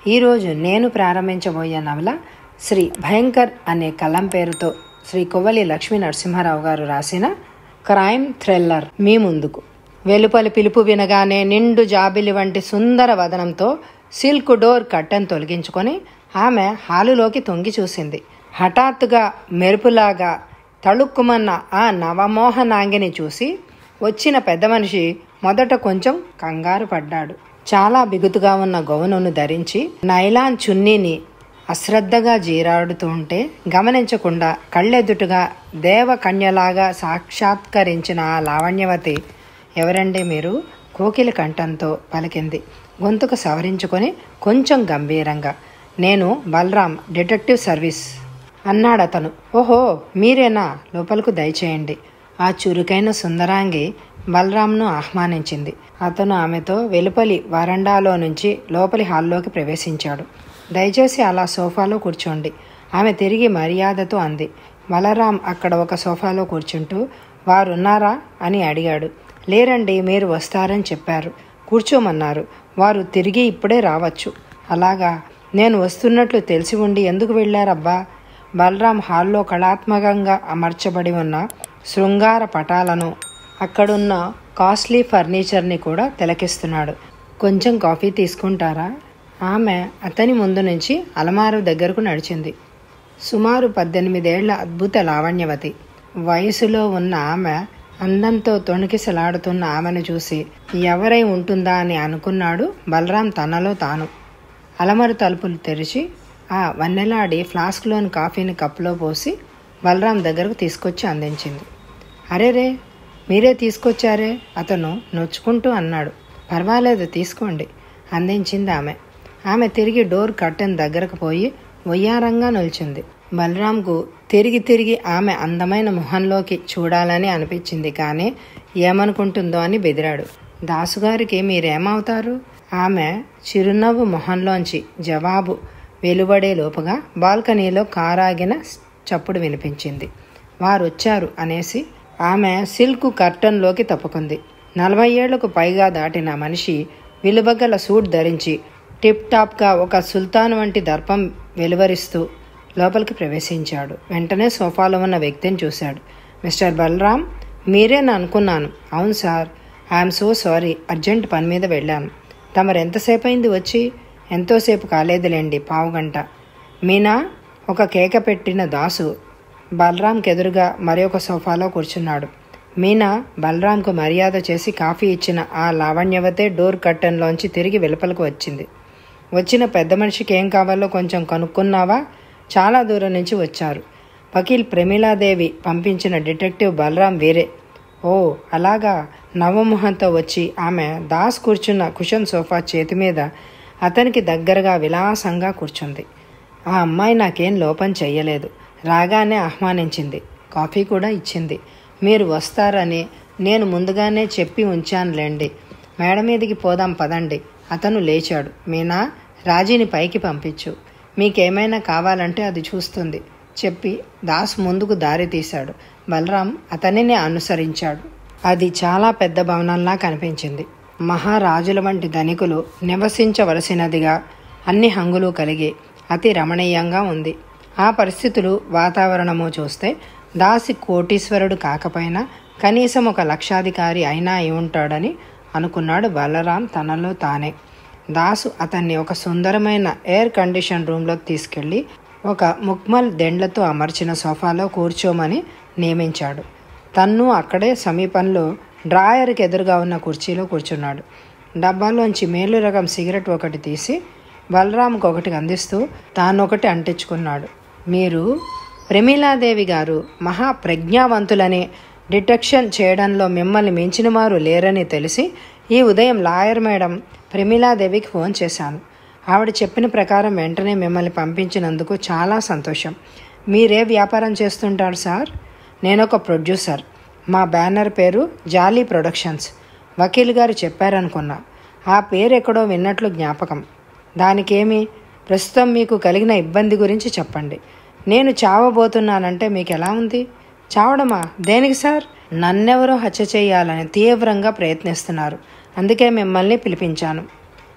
ఈరోజు నేను ప్రారంభించబోయే నవల శ్రీ భయంకర్ అనే కలం పేరుతో శ్రీ కొవ్వలి లక్ష్మీ నరసింహారావు గారు రాసిన క్రైమ్ థ్రిల్లర్ మీ ముందుకు వెలుపలి పిలుపు వినగానే నిండు జాబిలి వంటి సుందర వదనంతో సిల్క్ డోర్ కట్టెను తొలగించుకొని ఆమె హాలులోకి తొంగి చూసింది హఠాత్తుగా మెరుపులాగా తళుక్కుమన్న ఆ నవమోహనాంగిని చూసి వచ్చిన పెద్ద మనిషి మొదట కొంచెం కంగారు పడ్డాడు చాలా బిగుతుగా ఉన్న గౌనును ధరించి నైలాన్ చున్నీని అశ్రద్ధగా జీరాడుతూ ఉంటే గమనించకుండా కళ్ళెదుటుగా దేవకన్యలాగా సాక్షాత్కరించిన ఆ లావణ్యవతి ఎవరండి మీరు కోకిల కంఠంతో పలికింది గొంతుకు సవరించుకొని కొంచెం గంభీరంగా నేను బలరాం డిటెక్టివ్ సర్వీస్ అన్నాడతను ఓహో మీరేనా లోపలకు దయచేయండి ఆ చురుకైన సుందరాంగి బలరాంను ఆహ్వానించింది అతను ఆమెతో వెలుపలి వరండాలో నుంచి లోపలి హాల్లోకి ప్రవేశించాడు దయచేసి అలా సోఫాలో కూర్చోండి ఆమె తిరిగి మర్యాదతో అంది బలరాం అక్కడ ఒక సోఫాలో కూర్చుంటూ వారున్నారా అని అడిగాడు లేరండి మీరు వస్తారని చెప్పారు కూర్చోమన్నారు వారు తిరిగి ఇప్పుడే రావచ్చు అలాగా నేను వస్తున్నట్లు తెలిసి ఉండి ఎందుకు వెళ్ళారబ్బా బలరాం హాల్లో కళాత్మకంగా అమర్చబడి ఉన్న శృంగార పటాలను అక్కడున్న కాస్ట్లీ ఫర్నిచర్ని కూడా తిలకిస్తున్నాడు కొంచెం కాఫీ తీసుకుంటారా ఆమె అతని ముందు నుంచి అలమారు దగ్గరకు నడిచింది సుమారు పద్దెనిమిదేళ్ల అద్భుత లావణ్యవతి వయసులో ఉన్న ఆమె అందంతో తొణికిసలాడుతున్న ఆమెను చూసి ఎవరై ఉంటుందా అని అనుకున్నాడు బలరాం తనలో తాను అలమరు తలుపులు తెరిచి ఆ వన్నెలాడి ఫ్లాస్క్లోని కాఫీని కప్పులో పోసి బలరాం దగ్గరకు తీసుకొచ్చి అందించింది అరే రే మీరే తీసుకొచ్చారే అతను నొచ్చుకుంటూ అన్నాడు పర్వాలేదు తీసుకోండి అందించింది ఆమె ఆమె తిరిగి డోర్ కట్టెన్ దగ్గరకు పోయి వయ్యారంగా నిల్చుంది బలరాంకు తిరిగి తిరిగి ఆమె అందమైన మొహంలోకి చూడాలని అనిపించింది కానీ ఏమనుకుంటుందో అని బెదిరాడు దాసుగారికి మీరేమవుతారు ఆమె చిరునవ్వు మొహంలోంచి జవాబు వెలువడే లోపుగా బాల్కనీలో కారాగిన చప్పుడు వినిపించింది వారు వచ్చారు అనేసి ఆమె సిల్క్ కర్టన్లోకి తప్పుకుంది నలభై ఏళ్లకు పైగా దాటిన మనిషి విలువగల సూట్ ధరించి టిప్ టాప్గా ఒక సుల్తాన్ వంటి దర్పం వెలువరిస్తూ లోపలికి ప్రవేశించాడు వెంటనే సోఫాలో ఉన్న వ్యక్తిని చూశాడు మిస్టర్ బలరాం మీరేనా అనుకున్నాను అవును sir I'm so sorry urgent పని మీద వెళ్ళాను తమరు ఎంతసేపు అయింది వచ్చి ఎంతోసేపు కాలేదులేండి పావుగంట మీనా ఒక కేక పెట్టిన దాసు బలరాంకి ఎదురుగా మరి ఒక సోఫాలో కూర్చున్నాడు మీనా బలరాంకు మర్యాద చేసి కాఫీ ఇచ్చిన ఆ లావణ్యవతే డోర్ కట్టన్లోంచి తిరిగి వెలుపలకు వచ్చింది వచ్చిన పెద్ద మనిషికి ఏం కావాలో కొంచెం కనుక్కున్నావా చాలా దూరం నుంచి వచ్చారు వకీల్ ప్రమీలాదేవి పంపించిన డిటెక్టివ్ బలరాం వేరే ఓ అలాగా నవమోహంతో వచ్చి ఆమె దాస్ కూర్చున్న కుషన్ సోఫా చేతి మీద అతనికి దగ్గరగా విలాసంగా కూర్చుంది ఆ అమ్మాయి నాకేం లోపం చెయ్యలేదు రాగానే ఆహ్వానించింది కాఫీ కూడా ఇచ్చింది మీరు వస్తారని నేను ముందుగానే చెప్పి ఉంచానులేండి మేడ మీదకి పోదాం పదండి అతను లేచాడు మీనా రాజీని పైకి పంపించు మీకేమైనా కావాలంటే అది చూస్తుంది చెప్పి దాస్ ముందుకు దారి తీశాడు బలరాం అతనిని అనుసరించాడు అది చాలా పెద్ద భవనంలా కనిపించింది మహారాజుల వంటి ధనికులు నివసించవలసినదిగా అన్ని హంగులు కలిగి అతి రమణీయంగా ఉంది ఆ పరిస్థితులు వాతావరణము చూస్తే దాసి కోటీశ్వరుడు కాకపోయినా కనీసం ఒక లక్షాధికారి అయినా అయి ఉంటాడని అనుకున్నాడు బలరాం తనలో తానే దాసు అతన్ని ఒక సుందరమైన ఎయిర్ కండిషన్ రూమ్లోకి తీసుకెళ్లి ఒక ముక్మల్ దెండ్లతో అమర్చిన సోఫాలో కూర్చోమని నియమించాడు తన్ను అక్కడే సమీపంలో డ్రాయర్కి ఎదురుగా ఉన్న కుర్చీలో కూర్చున్నాడు డబ్బాలోంచి మేలు రకం సిగరెట్ ఒకటి తీసి బలరాంకు ఒకటి అందిస్తూ తానొకటి అంటించుకున్నాడు మీరు ప్రమీలాదేవి గారు మహా ప్రజ్ఞావంతులని డిటెక్షన్ చేయడంలో మిమ్మల్ని మించిన వారు లేరని తెలిసి ఈ ఉదయం లాయర్ మేడం ప్రమీలాదేవికి ఫోన్ చేశాను ఆవిడ చెప్పిన ప్రకారం వెంటనే మిమ్మల్ని పంపించినందుకు చాలా సంతోషం మీరే వ్యాపారం చేస్తుంటారు సార్ నేను ఒక ప్రొడ్యూసర్ మా బ్యానర్ పేరు జాలీ ప్రొడక్షన్స్ వకీల్ గారు చెప్పారనుకున్నా ఆ పేరు ఎక్కడో విన్నట్లు జ్ఞాపకం దానికేమి ప్రస్తుతం మీకు కలిగిన ఇబ్బంది గురించి చెప్పండి నేను చావబోతున్నానంటే మీకు ఎలా ఉంది చావడమా దేనికి సార్ నన్నెవరో హత్య చేయాలని తీవ్రంగా ప్రయత్నిస్తున్నారు అందుకే మిమ్మల్ని పిలిపించాను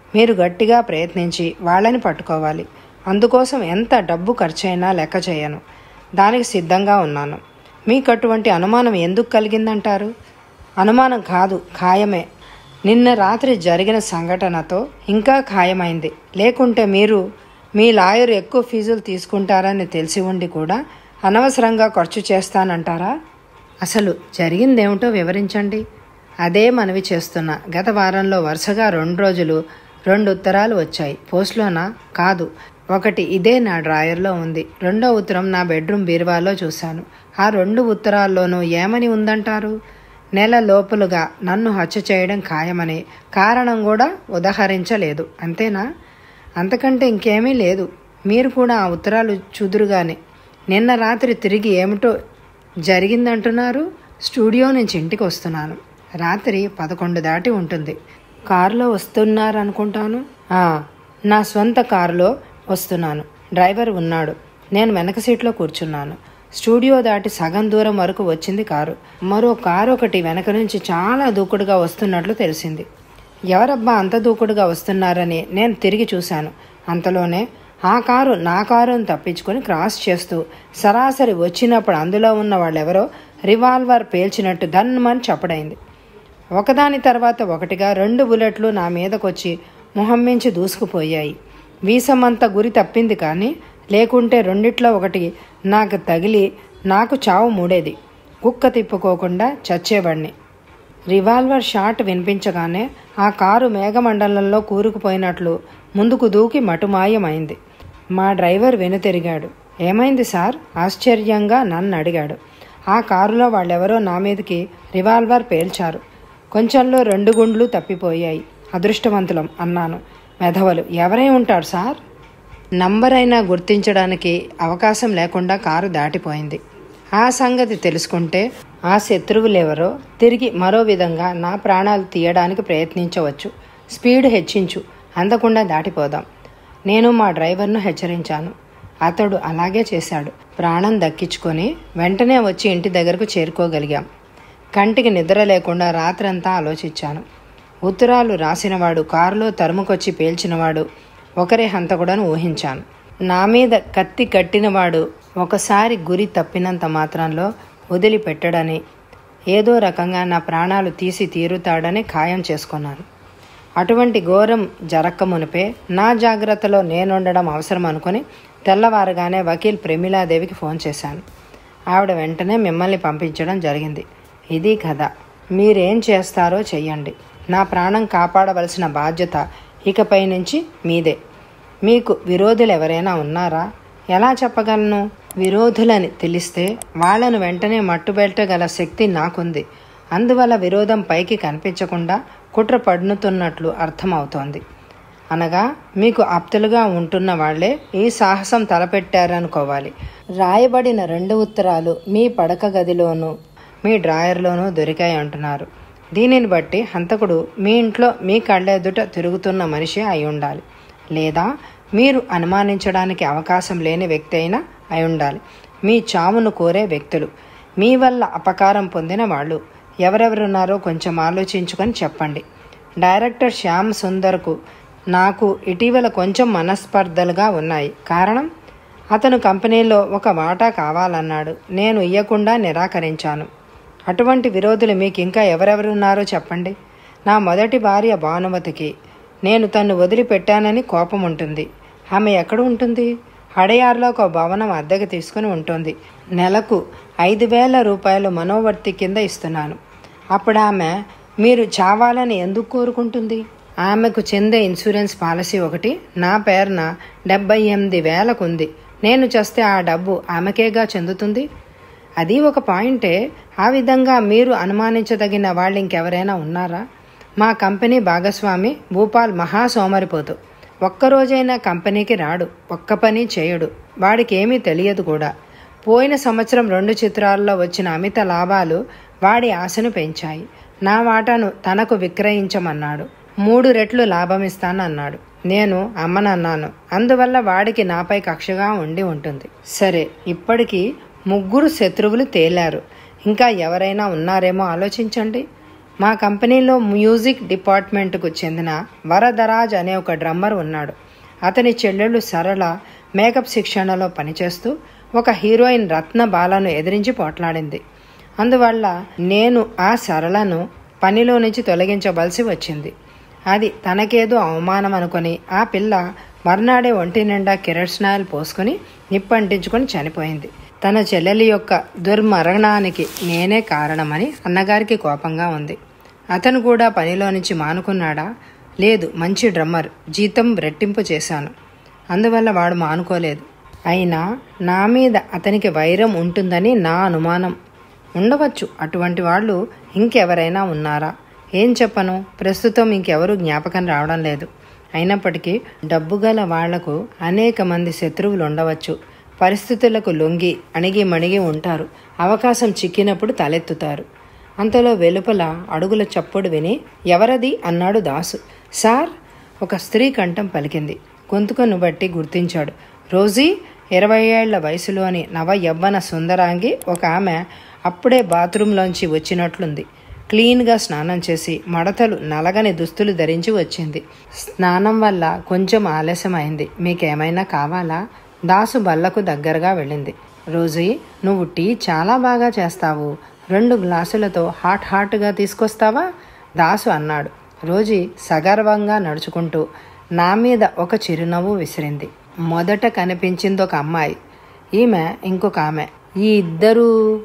మీరు గట్టిగా ప్రయత్నించి వాళ్ళని పట్టుకోవాలి అందుకోసం ఎంత డబ్బు ఖర్చైనా లెక్క చేయను దానికి సిద్ధంగా ఉన్నాను మీకు అటువంటి అనుమానం ఎందుకు కలిగిందంటారు అనుమానం కాదు ఖాయమే నిన్న రాత్రి జరిగిన సంఘటనతో ఇంకా ఖాయమైంది లేకుంటే మీరు మీ లాయర్ ఎక్కువ ఫీజులు తీసుకుంటారని తెలిసి ఉండి కూడా అనవసరంగా ఖర్చు చేస్తానంటారా అసలు జరిగిందేమిటో వివరించండి అదే మనవి చేస్తున్నా గత వారంలో వరుసగా రెండు రోజులు రెండు ఉత్తరాలు వచ్చాయి పోస్ట్లోనా కాదు ఒకటి ఇదే నా డ్రాయర్లో ఉంది రెండో ఉత్తరం నా బెడ్రూమ్ బీరువాలో చూశాను ఆ రెండు ఉత్తరాల్లోనూ ఏమని ఉందంటారు నెల లోపులుగా నన్ను హత్య చేయడం ఖాయమని కారణం కూడా ఉదహరించలేదు అంతేనా అంతకంటే ఇంకేమీ లేదు మీరు కూడా ఆ ఉత్తరాలు చూదురుగానే నిన్న రాత్రి తిరిగి ఏమిటో జరిగిందంటున్నారు స్టూడియో నుంచి ఇంటికి వస్తున్నాను రాత్రి పదకొండు దాటి ఉంటుంది కారులో వస్తున్నారనుకుంటాను ఆ, నా స్వంత కారులో వస్తున్నాను డ్రైవర్ ఉన్నాడు నేను వెనక సీట్లో కూర్చున్నాను స్టూడియో దాటి సగం దూరం వరకు వచ్చింది కారు మరో కారు ఒకటి వెనక నుంచి చాలా దూకుడుగా వస్తున్నట్లు తెలిసింది ఎవరబ్బా అంత దూకుడుగా వస్తున్నారని నేను తిరిగి చూశాను అంతలోనే ఆ కారు నా కారు అని తప్పించుకొని క్రాస్ చేస్తూ సరాసరి వచ్చినప్పుడు అందులో ఉన్న వాళ్ళెవరో రివాల్వర్ పేల్చినట్టు దన్మని చప్పుడైంది ఒకదాని తర్వాత ఒకటిగా రెండు బుల్లెట్లు నా మీదకొచ్చి మొహం మించి దూసుకుపోయాయి వీసమంత గురి తప్పింది కానీ లేకుంటే రెండిట్లో ఒకటి నాకు తగిలి నాకు చావు మూడేది కుక్క తిప్పుకోకుండా చచ్చేవాడిని రివాల్వర్ షాట్ వినిపించగానే ఆ కారు మేఘమండలంలో కూరుకుపోయినట్లు ముందుకు దూకి మటుమాయమైంది మా డ్రైవర్ వెనుతిరిగాడు ఏమైంది సార్ ఆశ్చర్యంగా నన్ను అడిగాడు ఆ కారులో వాళ్ళెవరో నా మీదకి రివాల్వర్ పేల్చారు కొంచెంలో రెండు గుండ్లు తప్పిపోయాయి అదృష్టవంతులం అన్నాను మెధవలు ఎవరై ఉంటారు సార్ నంబర్ అయినా గుర్తించడానికి అవకాశం లేకుండా కారు దాటిపోయింది ఆ సంగతి తెలుసుకుంటే ఆ శత్రువులెవరో తిరిగి మరో విధంగా నా ప్రాణాలు తీయడానికి ప్రయత్నించవచ్చు స్పీడ్ హెచ్చించు అందకుండా దాటిపోదాం నేను మా డ్రైవర్ను హెచ్చరించాను అతడు అలాగే చేశాడు ప్రాణం దక్కించుకొని వెంటనే వచ్చి ఇంటి దగ్గరకు చేరుకోగలిగాం కంటికి నిద్ర లేకుండా రాత్రంతా ఆలోచించాను ఉత్తరాలు రాసినవాడు కారులో తరుముకొచ్చి పేల్చినవాడు ఒకరే హంతకుడని ఊహించాను నా మీద కత్తి కట్టినవాడు ఒకసారి గురి తప్పినంత మాత్రంలో వదిలిపెట్టడని ఏదో రకంగా నా ప్రాణాలు తీసి తీరుతాడని ఖాయం చేసుకున్నాను అటువంటి ఘోరం జరక్క మునిపే నా జాగ్రత్తలో నేనుండడం అవసరం అనుకుని తెల్లవారుగానే వకీల్ ప్రమీలాదేవికి ఫోన్ చేశాను ఆవిడ వెంటనే మిమ్మల్ని పంపించడం జరిగింది ఇది కథ మీరేం చేస్తారో చెయ్యండి నా ప్రాణం కాపాడవలసిన బాధ్యత ఇకపై నుంచి మీదే మీకు విరోధులు ఎవరైనా ఉన్నారా ఎలా చెప్పగలను విరోధులని తెలిస్తే వాళ్ళను వెంటనే మట్టుబెట్టగల శక్తి నాకుంది అందువల్ల విరోధం పైకి కనిపించకుండా కుట్ర పడునుతున్నట్లు అర్థమవుతోంది అనగా మీకు ఆప్తులుగా ఉంటున్న వాళ్లే ఈ సాహసం తలపెట్టారనుకోవాలి రాయబడిన రెండు ఉత్తరాలు మీ పడక గదిలోనూ మీ డ్రాయర్లోనూ దొరికాయి అంటున్నారు దీనిని బట్టి హంతకుడు మీ ఇంట్లో మీ కళ్ళెదుట తిరుగుతున్న మనిషి అయి ఉండాలి లేదా మీరు అనుమానించడానికి అవకాశం లేని వ్యక్తి అయినా అయి ఉండాలి మీ చావును కోరే వ్యక్తులు మీ వల్ల అపకారం పొందిన వాళ్ళు ఎవరెవరున్నారో కొంచెం ఆలోచించుకొని చెప్పండి డైరెక్టర్ శ్యామ్ సుందర్కు నాకు ఇటీవల కొంచెం మనస్పర్ధలుగా ఉన్నాయి కారణం అతను కంపెనీలో ఒక వాటా కావాలన్నాడు నేను ఇయ్యకుండా నిరాకరించాను అటువంటి విరోధులు మీకు ఇంకా ఎవరెవరున్నారో చెప్పండి నా మొదటి భార్య భానుమతికి నేను తన్ను వదిలిపెట్టానని కోపం ఉంటుంది ఆమె ఎక్కడ ఉంటుంది హడయార్లో ఒక భవనం అద్దెకు తీసుకుని ఉంటుంది నెలకు ఐదు వేల రూపాయలు మనోవర్తి కింద ఇస్తున్నాను అప్పుడు ఆమె మీరు చావాలని ఎందుకు కోరుకుంటుంది ఆమెకు చెందే ఇన్సూరెన్స్ పాలసీ ఒకటి నా పేరున డెబ్బై ఎనిమిది వేలకు ఉంది నేను చేస్తే ఆ డబ్బు ఆమెకేగా చెందుతుంది అది ఒక పాయింటే ఆ విధంగా మీరు అనుమానించదగిన వాళ్ళు ఇంకెవరైనా ఉన్నారా మా కంపెనీ భాగస్వామి భూపాల్ మహా సోమరిపోతు ఒక్కరోజైనా కంపెనీకి రాడు ఒక్క పని చేయడు వాడికి ఏమీ తెలియదు కూడా పోయిన సంవత్సరం రెండు చిత్రాల్లో వచ్చిన అమిత లాభాలు వాడి ఆశను పెంచాయి నా వాటాను తనకు విక్రయించమన్నాడు మూడు రెట్లు లాభం ఇస్తానన్నాడు నేను అమ్మనన్నాను అందువల్ల వాడికి నాపై కక్షగా ఉండి ఉంటుంది సరే ఇప్పటికీ ముగ్గురు శత్రువులు తేలారు ఇంకా ఎవరైనా ఉన్నారేమో ఆలోచించండి మా కంపెనీలో మ్యూజిక్ డిపార్ట్మెంట్కు చెందిన వరదరాజ్ అనే ఒక డ్రమ్మర్ ఉన్నాడు అతని చెల్లెళ్ళు సరళ మేకప్ శిక్షణలో పనిచేస్తూ ఒక హీరోయిన్ రత్న బాలను ఎదిరించి పోట్లాడింది అందువల్ల నేను ఆ సరళను పనిలో నుంచి తొలగించవలసి వచ్చింది అది తనకేదో అవమానం అనుకొని ఆ పిల్ల మర్నాడే ఒంటి నిండా కిరట్స్నాయిల్ పోసుకుని నిప్పంటించుకొని చనిపోయింది తన చెల్లెలి యొక్క దుర్మరణానికి నేనే కారణమని అన్నగారికి కోపంగా ఉంది అతను కూడా పనిలో నుంచి మానుకున్నాడా లేదు మంచి డ్రమ్మర్ జీతం రెట్టింపు చేశాను అందువల్ల వాడు మానుకోలేదు అయినా నా మీద అతనికి వైరం ఉంటుందని నా అనుమానం ఉండవచ్చు అటువంటి వాళ్ళు ఇంకెవరైనా ఉన్నారా ఏం చెప్పను ప్రస్తుతం ఇంకెవరూ జ్ఞాపకం రావడం లేదు అయినప్పటికీ డబ్బు గల వాళ్లకు అనేక మంది శత్రువులు ఉండవచ్చు పరిస్థితులకు లొంగి అణిగి మణిగి ఉంటారు అవకాశం చిక్కినప్పుడు తలెత్తుతారు అంతలో వెలుపల అడుగుల చప్పుడు విని ఎవరది అన్నాడు దాసు సార్ ఒక స్త్రీ కంఠం పలికింది గొంతుకను బట్టి గుర్తించాడు రోజీ ఇరవై ఏళ్ల వయసులోని నవ యవ్వన సుందరాంగి ఒక ఆమె అప్పుడే బాత్రూంలోంచి వచ్చినట్లుంది క్లీన్గా స్నానం చేసి మడతలు నలగని దుస్తులు ధరించి వచ్చింది స్నానం వల్ల కొంచెం ఆలస్యమైంది మీకేమైనా కావాలా దాసు బల్లకు దగ్గరగా వెళ్ళింది రోజీ నువ్వు టీ చాలా బాగా చేస్తావు రెండు గ్లాసులతో హాట్ హాట్గా తీసుకొస్తావా దాసు అన్నాడు రోజీ సగర్వంగా నడుచుకుంటూ నా మీద ఒక చిరునవ్వు విసిరింది మొదట కనిపించింది ఒక అమ్మాయి ఈమె ఇంకొక ఆమె ఈ ఇద్దరు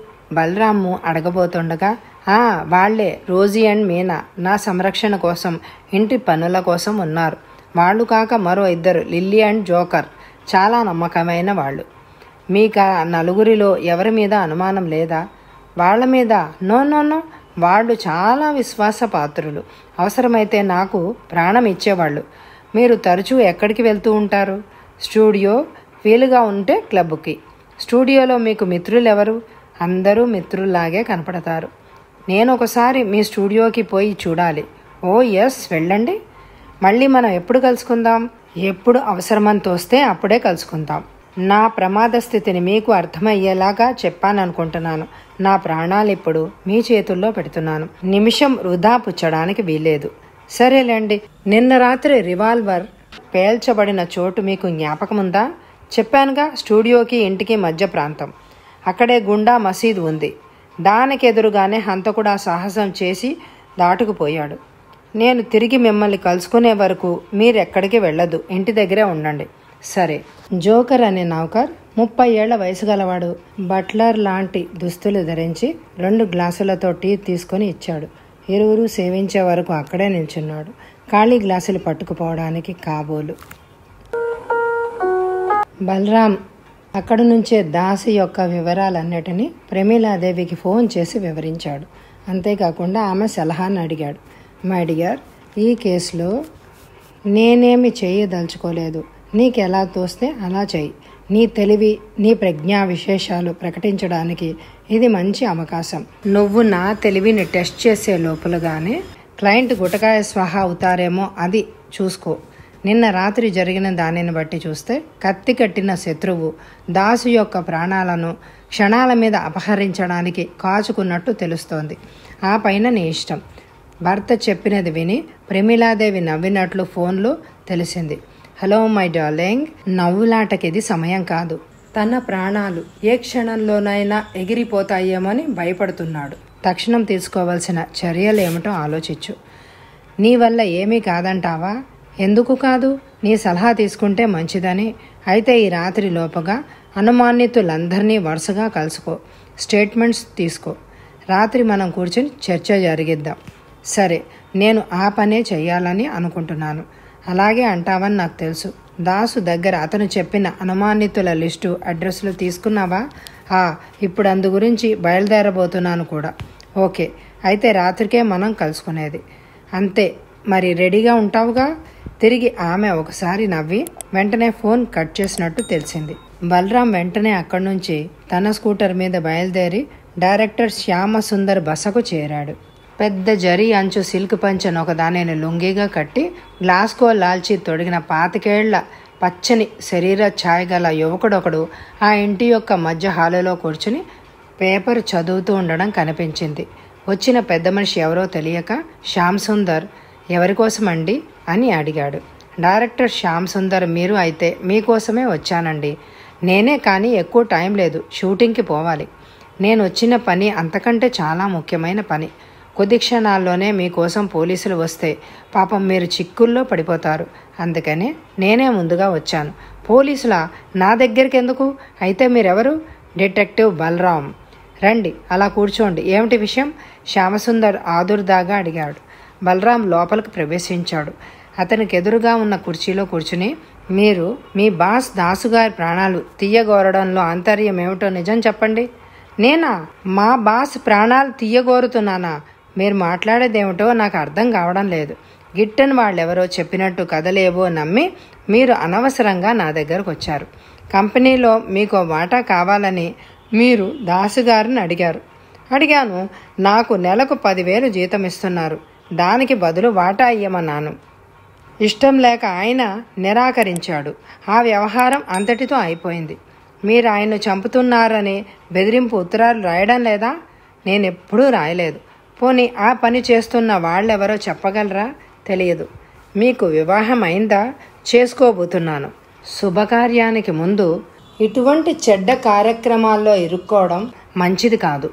బలరాము అడగబోతుండగా ఆ వాళ్లే రోజీ అండ్ మీనా నా సంరక్షణ కోసం ఇంటి పనుల కోసం ఉన్నారు వాళ్ళు కాక మరో ఇద్దరు లిల్లీ అండ్ జోకర్ చాలా నమ్మకమైన వాళ్ళు మీకు ఆ నలుగురిలో ఎవరి మీద అనుమానం లేదా వాళ్ళ మీద నో నో నో వాళ్ళు చాలా విశ్వాసపాత్రులు అవసరమైతే నాకు ప్రాణం ఇచ్చేవాళ్ళు మీరు తరచూ ఎక్కడికి వెళ్తూ ఉంటారు స్టూడియో వీలుగా ఉంటే క్లబ్కి స్టూడియోలో మీకు మిత్రులు ఎవరు అందరూ మిత్రుల్లాగే కనపడతారు నేను ఒకసారి మీ స్టూడియోకి పోయి చూడాలి ఓ ఎస్ వెళ్ళండి మళ్ళీ మనం ఎప్పుడు కలుసుకుందాం ఎప్పుడు అవసరమని తోస్తే అప్పుడే కలుసుకుందాం నా ప్రమాద స్థితిని మీకు అర్థమయ్యేలాగా చెప్పాననుకుంటున్నాను నా ప్రాణాలు ఇప్పుడు మీ చేతుల్లో పెడుతున్నాను నిమిషం వృధా పుచ్చడానికి వీలేదు సరేలేండి నిన్న రాత్రి రివాల్వర్ పేల్చబడిన చోటు మీకు జ్ఞాపకముందా చెప్పానుగా స్టూడియోకి ఇంటికి మధ్య ప్రాంతం అక్కడే గుండా మసీదు ఉంది దానికి ఎదురుగానే హంతకుడు ఆ సాహసం చేసి దాటుకుపోయాడు నేను తిరిగి మిమ్మల్ని కలుసుకునే వరకు మీరెక్కడికి వెళ్ళదు ఇంటి దగ్గరే ఉండండి సరే జోకర్ అనే నౌకర్ ముప్పై ఏళ్ల వయసు గలవాడు బట్లర్ లాంటి దుస్తులు ధరించి రెండు గ్లాసులతో టీ తీసుకొని ఇచ్చాడు ఇరువురు సేవించే వరకు అక్కడే నిల్చున్నాడు ఖాళీ గ్లాసులు పట్టుకుపోవడానికి కాబోలు బలరాం అక్కడి నుంచే దాసి యొక్క వివరాలన్నిటినీ ప్రమీలాదేవికి ఫోన్ చేసి వివరించాడు అంతేకాకుండా ఆమె సలహాను అడిగాడు మై డియర్ ఈ కేసులో నేనేమి చేయదలుచుకోలేదు నీకు ఎలా తోస్తే అలా చెయ్యి నీ తెలివి నీ ప్రజ్ఞా విశేషాలు ప్రకటించడానికి ఇది మంచి అవకాశం నువ్వు నా తెలివిని టెస్ట్ చేసే లోపలగానే క్లయింట్ గుటకాయ స్వాహ అవుతారేమో అది చూసుకో నిన్న రాత్రి జరిగిన దానిని బట్టి చూస్తే కత్తి కట్టిన శత్రువు దాసు యొక్క ప్రాణాలను క్షణాల మీద అపహరించడానికి కాచుకున్నట్టు తెలుస్తోంది ఆ పైన నీ ఇష్టం భర్త చెప్పినది విని ప్రమిలాదేవి నవ్వినట్లు ఫోన్లో తెలిసింది హలో మై డార్లింగ్ నవ్వులాటకిది సమయం కాదు తన ప్రాణాలు ఏ క్షణంలోనైనా ఎగిరిపోతాయేమని భయపడుతున్నాడు తక్షణం తీసుకోవాల్సిన చర్యలేమిటో ఆలోచించు నీ వల్ల ఏమీ కాదంటావా ఎందుకు కాదు నీ సలహా తీసుకుంటే మంచిదని అయితే ఈ రాత్రి లోపుగా అనుమానితులందరినీ వరుసగా కలుసుకో స్టేట్మెంట్స్ తీసుకో రాత్రి మనం కూర్చొని చర్చ జరిగిద్దాం సరే నేను ఆ పనే చెయ్యాలని అనుకుంటున్నాను అలాగే అంటావని నాకు తెలుసు దాసు దగ్గర అతను చెప్పిన అనుమానితుల లిస్టు అడ్రస్లు తీసుకున్నావా ఆ ఇప్పుడు అందు గురించి బయలుదేరబోతున్నాను కూడా ఓకే అయితే రాత్రికే మనం కలుసుకునేది అంతే మరి రెడీగా ఉంటావుగా తిరిగి ఆమె ఒకసారి నవ్వి వెంటనే ఫోన్ కట్ చేసినట్టు తెలిసింది బలరాం వెంటనే అక్కడి నుంచి తన స్కూటర్ మీద బయలుదేరి డైరెక్టర్ శ్యామ సుందర్ బసకు చేరాడు పెద్ద జరీ అంచు సిల్క్ పంచను ఒకదానిని లుంగిగా కట్టి గ్లాస్కో లాల్చి తొడిగిన పాతికేళ్ల పచ్చని శరీర ఛాయ గల యువకుడొకడు ఆ ఇంటి యొక్క మధ్య హాలులో కూర్చుని పేపర్ చదువుతూ ఉండడం కనిపించింది వచ్చిన పెద్ద మనిషి ఎవరో తెలియక శ్యామ్ సుందర్ ఎవరి కోసమండి అని అడిగాడు డైరెక్టర్ శ్యామ్ సుందర్ మీరు అయితే మీకోసమే వచ్చానండి నేనే కానీ ఎక్కువ టైం లేదు షూటింగ్కి పోవాలి నేను వచ్చిన పని అంతకంటే చాలా ముఖ్యమైన పని కొద్ది క్షణాల్లోనే మీకోసం పోలీసులు వస్తే పాపం మీరు చిక్కుల్లో పడిపోతారు అందుకనే నేనే ముందుగా వచ్చాను పోలీసులా నా దగ్గరికి ఎందుకు అయితే మీరెవరు డిటెక్టివ్ బలరాం రండి అలా కూర్చోండి ఏమిటి విషయం శ్యామసుందర్ ఆదుర్దాగా అడిగాడు బలరాం లోపలికి ప్రవేశించాడు అతనికి ఎదురుగా ఉన్న కుర్చీలో కూర్చుని మీరు మీ బాస్ దాసుగారి ప్రాణాలు తీయగోరడంలో ఆంతర్యం ఏమిటో నిజం చెప్పండి నేనా మా బాస్ ప్రాణాలు తీయగోరుతున్నానా మీరు మాట్లాడేదేమిటో నాకు అర్థం కావడం లేదు గిట్టని వాళ్ళెవరో చెప్పినట్టు కదలేవో నమ్మి మీరు అనవసరంగా నా దగ్గరకు వచ్చారు కంపెనీలో మీకు వాటా కావాలని మీరు దాసుగారిని అడిగారు అడిగాను నాకు నెలకు పదివేలు జీతం ఇస్తున్నారు దానికి బదులు వాటా ఇయ్యమన్నాను ఇష్టం లేక ఆయన నిరాకరించాడు ఆ వ్యవహారం అంతటితో అయిపోయింది మీరు ఆయన్ను చంపుతున్నారని బెదిరింపు ఉత్తరాలు రాయడం లేదా నేను ఎప్పుడూ రాయలేదు పోనీ ఆ పని చేస్తున్న వాళ్ళెవరో చెప్పగలరా తెలియదు మీకు వివాహం అయిందా చేసుకోబోతున్నాను శుభకార్యానికి ముందు ఇటువంటి చెడ్డ కార్యక్రమాల్లో ఇరుక్కోవడం మంచిది కాదు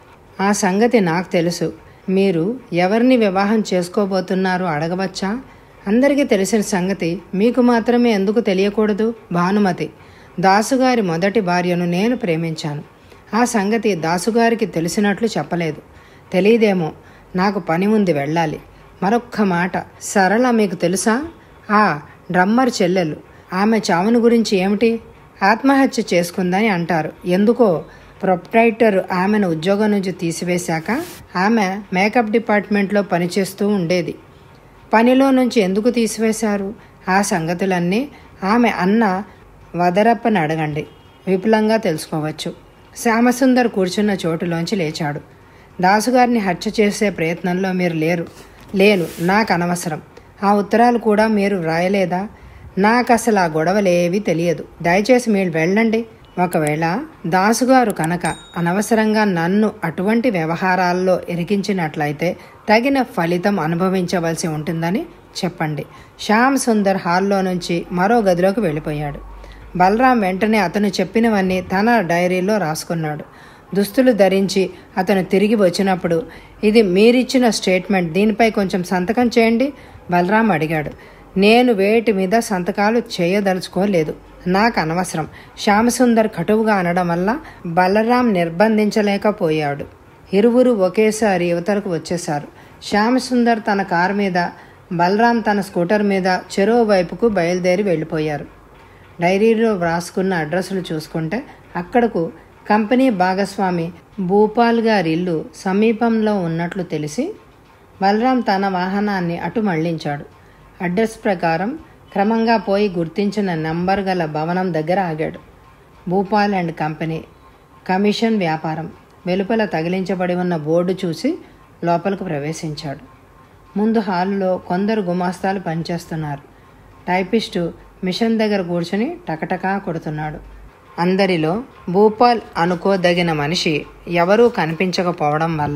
ఆ సంగతి నాకు తెలుసు మీరు ఎవరిని వివాహం చేసుకోబోతున్నారో అడగవచ్చా అందరికీ తెలిసిన సంగతి మీకు మాత్రమే ఎందుకు తెలియకూడదు భానుమతి దాసుగారి మొదటి భార్యను నేను ప్రేమించాను ఆ సంగతి దాసుగారికి తెలిసినట్లు చెప్పలేదు తెలియదేమో నాకు పని ఉంది వెళ్ళాలి మరొక్క మాట సరళ మీకు తెలుసా ఆ డ్రమ్మర్ చెల్లెలు ఆమె చావును గురించి ఏమిటి ఆత్మహత్య చేసుకుందని అంటారు ఎందుకో ప్రొప్రైటర్ ఆమెను ఉద్యోగం నుంచి తీసివేశాక ఆమె మేకప్ డిపార్ట్మెంట్లో పనిచేస్తూ ఉండేది పనిలో నుంచి ఎందుకు తీసివేశారు ఆ సంగతులన్నీ ఆమె అన్న వదరప్పని అడగండి విపులంగా తెలుసుకోవచ్చు శ్యామసుందర్ కూర్చున్న చోటులోంచి లేచాడు దాసుగారిని హత్య చేసే ప్రయత్నంలో మీరు లేరు లేను నాకు అనవసరం ఆ ఉత్తరాలు కూడా మీరు వ్రాయలేదా నాకు అసలు ఆ గొడవలేవి తెలియదు దయచేసి మీరు వెళ్ళండి ఒకవేళ దాసుగారు కనుక అనవసరంగా నన్ను అటువంటి వ్యవహారాల్లో ఇరికించినట్లయితే తగిన ఫలితం అనుభవించవలసి ఉంటుందని చెప్పండి శ్యామ్ సుందర్ హాల్లో నుంచి మరో గదిలోకి వెళ్ళిపోయాడు బలరాం వెంటనే అతను చెప్పినవన్నీ తన డైరీలో రాసుకున్నాడు దుస్తులు ధరించి అతను తిరిగి వచ్చినప్పుడు ఇది మీరిచ్చిన స్టేట్మెంట్ దీనిపై కొంచెం సంతకం చేయండి బలరాం అడిగాడు నేను వేటి మీద సంతకాలు చేయదలుచుకోలేదు నాకు అనవసరం శ్యామసుందర్ కటువుగా అనడం వల్ల బలరాం నిర్బంధించలేకపోయాడు ఇరువురు ఒకేసారి యువతలకు వచ్చేశారు శ్యామసుందర్ తన కారు మీద బలరాం తన స్కూటర్ మీద చెరువు వైపుకు బయలుదేరి వెళ్ళిపోయారు డైరీలో వ్రాసుకున్న అడ్రస్లు చూసుకుంటే అక్కడకు కంపెనీ భాగస్వామి భూపాల్ గారి ఇల్లు సమీపంలో ఉన్నట్లు తెలిసి బలరాం తన వాహనాన్ని అటు మళ్లించాడు అడ్రస్ ప్రకారం క్రమంగా పోయి గుర్తించిన నంబర్ గల భవనం దగ్గర ఆగాడు భూపాల్ అండ్ కంపెనీ కమిషన్ వ్యాపారం వెలుపల తగిలించబడి ఉన్న బోర్డు చూసి లోపలికి ప్రవేశించాడు ముందు హాల్లో కొందరు గుమాస్తాలు పనిచేస్తున్నారు టైపిస్టు మిషన్ దగ్గర కూర్చుని టకటకా కొడుతున్నాడు అందరిలో భూపాల్ అనుకోదగిన మనిషి ఎవరూ కనిపించకపోవడం వల్ల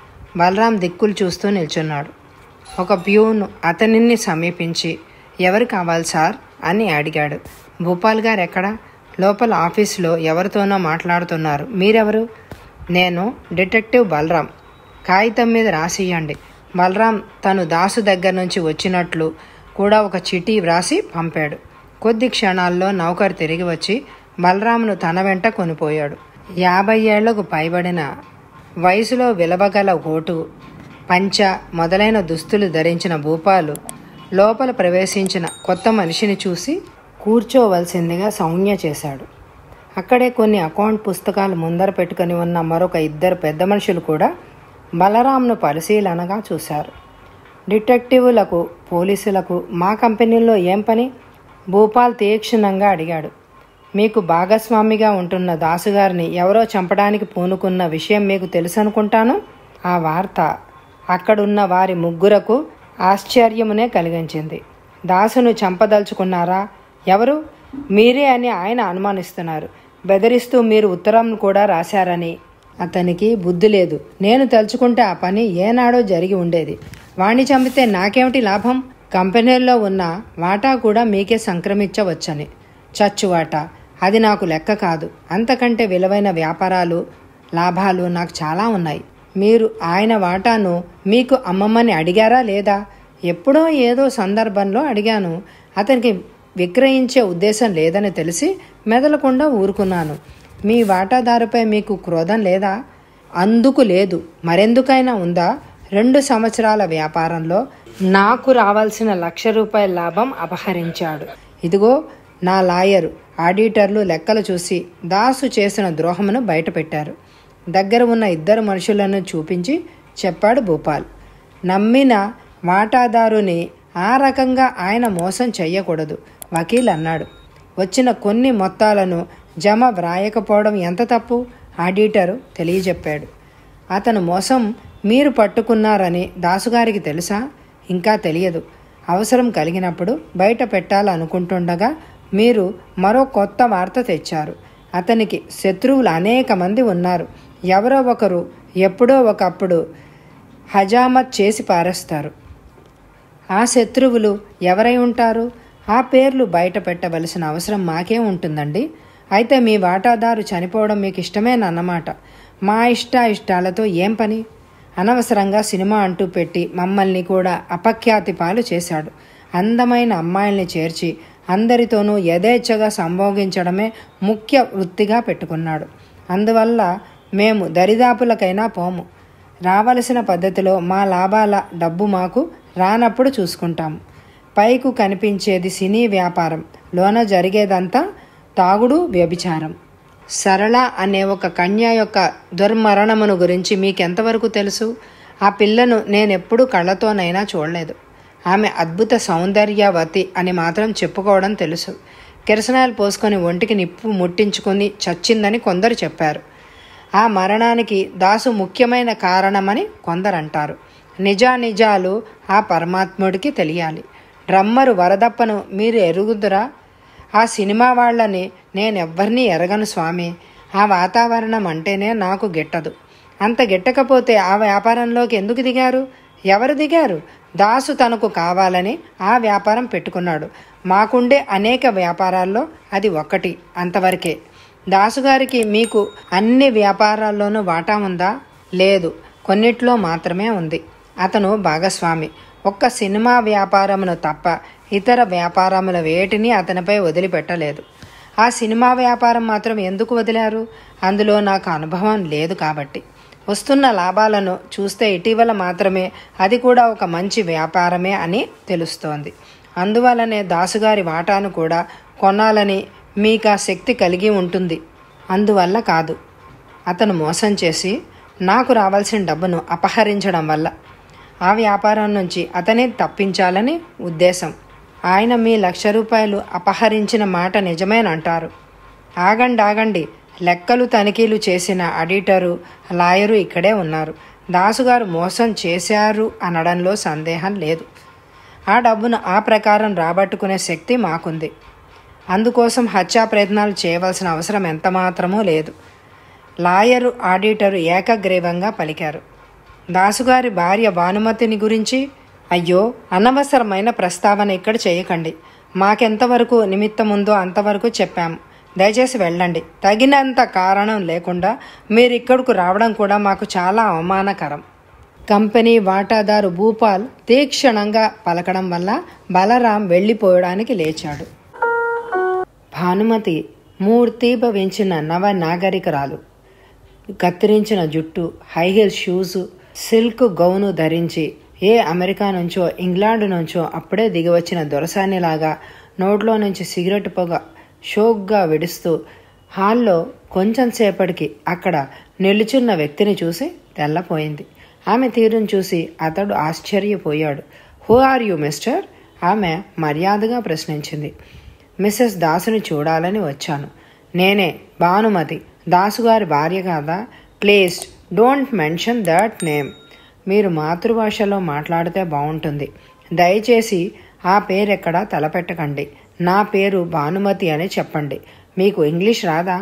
బలరాం దిక్కులు చూస్తూ నిల్చున్నాడు ఒక ప్యూన్ అతనిని సమీపించి ఎవరు కావాలి సార్ అని అడిగాడు భూపాల్ గారు ఎక్కడ లోపల ఆఫీసులో ఎవరితోనో మాట్లాడుతున్నారు మీరెవరు నేను డిటెక్టివ్ బలరాం కాగితం మీద రాసియ్యండి బలరాం తను దాసు దగ్గర నుంచి వచ్చినట్లు కూడా ఒక చిటీ వ్రాసి పంపాడు కొద్ది క్షణాల్లో నౌకరు తిరిగి వచ్చి బలరాంను తన వెంట కొనిపోయాడు యాభై ఏళ్లకు పైబడిన వయసులో విలవగల కోటు పంచ మొదలైన దుస్తులు ధరించిన భూపాలు లోపల ప్రవేశించిన కొత్త మనిషిని చూసి కూర్చోవలసిందిగా సౌజ్ఞ చేశాడు అక్కడే కొన్ని అకౌంట్ పుస్తకాలు ముందర పెట్టుకుని ఉన్న మరొక ఇద్దరు పెద్ద మనుషులు కూడా బలరాంను పరిశీలనగా చూశారు డిటెక్టివ్లకు పోలీసులకు మా కంపెనీలో ఏం పని భూపాల్ తీక్షణంగా అడిగాడు మీకు భాగస్వామిగా ఉంటున్న దాసుగారిని ఎవరో చంపడానికి పూనుకున్న విషయం మీకు తెలుసు అనుకుంటాను ఆ వార్త అక్కడున్న వారి ముగ్గురకు ఆశ్చర్యమునే కలిగించింది దాసును చంపదలుచుకున్నారా ఎవరు మీరే అని ఆయన అనుమానిస్తున్నారు బెదిరిస్తూ మీరు ఉత్తరం కూడా రాశారని అతనికి బుద్ధి లేదు నేను తలుచుకుంటే ఆ పని ఏనాడో జరిగి ఉండేది వాణ్ణి చంపితే నాకేమిటి లాభం కంపెనీల్లో ఉన్న వాటా కూడా మీకే సంక్రమించవచ్చని చచ్చు వాటా అది నాకు లెక్క కాదు అంతకంటే విలువైన వ్యాపారాలు లాభాలు నాకు చాలా ఉన్నాయి మీరు ఆయన వాటాను మీకు అమ్మమ్మని అడిగారా లేదా ఎప్పుడో ఏదో సందర్భంలో అడిగాను అతనికి విక్రయించే ఉద్దేశం లేదని తెలిసి మెదలకుండా ఊరుకున్నాను మీ వాటాదారుపై మీకు క్రోధం లేదా అందుకు లేదు మరెందుకైనా ఉందా రెండు సంవత్సరాల వ్యాపారంలో నాకు రావాల్సిన లక్ష రూపాయల లాభం అపహరించాడు ఇదిగో నా లాయరు ఆడిటర్లు లెక్కలు చూసి దాసు చేసిన ద్రోహమును బయటపెట్టారు దగ్గర ఉన్న ఇద్దరు మనుషులను చూపించి చెప్పాడు భూపాల్ నమ్మిన వాటాదారుని ఆ రకంగా ఆయన మోసం చెయ్యకూడదు వకీల్ అన్నాడు వచ్చిన కొన్ని మొత్తాలను జమ వ్రాయకపోవడం ఎంత తప్పు ఆడిటరు తెలియజెప్పాడు అతను మోసం మీరు పట్టుకున్నారని దాసుగారికి తెలుసా ఇంకా తెలియదు అవసరం కలిగినప్పుడు బయట పెట్టాలనుకుంటుండగా మీరు మరో కొత్త వార్త తెచ్చారు అతనికి శత్రువులు అనేక మంది ఉన్నారు ఎవరో ఒకరు ఎప్పుడో ఒకప్పుడు హజామత్ చేసి పారేస్తారు ఆ శత్రువులు ఎవరై ఉంటారు ఆ పేర్లు బయట పెట్టవలసిన అవసరం మాకే ఉంటుందండి అయితే మీ వాటాదారు చనిపోవడం మీకు ఇష్టమేనన్నమాట మా ఇష్ట ఇష్టాలతో ఏం పని అనవసరంగా సినిమా అంటూ పెట్టి మమ్మల్ని కూడా అపఖ్యాతి పాలు చేశాడు అందమైన అమ్మాయిల్ని చేర్చి అందరితోనూ యథేచ్ఛగా సంభోగించడమే ముఖ్య వృత్తిగా పెట్టుకున్నాడు అందువల్ల మేము దరిదాపులకైనా పోము రావలసిన పద్ధతిలో మా లాభాల డబ్బు మాకు రానప్పుడు చూసుకుంటాము పైకు కనిపించేది సినీ వ్యాపారం లోన జరిగేదంతా తాగుడు వ్యభిచారం సరళ అనే ఒక కన్య యొక్క దుర్మరణమును గురించి మీకెంతవరకు తెలుసు ఆ పిల్లను నేనెప్పుడు కళ్ళతోనైనా చూడలేదు ఆమె అద్భుత సౌందర్యవతి అని మాత్రం చెప్పుకోవడం తెలుసు కిరసనాయలు పోసుకొని ఒంటికి నిప్పు ముట్టించుకొని చచ్చిందని కొందరు చెప్పారు ఆ మరణానికి దాసు ముఖ్యమైన కారణమని కొందరంటారు నిజానిజాలు ఆ పరమాత్ముడికి తెలియాలి డ్రమ్మరు వరదప్పను మీరు ఎరుగుదురా ఆ సినిమా వాళ్ళని నేనెవ్వరినీ ఎరగను స్వామి ఆ వాతావరణం అంటేనే నాకు గిట్టదు అంత గిట్టకపోతే ఆ వ్యాపారంలోకి ఎందుకు దిగారు ఎవరు దిగారు దాసు తనకు కావాలని ఆ వ్యాపారం పెట్టుకున్నాడు మాకుండే అనేక వ్యాపారాల్లో అది ఒక్కటి అంతవరకే దాసుగారికి మీకు అన్ని వ్యాపారాల్లోనూ వాటా ఉందా లేదు కొన్నిట్లో మాత్రమే ఉంది అతను భాగస్వామి ఒక్క సినిమా వ్యాపారమును తప్ప ఇతర వ్యాపారముల వేటిని అతనిపై వదిలిపెట్టలేదు ఆ సినిమా వ్యాపారం మాత్రం ఎందుకు వదిలారు అందులో నాకు అనుభవం లేదు కాబట్టి వస్తున్న లాభాలను చూస్తే ఇటీవల మాత్రమే అది కూడా ఒక మంచి వ్యాపారమే అని తెలుస్తోంది అందువలనే దాసుగారి వాటాను కూడా కొనాలని మీకు ఆ శక్తి కలిగి ఉంటుంది అందువల్ల కాదు అతను మోసం చేసి నాకు రావాల్సిన డబ్బును అపహరించడం వల్ల ఆ వ్యాపారం నుంచి అతనే తప్పించాలని ఉద్దేశం ఆయన మీ లక్ష రూపాయలు అపహరించిన మాట నిజమేనంటారు ఆగండి ఆగండి లెక్కలు తనిఖీలు చేసిన ఆడిటరు లాయరు ఇక్కడే ఉన్నారు దాసుగారు మోసం చేశారు అనడంలో సందేహం లేదు ఆ డబ్బును ఆ ప్రకారం రాబట్టుకునే శక్తి మాకుంది అందుకోసం హత్యా ప్రయత్నాలు చేయవలసిన అవసరం ఎంతమాత్రమూ లేదు లాయరు ఆడిటరు ఏకగ్రీవంగా పలికారు దాసుగారి భార్య భానుమతిని గురించి అయ్యో అనవసరమైన ప్రస్తావన ఇక్కడ చేయకండి మాకెంతవరకు నిమిత్తం ఉందో అంతవరకు చెప్పాము దయచేసి వెళ్ళండి తగినంత కారణం లేకుండా మీరు ఇక్కడకు రావడం కూడా మాకు చాలా అవమానకరం కంపెనీ వాటాదారు భూపాల్ తీక్షణంగా పలకడం వల్ల బలరాం వెళ్ళిపోవడానికి లేచాడు భానుమతి మూర్తీభవించిన నవ నాగరికరాలు కత్తిరించిన జుట్టు high heel shoes silk gown ధరించి ఏ అమెరికా నుంచో ఇంగ్లాండ్ నుంచో అప్పుడే దిగివచ్చిన దొరసానిలాగా నోట్లో నుంచి సిగరెట్ పొగ షోక్గా విడుస్తూ హాల్లో కొంచెం సేపటికి అక్కడ నిలుచున్న వ్యక్తిని చూసి తెల్లపోయింది ఆమె తీరును చూసి అతడు ఆశ్చర్యపోయాడు హూ ఆర్ యూ మిస్టర్ ఆమె మర్యాదగా ప్రశ్నించింది మిస్సెస్ దాసుని చూడాలని వచ్చాను నేనే భానుమతి దాసుగారి భార్య కాదా please don't mention that name మీరు మాతృభాషలో మాట్లాడితే బాగుంటుంది దయచేసి ఆ పేరెక్కడా తలపెట్టకండి నా పేరు భానుమతి అని చెప్పండి మీకు ఇంగ్లీష్ రాదా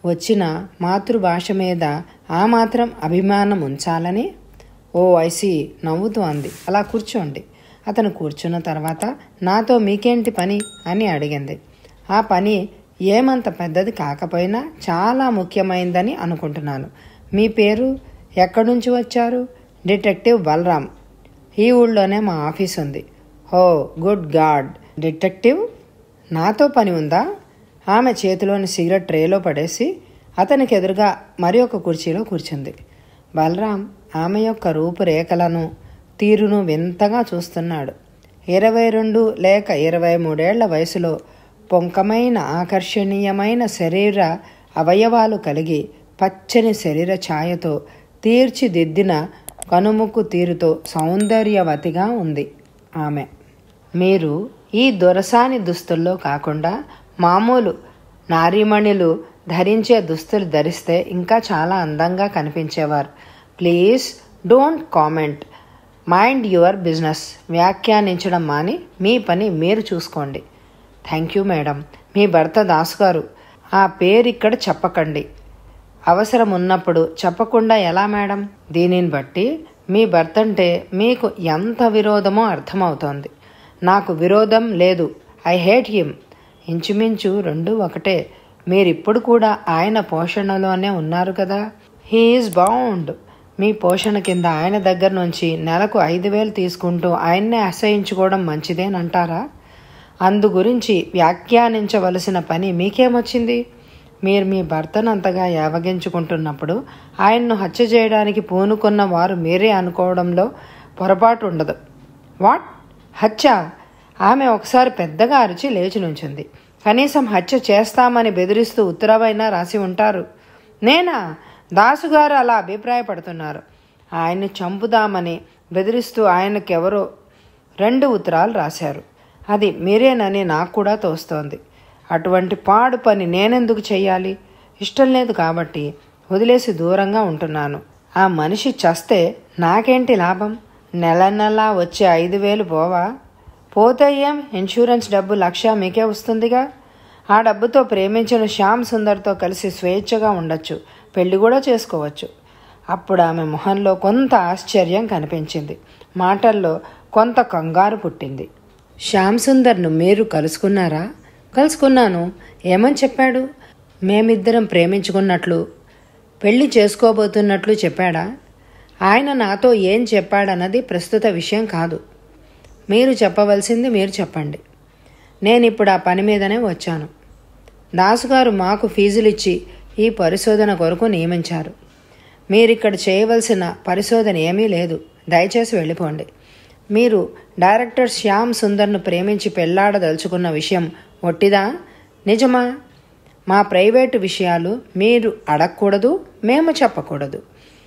వచ్చిన మాతృభాష మీద ఆ మాత్రం అభిమానం ఉంచాలని ఓ ఐసి నవ్వుతూ అంది అలా కూర్చోండి అతను కూర్చున్న తర్వాత నాతో మీకేంటి పని అని అడిగింది ఆ పని ఏమంత పెద్దది కాకపోయినా చాలా ముఖ్యమైందని అనుకుంటున్నాను మీ పేరు ఎక్కడి నుంచి వచ్చారు డిటెక్టివ్ బలరాం ఈ ఊళ్ళోనే మా ఆఫీస్ ఉంది హో గుడ్ గాడ్ డిటెక్టివ్ నాతో పని ఉందా ఆమె చేతిలోని సిగరెట్ ట్రేలో పడేసి అతనికి ఎదురుగా మరి ఒక కుర్చీలో కూర్చుంది బలరాం ఆమె యొక్క రూపురేఖలను తీరును వింతగా చూస్తున్నాడు ఇరవై రెండు లేక ఇరవై మూడేళ్ల వయసులో పొంకమైన ఆకర్షణీయమైన శరీర అవయవాలు కలిగి పచ్చని శరీర ఛాయతో తీర్చిదిద్దిన కనుముక్కు తీరుతో సౌందర్యవతిగా ఉంది ఆమె మీరు ఈ దొరసాని దుస్తుల్లో కాకుండా మామూలు నారీమణులు ధరించే దుస్తులు ధరిస్తే ఇంకా చాలా అందంగా కనిపించేవారు please don't comment mind your business వ్యాఖ్యానించడం మాని మీ పని మీరు చూసుకోండి థ్యాంక్ యూ మేడం మీ భర్త దాసు గారు ఆ పేరు ఇక్కడ చెప్పకండి అవసరం ఉన్నప్పుడు చెప్పకుండా ఎలా మేడం దీనిని బట్టి మీ భర్త అంటే మీకు ఎంత విరోధమో అర్థమవుతోంది నాకు విరోధం లేదు ఐ హేట్ హిమ్ ఇంచుమించు రెండు ఒకటే మీరిప్పుడు కూడా ఆయన పోషణలోనే ఉన్నారు కదా హీఈస్ బౌండ్ మీ పోషణ కింద ఆయన దగ్గర నుంచి నెలకు ఐదు వేలు తీసుకుంటూ ఆయన్నే అసహించుకోవడం మంచిదేనంటారా అందు గురించి వ్యాఖ్యానించవలసిన పని మీకేమొచ్చింది మీరు మీ భర్తను అంతగా యావగించుకుంటున్నప్పుడు ఆయన్ను హత్య చేయడానికి పూనుకున్న వారు మీరే అనుకోవడంలో పొరపాటు ఉండదు వాట్ హత్య ఆమె ఒకసారి పెద్దగా అరిచి లేచి నుంచింది కనీసం హత్య చేస్తామని బెదిరిస్తూ ఉత్తరవైనా రాసి ఉంటారు నేనా దాసుగారు అలా అభిప్రాయపడుతున్నారు ఆయన్ని చంపుదామని బెదిరిస్తూ ఆయనకెవరో రెండు ఉత్తరాలు రాశారు అది మీరేనని నాకు కూడా తోస్తోంది అటువంటి పాడు పని నేనెందుకు చెయ్యాలి ఇష్టం లేదు కాబట్టి వదిలేసి దూరంగా ఉంటున్నాను ఆ మనిషి చస్తే నాకేంటి లాభం నెల నెలా వచ్చే ఐదు వేలు పోవా పోతే ఏం ఇన్సూరెన్స్ డబ్బు లక్ష మీకే వస్తుందిగా ఆ డబ్బుతో ప్రేమించిన శ్యామ్ సుందర్తో కలిసి స్వేచ్ఛగా ఉండొచ్చు పెళ్లి కూడా చేసుకోవచ్చు అప్పుడు ఆమె మొహంలో కొంత ఆశ్చర్యం కనిపించింది మాటల్లో కొంత కంగారు పుట్టింది శ్యామ్ సుందర్ను మీరు కలుసుకున్నారా కలుసుకున్నాను ఏమని చెప్పాడు మేమిద్దరం ప్రేమించుకున్నట్లు పెళ్లి చేసుకోబోతున్నట్లు చెప్పాడా ఆయన నాతో ఏం చెప్పాడన్నది ప్రస్తుత విషయం కాదు మీరు చెప్పవలసింది మీరు చెప్పండి నేను ఇప్పుడు ఆ పని మీదనే వచ్చాను దాసుగారు మాకు ఫీజులు ఇచ్చి ఈ పరిశోధన కొరకు నియమించారు మీరిక్కడ చేయవలసిన పరిశోధన ఏమీ లేదు దయచేసి వెళ్ళిపోండి మీరు డైరెక్టర్ శ్యామ్ సుందర్ను ప్రేమించి పెళ్లాడదలుచుకున్న విషయం ఒట్టిదా నిజమా మా ప్రైవేటు విషయాలు మీరు అడగకూడదు మేము చెప్పకూడదు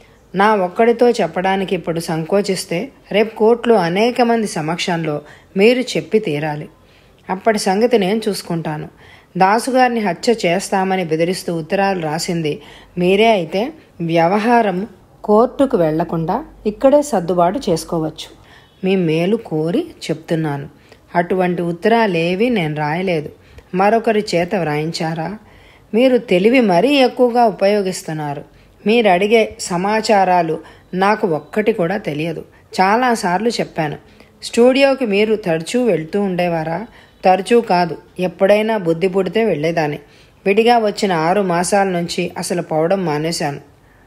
నా ఒక్కడితో చెప్పడానికి ఇప్పుడు సంకోచిస్తే రేపు కోర్టులో అనేక మంది సమక్షంలో మీరు చెప్పి తీరాలి అప్పటి సంగతి నేను చూసుకుంటాను దాసుగారిని హత్య చేస్తామని బెదిరిస్తూ ఉత్తరాలు రాసింది మీరే అయితే వ్యవహారం కోర్టుకు వెళ్లకుండా ఇక్కడే సర్దుబాటు చేసుకోవచ్చు మీ మేలు కోరి చెప్తున్నాను అటువంటి ఉత్తరాలేవి నేను రాయలేదు మరొకరి చేత వ్రాయించారా మీరు తెలివి మరీ ఎక్కువగా ఉపయోగిస్తున్నారు మీరు అడిగే సమాచారాలు నాకు ఒక్కటి కూడా తెలియదు చాలాసార్లు చెప్పాను స్టూడియోకి మీరు తరచూ వెళ్తూ ఉండేవారా తరచూ కాదు ఎప్పుడైనా బుద్ధి పుడితే వెళ్ళేదాన్ని విడిగా వచ్చిన ఆరు మాసాల నుంచి అసలు పోవడం మానేశాను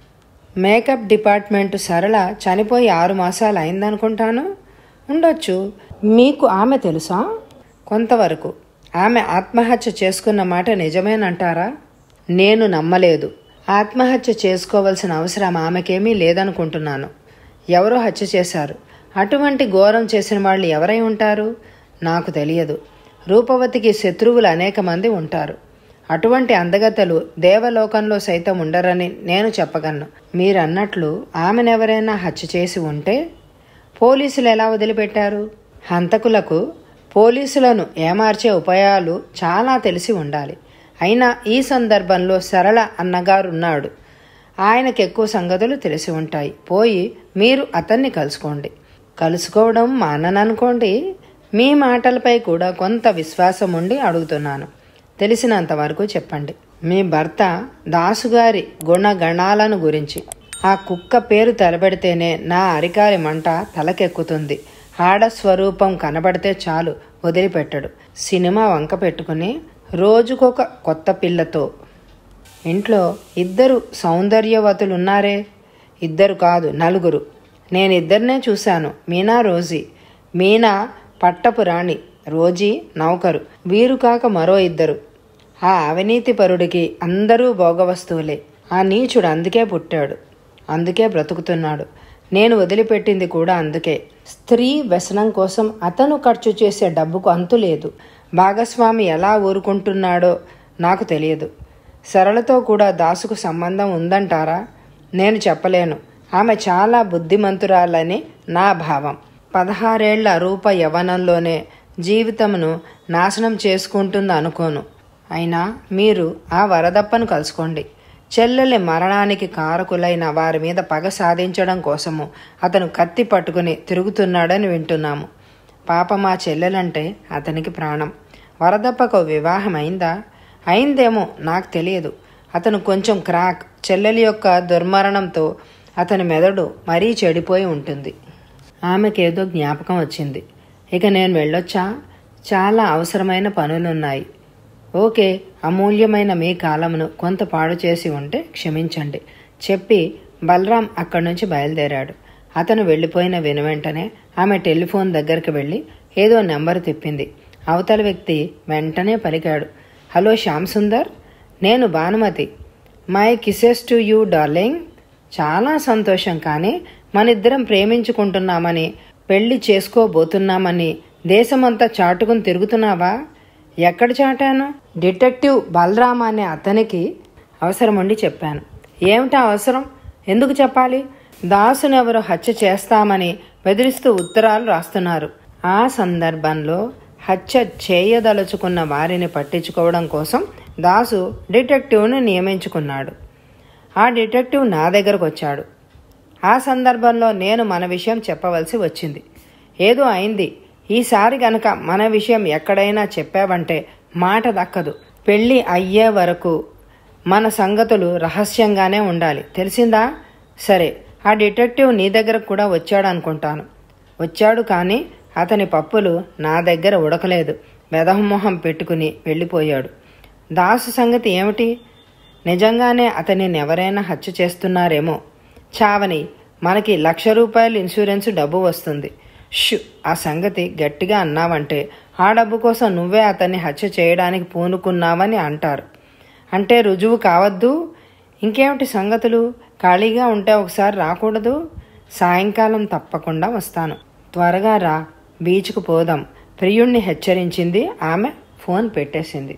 మేకప్ డిపార్ట్మెంట్ సరళ చనిపోయి ఆరు మాసాలు అయిందనుకుంటాను ఉండొచ్చు మీకు ఆమె తెలుసా కొంతవరకు ఆమె ఆత్మహత్య చేసుకున్న మాట నిజమేనంటారా నేను నమ్మలేదు ఆత్మహత్య చేసుకోవాల్సిన అవసరం ఆమెకేమీ లేదనుకుంటున్నాను ఎవరో హత్య చేశారు అటువంటి ఘోరం చేసిన వాళ్ళు ఎవరై ఉంటారు నాకు తెలియదు రూపవతికి శత్రువులు అనేక మంది ఉంటారు అటువంటి అందగతలు దేవలోకంలో సైతం ఉండరని నేను చెప్పగలను మీరన్నట్లు ఆమెనెవరైనా హత్య చేసి ఉంటే పోలీసులు ఎలా వదిలిపెట్టారు హంతకులకు పోలీసులను ఏమార్చే ఉపాయాలు చాలా తెలిసి ఉండాలి అయినా ఈ సందర్భంలో సరళ అన్నగారున్నాడు ఆయనకు ఎక్కువ సంగతులు తెలిసి ఉంటాయి పోయి మీరు అతన్ని కలుసుకోండి కలుసుకోవడం మానననుకోండి మీ మాటలపై కూడా కొంత విశ్వాసం ఉండి అడుగుతున్నాను తెలిసినంత వరకు చెప్పండి మీ భర్త దాసుగారి గుణగణాలను గురించి ఆ కుక్క పేరు తలబెడితేనే నా అరికాలి మంట తలకెక్కుతుంది ఆడ స్వరూపం కనబడితే చాలు వదిలిపెట్టడు సినిమా వంక పెట్టుకుని రోజుకొక కొత్త పిల్లతో ఇంట్లో ఇద్దరు సౌందర్యవతులున్నారే ఇద్దరు కాదు నలుగురు నేను ఇద్దరినే చూశాను మీనా రోజీ మీనా పట్టపు రాణి రోజీ నౌకరు వీరు కాక మరో ఇద్దరు ఆ అవినీతి పరుడికి అందరూ భోగవస్తువులే ఆ నీచుడు అందుకే పుట్టాడు అందుకే బ్రతుకుతున్నాడు నేను వదిలిపెట్టింది కూడా అందుకే స్త్రీ వ్యసనం కోసం అతను ఖర్చు చేసే డబ్బుకు అంతు లేదు భాగస్వామి ఎలా ఊరుకుంటున్నాడో నాకు తెలియదు సరళతో కూడా దాసుకు సంబంధం ఉందంటారా నేను చెప్పలేను ఆమె చాలా బుద్ధిమంతురాలని నా భావం పదహారేళ్ల రూప యవనంలోనే జీవితమును నాశనం చేసుకుంటుంది అనుకోను అయినా మీరు ఆ వరదప్పను కలుసుకోండి చెల్లెలి మరణానికి కారకులైన వారి మీద పగ సాధించడం కోసము అతను కత్తి పట్టుకుని తిరుగుతున్నాడని వింటున్నాము పాప మా చెల్లెలంటే అతనికి ప్రాణం వరదప్పకు వివాహం అయిందా అయిందేమో నాకు తెలియదు అతను కొంచెం క్రాక్ చెల్లెలి యొక్క దుర్మరణంతో అతని మెదడు మరీ చెడిపోయి ఉంటుంది ఆమెకేదో జ్ఞాపకం వచ్చింది ఇక నేను వెళ్ళొచ్చా చాలా అవసరమైన పనులున్నాయి ఓకే అమూల్యమైన మీ కాలమును కొంత పాడు చేసి ఉంటే క్షమించండి చెప్పి బలరాం అక్కడి నుంచి బయలుదేరాడు అతను వెళ్ళిపోయిన వెను వెంటనే ఆమె టెలిఫోన్ దగ్గరికి వెళ్ళి ఏదో నెంబర్ తిప్పింది అవతల వ్యక్తి వెంటనే పలికాడు హలో శ్యామ్ సుందర్ నేను Bhanumathi my kisses to you darling చాలా సంతోషం కానీ మనిద్దరం ప్రేమించుకుంటున్నామని పెళ్లి చేసుకోబోతున్నామని దేశమంతా చాటుకుని తిరుగుతున్నావా ఎక్కడ చాటాను డిటెక్టివ్ బలరామ అనే అతనికి అవసరం ఉండి చెప్పాను ఏమిటా అవసరం ఎందుకు చెప్పాలి దాసునెవరు హత్య చేస్తామని బెదిరిస్తూ ఉత్తరాలు రాస్తున్నారు ఆ సందర్భంలో హత్య చేయదలుచుకున్న వారిని పట్టించుకోవడం కోసం దాసు డిటెక్టివ్ను నియమించుకున్నాడు ఆ డిటెక్టివ్ నా దగ్గరకు వచ్చాడు ఆ సందర్భంలో నేను మన విషయం చెప్పవలసి వచ్చింది ఏదో అయింది ఈసారి గనక మన విషయం ఎక్కడైనా చెప్పావంటే మాట దక్కదు పెళ్ళి అయ్యే వరకు మన సంగతులు రహస్యంగానే ఉండాలి తెలిసిందా సరే ఆ డిటెక్టివ్ నీ దగ్గర కూడా వచ్చాడు అనుకుంటాను వచ్చాడు కానీ అతని పప్పులు నా దగ్గర ఉడకలేదు వెదహమొహం పెట్టుకుని వెళ్ళిపోయాడు దాసు సంగతి ఏమిటి నిజంగానే అతనిని ఎవరైనా హత్య చేస్తున్నారేమో చావని మనకి లక్ష రూపాయలు ఇన్సూరెన్స్ డబ్బు వస్తుంది షు ఆ సంగతి గట్టిగా అన్నావంటే ఆ డబ్బు కోసం నువ్వే అతన్ని హత్య చేయడానికి పూనుకున్నావని అంటారు అంటే రుజువు కావద్దు ఇంకేమిటి సంగతులు ఖాళీగా ఉంటే ఒకసారి రాకూడదు సాయంకాలం తప్పకుండా వస్తాను త్వరగా రా బీచ్కు పోదాం ప్రియుణ్ణి హెచ్చరించింది ఆమె ఫోన్ పెట్టేసింది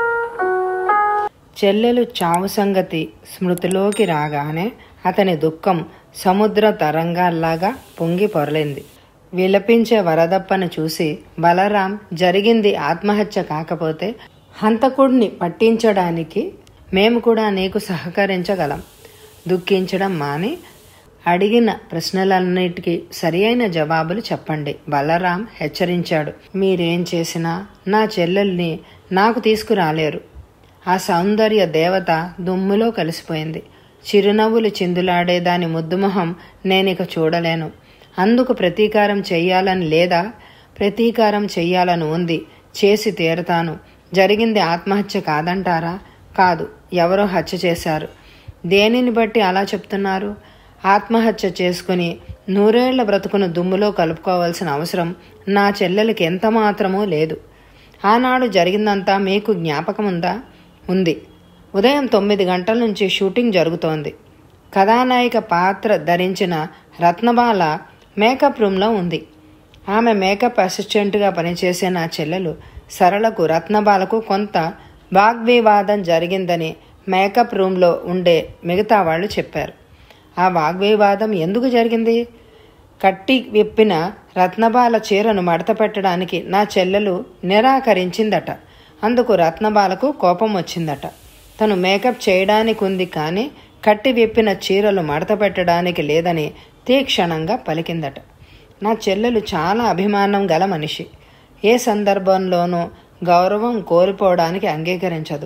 చెల్లెలు చావు సంగతి స్మృతిలోకి రాగానే అతని దుఃఖం సముద్ర తరంగాల్లాగా పొంగి పొరలింది విలపించే వరదప్పను చూసి బలరాం జరిగింది ఆత్మహత్య కాకపోతే హంతకుడిని పట్టించడానికి మేము కూడా నీకు సహకరించగలం దుఃఖించడం మాని అడిగిన ప్రశ్నలన్నిటికీ సరి అయిన జవాబులు చెప్పండి బలరాం హెచ్చరించాడు మీరేం చేసినా నా చెల్లెల్ని నాకు తీసుకురాలేరు ఆ సౌందర్య దేవత దుమ్ములో కలిసిపోయింది చిరునవ్వులు చిందులాడే దాని ముద్దుమొహం నేనిక చూడలేను అందుకు ప్రతీకారం చెయ్యాలని లేదా ప్రతీకారం చెయ్యాలని ఉంది చేసి తీరతాను జరిగింది ఆత్మహత్య కాదంటారా కాదు ఎవరో హత్య చేశారు దేనిని బట్టి అలా చెప్తున్నారు ఆత్మహత్య చేసుకుని నూరేళ్ల బ్రతుకును దుమ్ములో కలుపుకోవాల్సిన అవసరం నా చెల్లెలకి ఎంత మాత్రమూ లేదు ఆనాడు జరిగిందంతా మీకు జ్ఞాపకం ఉందా ఉంది ఉదయం తొమ్మిది గంటల నుంచి షూటింగ్ జరుగుతోంది కథానాయిక పాత్ర ధరించిన రత్నబాల మేకప్ రూమ్లో ఉంది ఆమె మేకప్ అసిస్టెంట్గా పనిచేసే నా చెల్లెలు సరళకు రత్నబాలకు కొంత వాగ్వివాదం జరిగిందని మేకప్ రూమ్లో ఉండే మిగతా వాళ్ళు చెప్పారు ఆ వాగ్వివాదం ఎందుకు జరిగింది కట్టి విప్పిన రత్నబాల చీరను మడత పెట్టడానికి నా చెల్లెలు నిరాకరించిందట అందుకు రత్నబాలకు కోపం వచ్చిందట తను మేకప్ చేయడానికి ఉంది కానీ కట్టి విప్పిన చీరలు మడత పెట్టడానికి లేదని తీక్షణంగా పలికిందట నా చెల్లెలు చాలా అభిమానం గల మనిషి ఏ సందర్భంలోనూ గౌరవం కోల్పోవడానికి అంగీకరించదు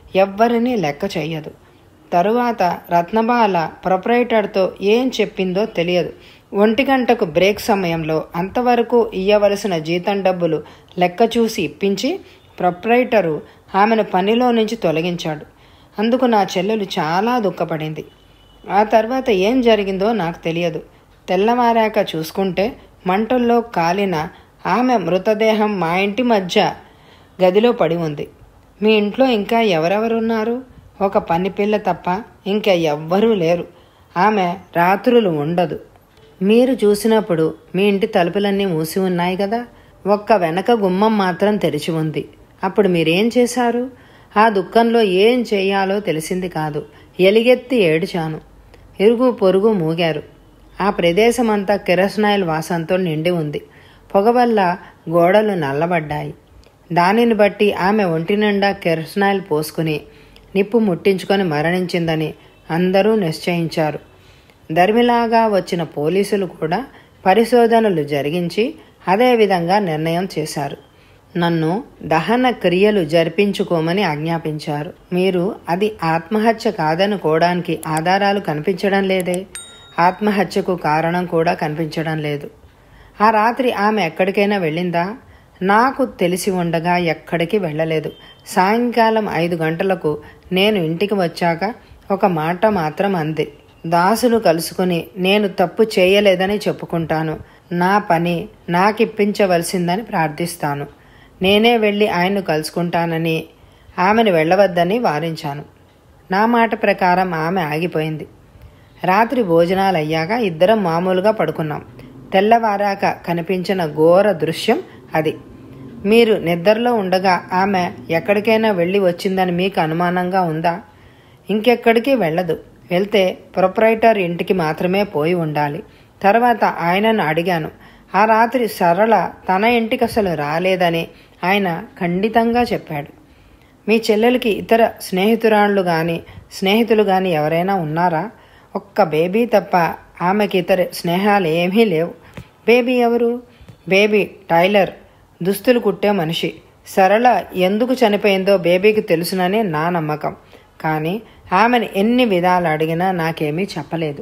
ఎవ్వరినీ లెక్క చెయ్యదు తరువాత రత్నబాల ప్రొపరేటర్తో ఏం చెప్పిందో తెలియదు ఒంటి గంటకు బ్రేక్ సమయంలో అంతవరకు ఇయ్యవలసిన జీతం డబ్బులు లెక్క చూసి ఇప్పించి ప్రొపరేటరు ఆమెను పనిలో నుంచి తొలగించాడు అందుకు నా చెల్లెలు చాలా దుఃఖపడింది ఆ తర్వాత ఏం జరిగిందో నాకు తెలియదు తెల్లవారాక చూసుకుంటే మంటల్లో కాలిన ఆమె మృతదేహం మా ఇంటి మధ్య గదిలో పడి ఉంది మీ ఇంట్లో ఇంకా ఎవరెవరున్నారు ఒక పని పిల్ల తప్ప ఇంకా ఎవ్వరూ లేరు ఆమె రాత్రులు ఉండదు మీరు చూసినప్పుడు మీ ఇంటి తలుపులన్నీ మూసి ఉన్నాయి కదా ఒక్క వెనక గుమ్మం మాత్రం తెరిచి ఉంది అప్పుడు మీరేం చేశారు ఆ దుఃఖంలో ఏం చేయాలో తెలిసింది కాదు ఎలిగెత్తి ఏడ్చాను ఇరుగు పొరుగు మూగారు ఆ ప్రదేశమంతా కిరసనాయిల్ వాసంతో నిండి ఉంది పొగ వల్ల గోడలు నల్లబడ్డాయి దానిని బట్టి ఆమె ఒంటి నిండా కిరసనాయిల్ పోసుకుని నిప్పు ముట్టించుకొని మరణించిందని అందరూ నిశ్చయించారు ధర్మిలాగా వచ్చిన పోలీసులు కూడా పరిశోధనలు జరిగించి అదేవిధంగా నిర్ణయం చేశారు నన్ను దహన క్రియలు జరిపించుకోమని ఆజ్ఞాపించారు మీరు అది ఆత్మహత్య కాదనుకోవడానికి ఆధారాలు కనిపించడం లేదే ఆత్మహత్యకు కారణం కూడా కనిపించడం లేదు ఆ రాత్రి ఆమె ఎక్కడికైనా వెళ్ళిందా నాకు తెలిసి ఉండగా ఎక్కడికి వెళ్ళలేదు సాయంకాలం ఐదు గంటలకు నేను ఇంటికి వచ్చాక ఒక మాట మాత్రం అంది దాసును కలుసుకుని నేను తప్పు చేయలేదని చెప్పుకుంటాను నా పని నాకిప్పించవలసిందని ప్రార్థిస్తాను నేనే వెళ్ళి ఆయన్ను కలుసుకుంటానని ఆమెను వెళ్ళవద్దని వారించాను నా మాట ప్రకారం ఆమె ఆగిపోయింది రాత్రి భోజనాలు అయ్యాక ఇద్దరం మామూలుగా పడుకున్నాం తెల్లవారాక కనిపించిన ఘోర దృశ్యం అది మీరు నిద్రలో ఉండగా ఆమె ఎక్కడికైనా వెళ్ళి వచ్చిందని మీకు అనుమానంగా ఉందా ఇంకెక్కడికి వెళ్ళదు వెళ్తే ప్రొపరైటర్ ఇంటికి మాత్రమే పోయి ఉండాలి తర్వాత ఆయనను అడిగాను ఆ రాత్రి సరళ తన ఇంటికి అసలు రాలేదని ఆయన ఖండితంగా చెప్పాడు మీ చెల్లెలకి ఇతర స్నేహితురాళ్ళు కానీ స్నేహితులు కానీ ఎవరైనా ఉన్నారా ఒక్క బేబీ తప్ప ఆమెకి ఇతర స్నేహాలు ఏమీ లేవు బేబీ ఎవరు బేబీ టైలర్ దుస్తులు కుట్టే మనిషి సరళ ఎందుకు చనిపోయిందో బేబీకి తెలుసునని నా నమ్మకం కానీ ఆమెను ఎన్ని విధాలు అడిగినా నాకేమీ చెప్పలేదు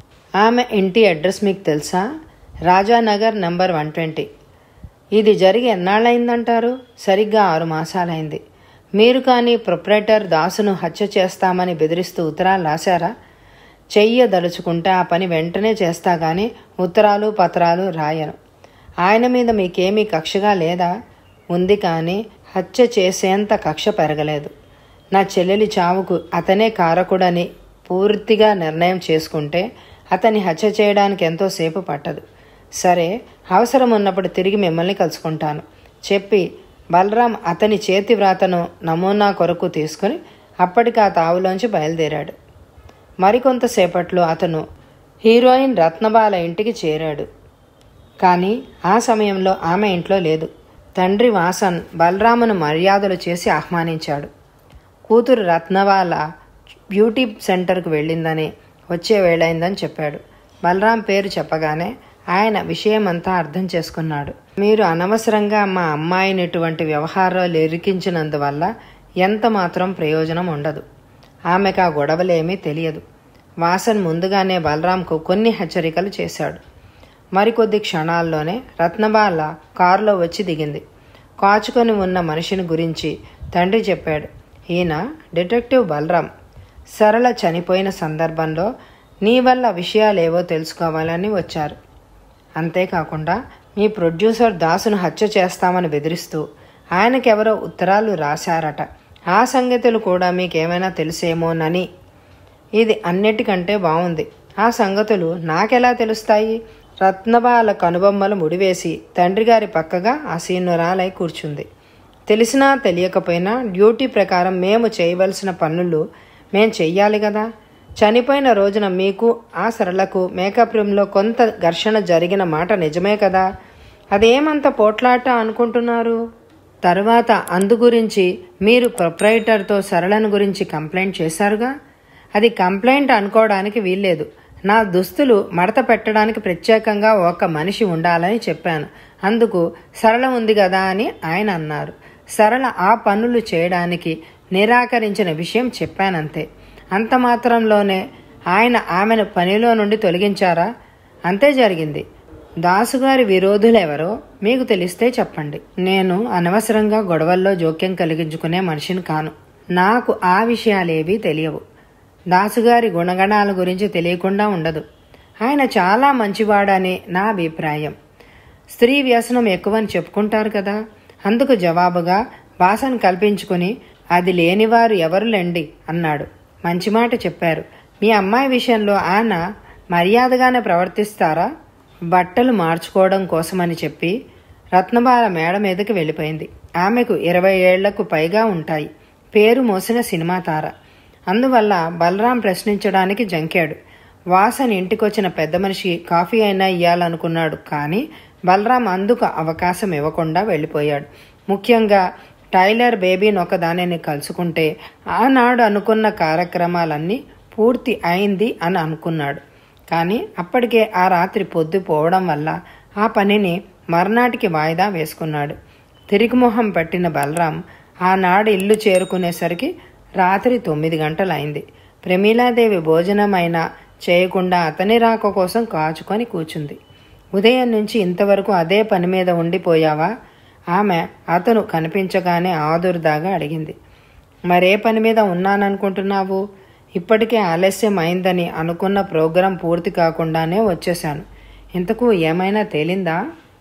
ఆమె ఇంటి అడ్రస్ మీకు తెలుసా రాజానగర్ నంబర్ వన్ ట్వంటీ ఇది జరిగి ఎన్నాళ్ళయిందంటారు సరిగ్గా ఆరు మాసాలైంది మీరు కానీ ప్రొపరేటర్ దాసును హత్య చేస్తామని బెదిరిస్తూ ఉత్తరాలు రాశారా చెయ్యదలుచుకుంటే ఆ పని వెంటనే చేస్తా కానీ ఉత్తరాలు పత్రాలు రాయను ఆయన మీద మీకేమీ కక్షగా లేదా ఉంది కానీ హత్య చేసేంత కక్ష పెరగలేదు నా చెల్లెలి చావుకు అతనే కారకుడని పూర్తిగా నిర్ణయం చేసుకుంటే అతన్ని హత్య చేయడానికి ఎంతోసేపు పట్టదు సరే అవసరం ఉన్నప్పుడు తిరిగి మిమ్మల్ని కలుసుకుంటాను చెప్పి బలరాం అతని చేతి వ్రాతను నమూనా కొరకు తీసుకుని అప్పటికి ఆ తావులోంచి బయలుదేరాడు మరికొంతసేపట్లో అతను హీరోయిన్ రత్నబాల ఇంటికి చేరాడు కానీ ఆ సమయంలో ఆమె ఇంట్లో లేదు తండ్రి వాసన్ బలరామును మర్యాదలు చేసి ఆహ్వానించాడు కూతురు రత్నబాల బ్యూటీ సెంటర్కు వెళ్ళిందని వచ్చే వేళైందని చెప్పాడు బలరాం పేరు చెప్పగానే ఆయన విషయమంతా అర్థం చేసుకున్నాడు మీరు అనవసరంగా మా అమ్మాయిని ఇటువంటి వ్యవహారాలు ఇరికించినందువల్ల ఎంత మాత్రం ప్రయోజనం ఉండదు ఆమెకు ఆ గొడవలేమీ తెలియదు వాసన్ ముందుగానే బలరాంకు కొన్ని హెచ్చరికలు చేశాడు మరికొద్ది క్షణాల్లోనే రత్నబాల కారులో వచ్చి దిగింది కాచుకొని ఉన్న మనిషిని గురించి తండ్రి చెప్పాడు ఈయన డిటెక్టివ్ బలరాం సరళ చనిపోయిన సందర్భంలో నీ వల్ల విషయాలేవో తెలుసుకోవాలని వచ్చారు అంతేకాకుండా మీ ప్రొడ్యూసర్ దాసును హత్య చేస్తామని బెదిరిస్తూ ఆయనకెవరో ఉత్తరాలు రాశారట ఆ సంగతులు కూడా మీకేమైనా తెలిసేమోనని ఇది అన్నిటికంటే బాగుంది ఆ సంగతులు నాకెలా తెలుస్తాయి రత్నబాల కనుబొమ్మలు ముడివేసి తండ్రిగారి పక్కగా ఆసీనురాలై కూర్చుంది తెలిసినా తెలియకపోయినా డ్యూటీ ప్రకారం మేము చేయవలసిన పనులు మేం చెయ్యాలి కదా చనిపోయిన రోజున మీకు ఆ సరళకు మేకప్ రూమ్లో కొంత ఘర్షణ జరిగిన మాట నిజమే కదా అదేమంత పోట్లాట అనుకుంటున్నారు తర్వాత అందు గురించి మీరు ప్రొప్రైటర్తో సరళను గురించి కంప్లైంట్ చేశారుగా అది కంప్లైంట్ అనుకోవడానికి వీల్లేదు నా దుస్తులు మడత పెట్టడానికి ప్రత్యేకంగా ఒక మనిషి ఉండాలని చెప్పాను అందుకు సరళ ఉంది కదా అని ఆయన అన్నారు సరళ ఆ పనులు చేయడానికి నిరాకరించిన విషయం చెప్పానంతే అంత మాత్రంలోనే ఆయన ఆమెను పనిలో నుండి తొలగించారా అంతే జరిగింది దాసుగారి విరోధులెవరో మీకు తెలిస్తే చెప్పండి నేను అనవసరంగా గొడవల్లో జోక్యం కలిగించుకునే మనిషిని కాను నాకు ఆ విషయాలేవీ తెలియవు దాసుగారి గుణగణాల గురించి తెలియకుండా ఉండదు ఆయన చాలా మంచివాడని నా అభిప్రాయం స్త్రీ వ్యసనం ఎక్కువని చెప్పుకుంటారు కదా అందుకు జవాబుగా వాసన కల్పించుకుని అది లేనివారు ఎవరులేండి అన్నాడు మంచి మాట చెప్పారు మీ అమ్మాయి విషయంలో ఆయన మర్యాదగానే ప్రవర్తిస్తారా బట్టలు మార్చుకోవడం కోసమని చెప్పి రత్నబాల మేడ మీదకి వెళ్ళిపోయింది ఆమెకు ఇరవై ఏళ్లకు పైగా ఉంటాయి పేరు మోసిన సినిమా తార అందువల్ల బలరాం ప్రశ్నించడానికి జంకాడు వాసన్ ఇంటికొచ్చిన పెద్ద మనిషి కాఫీ అయినా ఇయ్యాలనుకున్నాడు కానీ బలరాం అందుకు అవకాశం ఇవ్వకుండా వెళ్ళిపోయాడు ముఖ్యంగా టైలర్ బేబీని ఒకదానిని కలుసుకుంటే ఆనాడు అనుకున్న కార్యక్రమాలన్నీ పూర్తి అయింది అని అనుకున్నాడు కానీ అప్పటికే ఆ రాత్రి పొద్దు పోవడం వల్ల ఆ పనిని మర్నాటికి వాయిదా వేసుకున్నాడు తిరిగి మొహం పట్టిన బలరాం ఆనాడు ఇల్లు చేరుకునేసరికి రాత్రి తొమ్మిది గంటలైంది ప్రమీలాదేవి భోజనమైనా చేయకుండా అతని రాక కోసం కాచుకొని కూర్చుంది ఉదయం నుంచి ఇంతవరకు అదే పని మీద ఉండిపోయావా ఆమె అతను కనిపించగానే ఆదుర్దాగా అడిగింది మరే పని మీద ఉన్నాననుకుంటున్నావు ఇప్పటికే ఆలస్యం అయిందని అనుకున్న ప్రోగ్రాం పూర్తి కాకుండానే వచ్చేశాను ఇంతకు ఏమైనా తేలిందా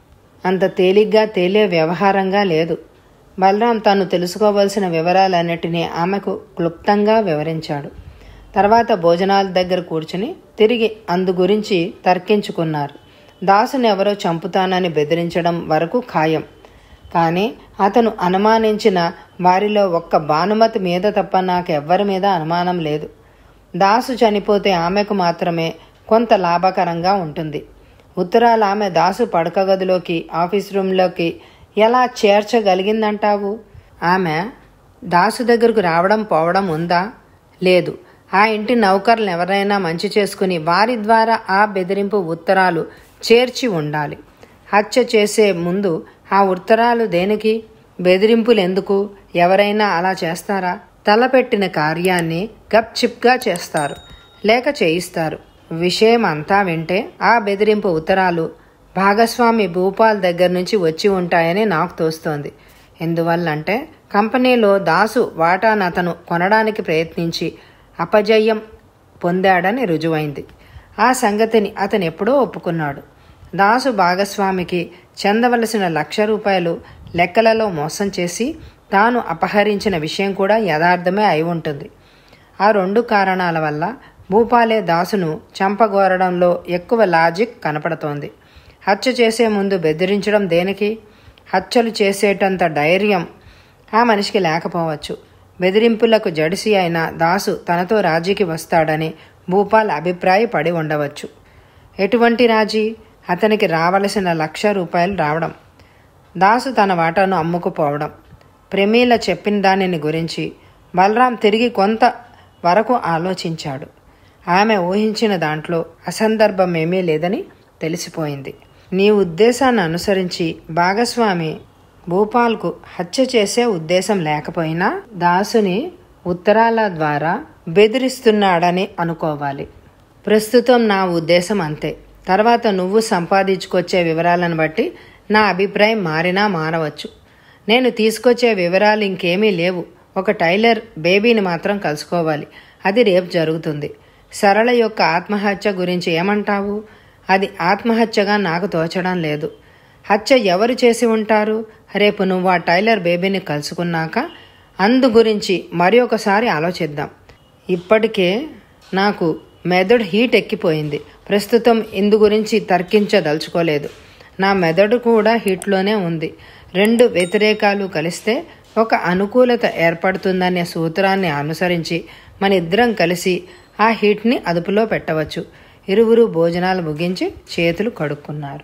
అంత తేలిగ్గా తేలే వ్యవహారంగా లేదు బలరాం తాను తెలుసుకోవలసిన వివరాలన్నిటినీ ఆమెకు క్లుప్తంగా వివరించాడు తర్వాత భోజనాల దగ్గర కూర్చుని తిరిగి అందు గురించి తర్కించుకున్నారు దాసుని ఎవరో చంపుతానని బెదిరించడం వరకు ఖాయం కానీ అతను అనుమానించిన వారిలో ఒక్క భానుమతి మీద తప్ప నాకెవ్వరి మీద అనుమానం లేదు దాసు చనిపోతే ఆమెకు మాత్రమే కొంత లాభకరంగా ఉంటుంది ఉత్తరాలు ఆమె దాసు పడక గదిలోకి ఆఫీస్ రూమ్లోకి ఎలా చేర్చగలిగిందంటావు ఆమె దాసు దగ్గరకు రావడం పోవడం ఉందా లేదు ఆ ఇంటి నౌకర్లను ఎవరైనా మంచి చేసుకుని వారి ద్వారా ఆ బెదిరింపు ఉత్తరాలు చేర్చి ఉండాలి హత్య చేసే ముందు ఆ ఉత్తరాలు దేనికి బెదిరింపులు ఎందుకు ఎవరైనా అలా చేస్తారా తలపెట్టిన కార్యాన్ని గప్చిప్గా చేస్తారు లేక చేయిస్తారు విషయం అంతా వింటే ఆ బెదిరింపు ఉత్తరాలు భాగస్వామి భూపాల్ దగ్గర నుంచి వచ్చి ఉంటాయని నాకు తోస్తోంది ఎందువల్లంటే కంపెనీలో దాసు వాటాను అతను కొనడానికి ప్రయత్నించి అపజయం పొందాడని రుజువైంది ఆ సంగతిని అతను ఎప్పుడో ఒప్పుకున్నాడు దాసు భాగస్వామికి చెందవలసిన లక్ష రూపాయలు లెక్కలలో మోసం చేసి తాను అపహరించిన విషయం కూడా యథార్థమే అయి ఉంటుంది ఆ రెండు కారణాల వల్ల భూపాలే దాసును చంపగోరడంలో ఎక్కువ లాజిక్ కనపడుతోంది హత్య చేసే ముందు బెదిరించడం దేనికి హత్యలు చేసేటంత ధైర్యం ఆ మనిషికి లేకపోవచ్చు బెదిరింపులకు జడిసి అయిన దాసు తనతో రాజీకి వస్తాడని భూపాల్ అభిప్రాయపడి ఉండవచ్చు ఎటువంటి రాజీ అతనికి రావలసిన లక్ష రూపాయలు రావడం దాసు తన వాటాను అమ్ముకుపోవడం ప్రమీల చెప్పిన దానిని గురించి బలరాం తిరిగి కొంత వరకు ఆలోచించాడు ఆమె ఊహించిన దాంట్లో అసందర్భం ఏమీ లేదని తెలిసిపోయింది నీ ఉద్దేశాన్ని అనుసరించి భాగస్వామి భూపాల్కు హత్య చేసే ఉద్దేశం లేకపోయినా దాసుని ఉత్తరాల ద్వారా బెదిరిస్తున్నాడని అనుకోవాలి ప్రస్తుతం నా ఉద్దేశం అంతే తర్వాత నువ్వు సంపాదించుకొచ్చే వివరాలను బట్టి నా అభిప్రాయం మారినా మారవచ్చు నేను తీసుకొచ్చే వివరాలు ఇంకేమీ లేవు ఒక టైలర్ బేబీని మాత్రం కలుసుకోవాలి అది రేపు జరుగుతుంది సరళ యొక్క ఆత్మహత్య గురించి ఏమంటావు అది ఆత్మహత్యగా నాకు తోచడం లేదు హత్య ఎవరు చేసి ఉంటారు రేపు నువ్వు ఆ టైలర్ బేబీని కలుసుకున్నాక అందు గురించి మరి ఒకసారి ఆలోచిద్దాం ఇప్పటికే నాకు మెదడు హీట్ ఎక్కిపోయింది ప్రస్తుతం ఇందు గురించి తర్కించదలుచుకోలేదు నా మెదడు కూడా హీట్లోనే ఉంది రెండు వ్యతిరేకాలు కలిస్తే ఒక అనుకూలత ఏర్పడుతుందనే సూత్రాన్ని అనుసరించి మన ఇద్దరం కలిసి ఆ హీట్ని అదుపులో పెట్టవచ్చు ఇరువురు భోజనాలు ముగించి చేతులు కడుక్కున్నారు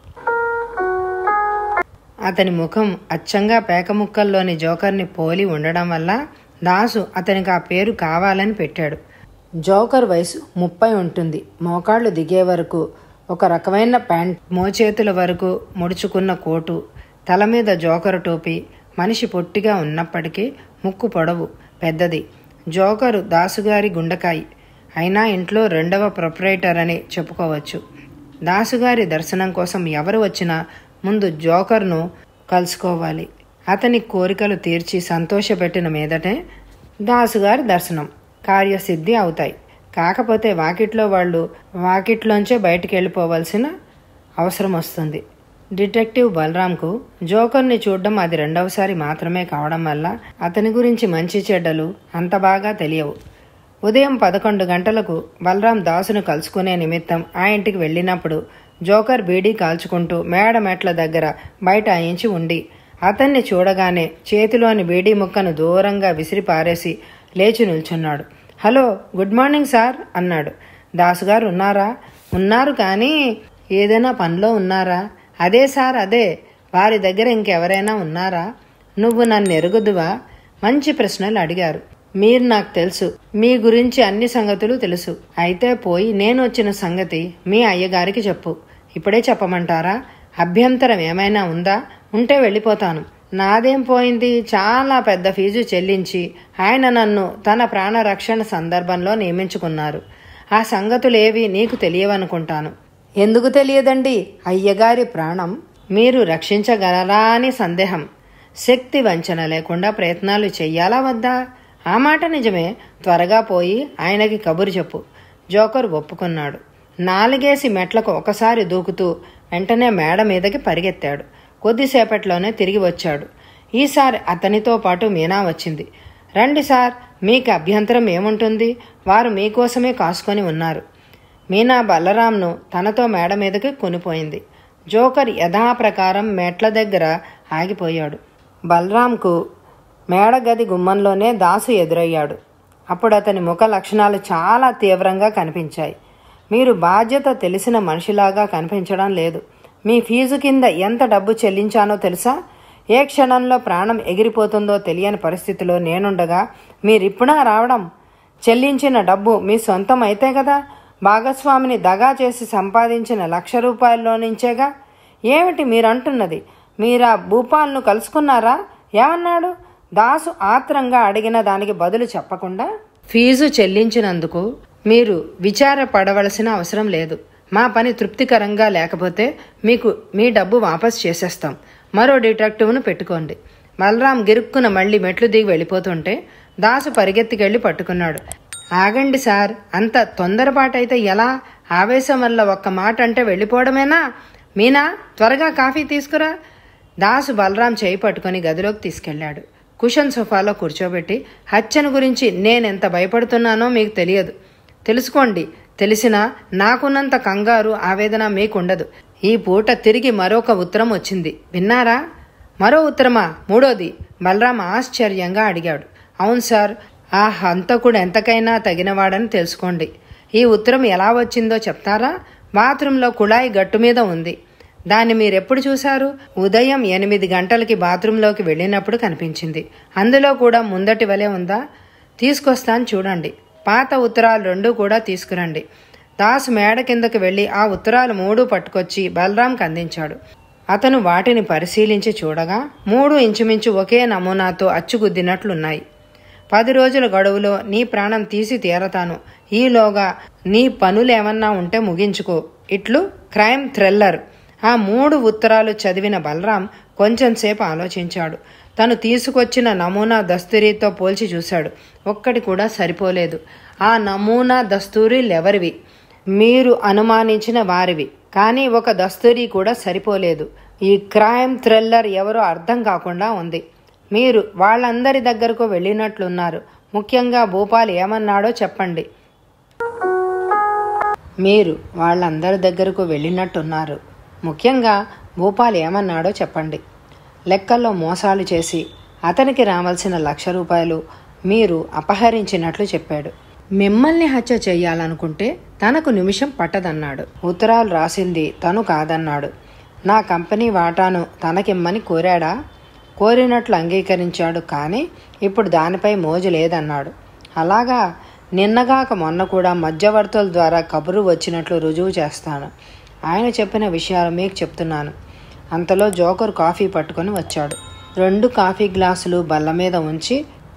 అతని ముఖం అచ్చంగా పేకముక్కల్లోని జోకర్ని పోలి ఉండడం వల్ల దాసు అతనికి ఆ పేరు కావాలని పెట్టాడు జోకర్ వయసు ముప్పై ఉంటుంది మోకాళ్ళు దిగే వరకు ఒక రకమైన ప్యాంట్ మోచేతుల వరకు ముడుచుకున్న కోటు తల మీద జోకర్ టోపీ మనిషి పొట్టిగా ఉన్నప్పటికీ ముక్కు పొడవు పెద్దది జోకరు దాసుగారి గుండకాయి అయినా ఇంట్లో రెండవ ప్రొపరేటర్ అని చెప్పుకోవచ్చు దాసుగారి దర్శనం కోసం ఎవరు వచ్చినా ముందు జోకర్ను కలుసుకోవాలి అతని కోరికలు తీర్చి సంతోషపెట్టిన మీదటే దాసుగారి దర్శనం కార్యసిద్ధి అవుతాయి కాకపోతే వాకిట్లో వాళ్ళు వాకిట్లోంచే బయటికి వెళ్ళిపోవాల్సిన అవసరం వస్తుంది డిటెక్టివ్ బలరాంకు జోకర్ని చూడడం అది రెండవసారి మాత్రమే కావడం వల్ల అతని గురించి మంచి చెడ్డలు అంత బాగా తెలియవు ఉదయం పదకొండు గంటలకు బలరాం దాసును కలుసుకునే నిమిత్తం ఆ ఇంటికి వెళ్ళినప్పుడు జోకర్ బీడీ కాల్చుకుంటూ మేడ మెట్ల దగ్గర బయట ఆయించి ఉండి అతన్ని చూడగానే చేతిలోని బీడీ ముక్కను దూరంగా విసిరి పారేసి లేచి నిల్చున్నాడు హలో గుడ్ మార్నింగ్ సార్ అన్నాడు దాసుగారు ఉన్నారా ఉన్నారు కానీ ఏదైనా పనిలో ఉన్నారా అదే సార్ అదే వారి దగ్గర ఇంకెవరైనా ఉన్నారా నువ్వు నన్ను ఎరుగుదువా మంచి ప్రశ్నలు అడిగారు మీరు నాకు తెలుసు మీ గురించి అన్ని సంగతులు తెలుసు అయితే పోయి నేను వచ్చిన సంగతి మీ అయ్యగారికి చెప్పు ఇప్పుడే చెప్పమంటారా అభ్యంతరం ఏమైనా ఉందా ఉంటే వెళ్ళిపోతాను నాదేం పోయింది చాలా పెద్ద ఫీజు చెల్లించి ఆయన నన్ను తన ప్రాణరక్షణ సందర్భంలో నియమించుకున్నారు ఆ సంగతులేవి నీకు తెలియవనుకుంటాను ఎందుకు తెలియదండి అయ్యగారి ప్రాణం మీరు రక్షించగలరా అని సందేహం శక్తి వంచన లేకుండా ప్రయత్నాలు చెయ్యాలా వద్దా ఆ మాట నిజమే త్వరగా పోయి ఆయనకి కబురు చెప్పు జోకర్ ఒప్పుకున్నాడు నాలుగేసి మెట్లకు ఒకసారి దూకుతూ వెంటనే మేడ మీదకి పరిగెత్తాడు కొద్దిసేపట్లోనే తిరిగి వచ్చాడు ఈసారి అతనితో పాటు మీనా వచ్చింది రండి సార్ మీకు అభ్యంతరం ఏముంటుంది వారు మీకోసమే కాసుకొని ఉన్నారు మీనా బలరాంను తనతో మేడ మీదకి కొనిపోయింది జోకర్ యథాప్రకారం మెట్ల దగ్గర ఆగిపోయాడు బలరాంకు మేడగది గుమ్మంలోనే దాసు ఎదురయ్యాడు అప్పుడు అతని ముఖ లక్షణాలు చాలా తీవ్రంగా కనిపించాయి మీరు బాధ్యత తెలిసిన మనిషిలాగా కనిపించడం లేదు మీ ఫీజు కింద ఎంత డబ్బు చెల్లించానో తెలుసా ఏ క్షణంలో ప్రాణం ఎగిరిపోతుందో తెలియని పరిస్థితిలో నేనుండగా మీరిప్పుడా రావడం చెల్లించిన డబ్బు మీ సొంతం అయితే కదా భాగస్వామిని దగా చేసి సంపాదించిన లక్ష రూపాయల్లో నుంచేగా ఏమిటి మీరంటున్నది మీరా భూపాల్ను కలుసుకున్నారా ఏమన్నాడు దాసు ఆత్రంగా అడిగిన దానికి బదులు చెప్పకుండా ఫీజు చెల్లించినందుకు మీరు విచారపడవలసిన అవసరం లేదు మా పని తృప్తికరంగా లేకపోతే మీకు మీ డబ్బు వాపస్ చేసేస్తాం మరో డిటెక్టివ్ను పెట్టుకోండి బలరాం గిరుక్కున మళ్ళీ మెట్లు దిగి వెళ్ళిపోతుంటే దాసు పరిగెత్తికెళ్ళి పట్టుకున్నాడు ఆగండి సార్ అంత తొందరపాటైతే ఎలా ఆవేశం వల్ల ఒక్క మాట అంటే వెళ్ళిపోవడమేనా మీనా త్వరగా కాఫీ తీసుకురా దాసు బలరాం చేయి పట్టుకొని గదిలోకి తీసుకెళ్లాడు కుషన్ సోఫాలో కూర్చోబెట్టి హత్యను గురించి నేనెంత భయపడుతున్నానో మీకు తెలియదు తెలుసుకోండి తెలిసినా నాకున్నంత కంగారు ఆవేదన మీకుండదు ఈ పూట తిరిగి మరొక ఉత్తరం వచ్చింది విన్నారా మరో ఉత్తరమా మూడోది బలరాం ఆశ్చర్యంగా అడిగాడు అవును సార్ ఆ హంతకుడు ఎంతకైనా తగినవాడని తెలుసుకోండి ఈ ఉత్తరం ఎలా వచ్చిందో చెప్తారా బాత్రూంలో కుళాయి గట్టు మీద ఉంది దాన్ని మీరెప్పుడు చూశారు ఉదయం ఎనిమిది గంటలకి బాత్రూంలోకి వెళ్ళినప్పుడు కనిపించింది అందులో కూడా ముందటి వలె ఉందా తీసుకొస్తాను చూడండి పాత ఉత్తరాలు రెండు కూడా తీసుకురండి దాసు మేడ కిందకు వెళ్ళి ఆ ఉత్తరాలు మూడు పట్టుకొచ్చి బలరాంకి అందించాడు అతను వాటిని పరిశీలించి చూడగా మూడు ఇంచుమించు ఒకే నమూనాతో అచ్చుగుద్దినట్లున్నాయి పది రోజుల గడువులో నీ ప్రాణం తీసి తీరతాను ఈలోగా నీ పనులేమన్నా ఉంటే ముగించుకో ఇట్లు క్రైమ్ థ్రిల్లర్ ఆ మూడు ఉత్తరాలు చదివిన బలరాం కొంచెంసేపు ఆలోచించాడు తను తీసుకొచ్చిన నమూనా దస్తూరితో పోల్చి చూశాడు ఒక్కటి కూడా సరిపోలేదు ఆ నమూనా దస్తూరీలెవరివి మీరు అనుమానించిన వారివి కానీ ఒక దస్తూరి కూడా సరిపోలేదు ఈ క్రైమ్ థ్రిల్లర్ ఎవరో అర్థం కాకుండా ఉంది మీరు వాళ్ళందరి దగ్గరకు వెళ్ళినట్లున్నారు ముఖ్యంగా భూపాల్ ఏమన్నాడో చెప్పండి మీరు వాళ్ళందరి దగ్గరకు వెళ్ళినట్టున్నారు ముఖ్యంగా భూపాల్ ఏమన్నాడో చెప్పండి లెక్కల్లో మోసాలు చేసి అతనికి రావాల్సిన లక్ష రూపాయలు మీరు అపహరించినట్లు చెప్పాడు మిమ్మల్ని హత్య చెయ్యాలనుకుంటే తనకు నిమిషం పట్టదన్నాడు ఉత్తరాలు రాసింది తను కాదన్నాడు నా కంపెనీ వాటాను తనకిమ్మని కోరాడా కోరినట్లు అంగీకరించాడు కానీ ఇప్పుడు దానిపై మోజు లేదన్నాడు అలాగా నిన్నగాక మొన్న కూడా మధ్యవర్తుల ద్వారా కబురు వచ్చినట్లు రుజువు చేస్తాను ఆయన చెప్పిన విషయాలు మీకు చెప్తున్నాను అంతలో జోకర్ కాఫీ పట్టుకొని వచ్చాడు రెండు కాఫీ గ్లాసులు బల్ల మీద ఉంచి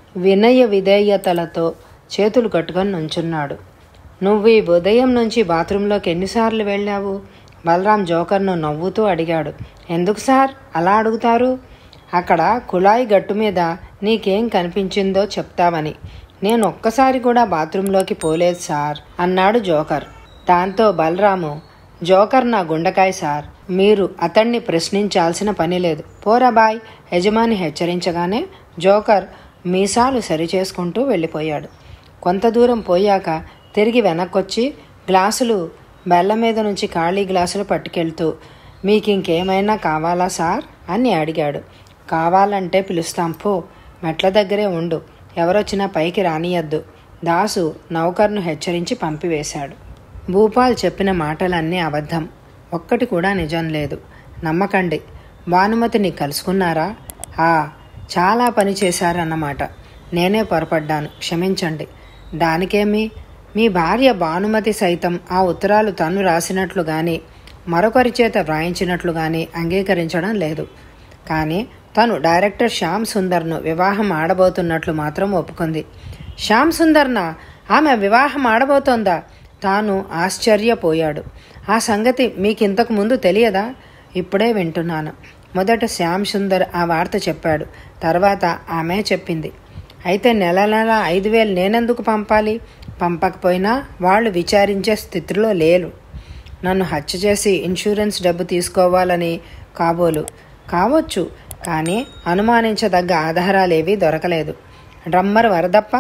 వినయ విధేయతలతో చేతులు కట్టుకొని నుంచున్నాడు నువ్వు ఈ ఉదయం నుంచి బాత్రూంలోకి ఎన్నిసార్లు వెళ్ళావు బలరాం జోకర్ను నవ్వుతూ అడిగాడు ఎందుకు సార్ అలా అడుగుతారు అక్కడ కుళాయి గట్టు మీద నీకేం కనిపించిందో చెప్తావని నేను ఒక్కసారి కూడా బాత్రూంలోకి పోలేదు సార్ అన్నాడు జోకర్ దాంతో బలరాము జోకర్ నా గుండకాయ సార్ మీరు అతన్ని ప్రశ్నించాల్సిన పని లేదు పోరా బాయ్ యజమాని హెచ్చరించగానే జోకర్ మీసాలు సరిచేసుకుంటూ వెళ్ళిపోయాడు కొంత దూరం పోయాక తిరిగి వెనక్కొచ్చి గ్లాసులు బెల్ల మీద నుంచి ఖాళీ గ్లాసులు పట్టుకెళ్తూ మీకు ఇంకేమైనా కావాలా సార్ అని అడిగాడు కావాలంటే పిలుస్తాం పో మెట్ల దగ్గరే ఉండు ఎవరొచ్చినా పైకి రానియద్దు దాసు నౌకర్ను హెచ్చరించి పంపివేశాడు భూపాల్ చెప్పిన మాటలన్నీ అబద్ధం ఒక్కటి కూడా నిజం లేదు నమ్మకండి భానుమతిని కలుసుకున్నారా ఆ చాలా పని చేశారన్నమాట నేనే పొరపడ్డాను క్షమించండి దానికేమి మీ భార్య భానుమతి సైతం ఆ ఉత్తరాలు తను రాసినట్లు కానీ మరొకరి చేత వ్రాయించినట్లు కానీ అంగీకరించడం లేదు కానీ తను డైరెక్టర్ శ్యామ్ సుందర్ను వివాహం ఆడబోతున్నట్లు మాత్రం ఒప్పుకుంది శ్యామ్ సుందర్న ఆమె వివాహం ఆడబోతోందా తాను ఆశ్చర్యపోయాడు ఆ సంగతి మీకింతకు ముందు తెలియదా ఇప్పుడే వింటున్నాను మొదట శ్యామ్ సుందర్ ఆ వార్త చెప్పాడు తర్వాత ఆమె చెప్పింది అయితే నెల నెల ఐదు వేలు నేనెందుకు పంపాలి పంపకపోయినా వాళ్ళు విచారించే స్థితిలో లేరు నన్ను హత్య చేసి ఇన్సూరెన్స్ డబ్బు తీసుకోవాలని కాబోలు కావచ్చు కానీ అనుమానించదగ్గ ఆధారాలేవీ దొరకలేదు డ్రమ్మర్ వరదప్ప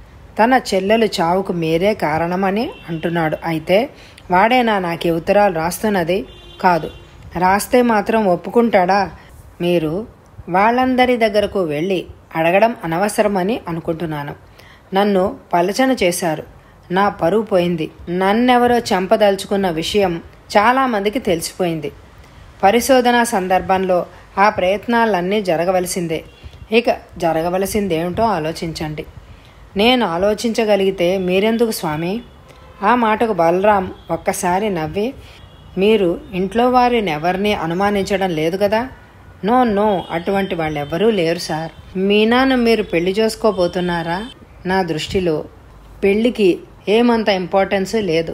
తన చెల్లెలు చావుకు మీరే కారణమని అంటున్నాడు అయితే వాడేనా నాకు ఈ ఉత్తరాలు రాస్తున్నది కాదు రాస్తే మాత్రం ఒప్పుకుంటాడా మీరు వాళ్ళందరి దగ్గరకు వెళ్ళి అడగడం అనవసరమని అనుకుంటున్నాను నన్ను పలచన చేశారు నా పరువు పోయింది నన్నెవరో చంపదలుచుకున్న విషయం చాలామందికి తెలిసిపోయింది పరిశోధన సందర్భంలో ఆ ప్రయత్నాలన్నీ జరగవలసిందే ఇక జరగవలసిందేమిటో ఆలోచించండి నేను ఆలోచించగలిగితే మీరెందుకు స్వామి ఆ మాటకు బలరాం ఒక్కసారి నవ్వి మీరు ఇంట్లో వారిని ఎవరిని అనుమానించడం లేదు కదా నో నో అటువంటి వాళ్ళెవ్వరూ లేరు సార్ మీనాను మీరు పెళ్లి చేసుకోబోతున్నారా నా దృష్టిలో పెళ్లికి ఏమంత ఇంపార్టెన్స్ లేదు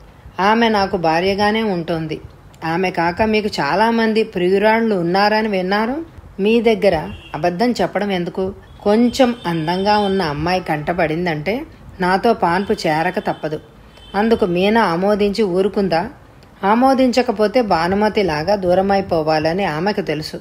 ఆమె నాకు భార్యగానే ఉంటుంది ఆమె కాక మీకు చాలామంది ప్రియురాళ్ళు ఉన్నారని విన్నారు మీ దగ్గర అబద్ధం చెప్పడం ఎందుకు కొంచెం అందంగా ఉన్న అమ్మాయి కంటపడిందంటే నాతో పాన్పు చేరక తప్పదు అందుకు మీనా ఆమోదించి ఊరుకుందా ఆమోదించకపోతే భానుమతిలాగా దూరమైపోవాలని ఆమెకు తెలుసు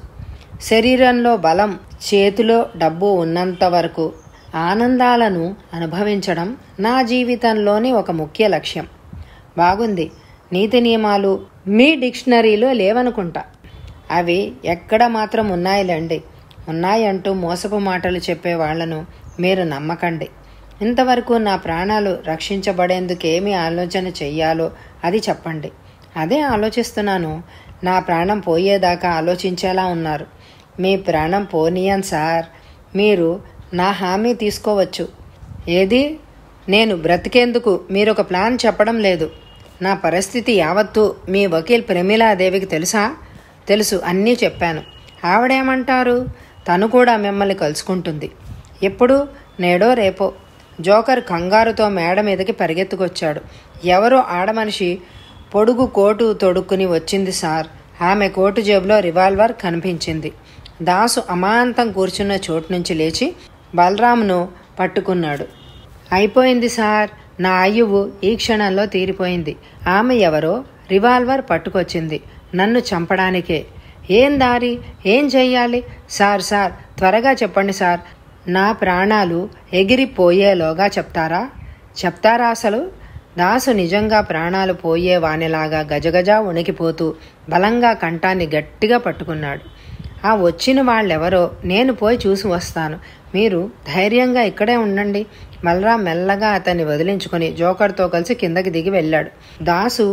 శరీరంలో బలం చేతిలో డబ్బు ఉన్నంత వరకు ఆనందాలను అనుభవించడం నా జీవితంలోని ఒక ముఖ్య లక్ష్యం బాగుంది నీతి నియమాలు మీ డిక్షనరీలో లేవనుకుంటా అవి ఎక్కడ మాత్రం ఉన్నాయిలేండి ఉన్నాయంటూ మోసపు మాటలు చెప్పే వాళ్లను మీరు నమ్మకండి ఇంతవరకు నా ప్రాణాలు రక్షించబడేందుకు ఏమి ఆలోచన చెయ్యాలో అది చెప్పండి అదే ఆలోచిస్తున్నాను నా ప్రాణం పోయేదాకా ఆలోచించేలా ఉన్నారు మీ ప్రాణం పోనీయన్ సార్ మీరు నా హామీ తీసుకోవచ్చు ఏది నేను బ్రతికేందుకు మీరు ఒక ప్లాన్ చెప్పడం లేదు నా పరిస్థితి యావత్తు మీ వకీల్ ప్రమీలాదేవికి తెలుసా తెలుసు అన్నీ చెప్పాను ఆవిడేమంటారు తను కూడా మిమ్మల్ని కలుసుకుంటుంది ఎప్పుడు నేడో రేపో జోకర్ కంగారుతో మేడ మీదకి పరిగెత్తుకొచ్చాడు ఎవరో ఆడమనిషి పొడుగు కోటు తొడుక్కుని వచ్చింది సార్ ఆమె కోటు జేబులో రివాల్వర్ కనిపించింది దాసు అమాంతం కూర్చున్న చోటు నుంచి లేచి బలరామును పట్టుకున్నాడు అయిపోయింది సార్ నా ఆయువు ఈ క్షణంలో తీరిపోయింది ఆమె ఎవరో రివాల్వర్ పట్టుకొచ్చింది నన్ను చంపడానికే ఏం దారి ఏం చెయ్యాలి సార్ సార్ త్వరగా చెప్పండి సార్ నా ప్రాణాలు ఎగిరిపోయేలోగా చెప్తారా చెప్తారా అసలు దాసు నిజంగా ప్రాణాలు పోయే వానిలాగా గజగజ ఉణికిపోతూ బలంగా కంఠాన్ని గట్టిగా పట్టుకున్నాడు ఆ వచ్చిన వాళ్ళెవరో నేను పోయి చూసి వస్తాను మీరు ధైర్యంగా ఇక్కడే ఉండండి మల్రా మెల్లగా అతన్ని వదిలించుకొని జోకర్తో కలిసి కిందకి దిగి వెళ్ళాడు దాసు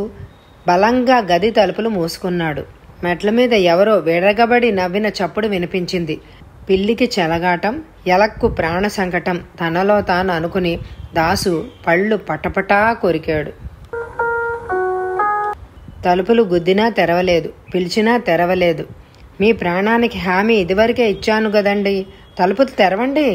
బలంగా గది తలుపులు మూసుకున్నాడు మెట్ల మీద ఎవరో విడగబడి నవ్విన చప్పుడు వినిపించింది పిల్లికి చెలగాటం ఎలక్కు ప్రాణ సంకటం తనలో తాను అనుకుని దాసు పళ్ళు పటపటా కొరికాడు తలుపులు గుద్దినా తెరవలేదు పిలిచినా తెరవలేదు మీ ప్రాణానికి హామీ ఇదివరకే ఇచ్చాను కదండి తలుపులు తెరవండి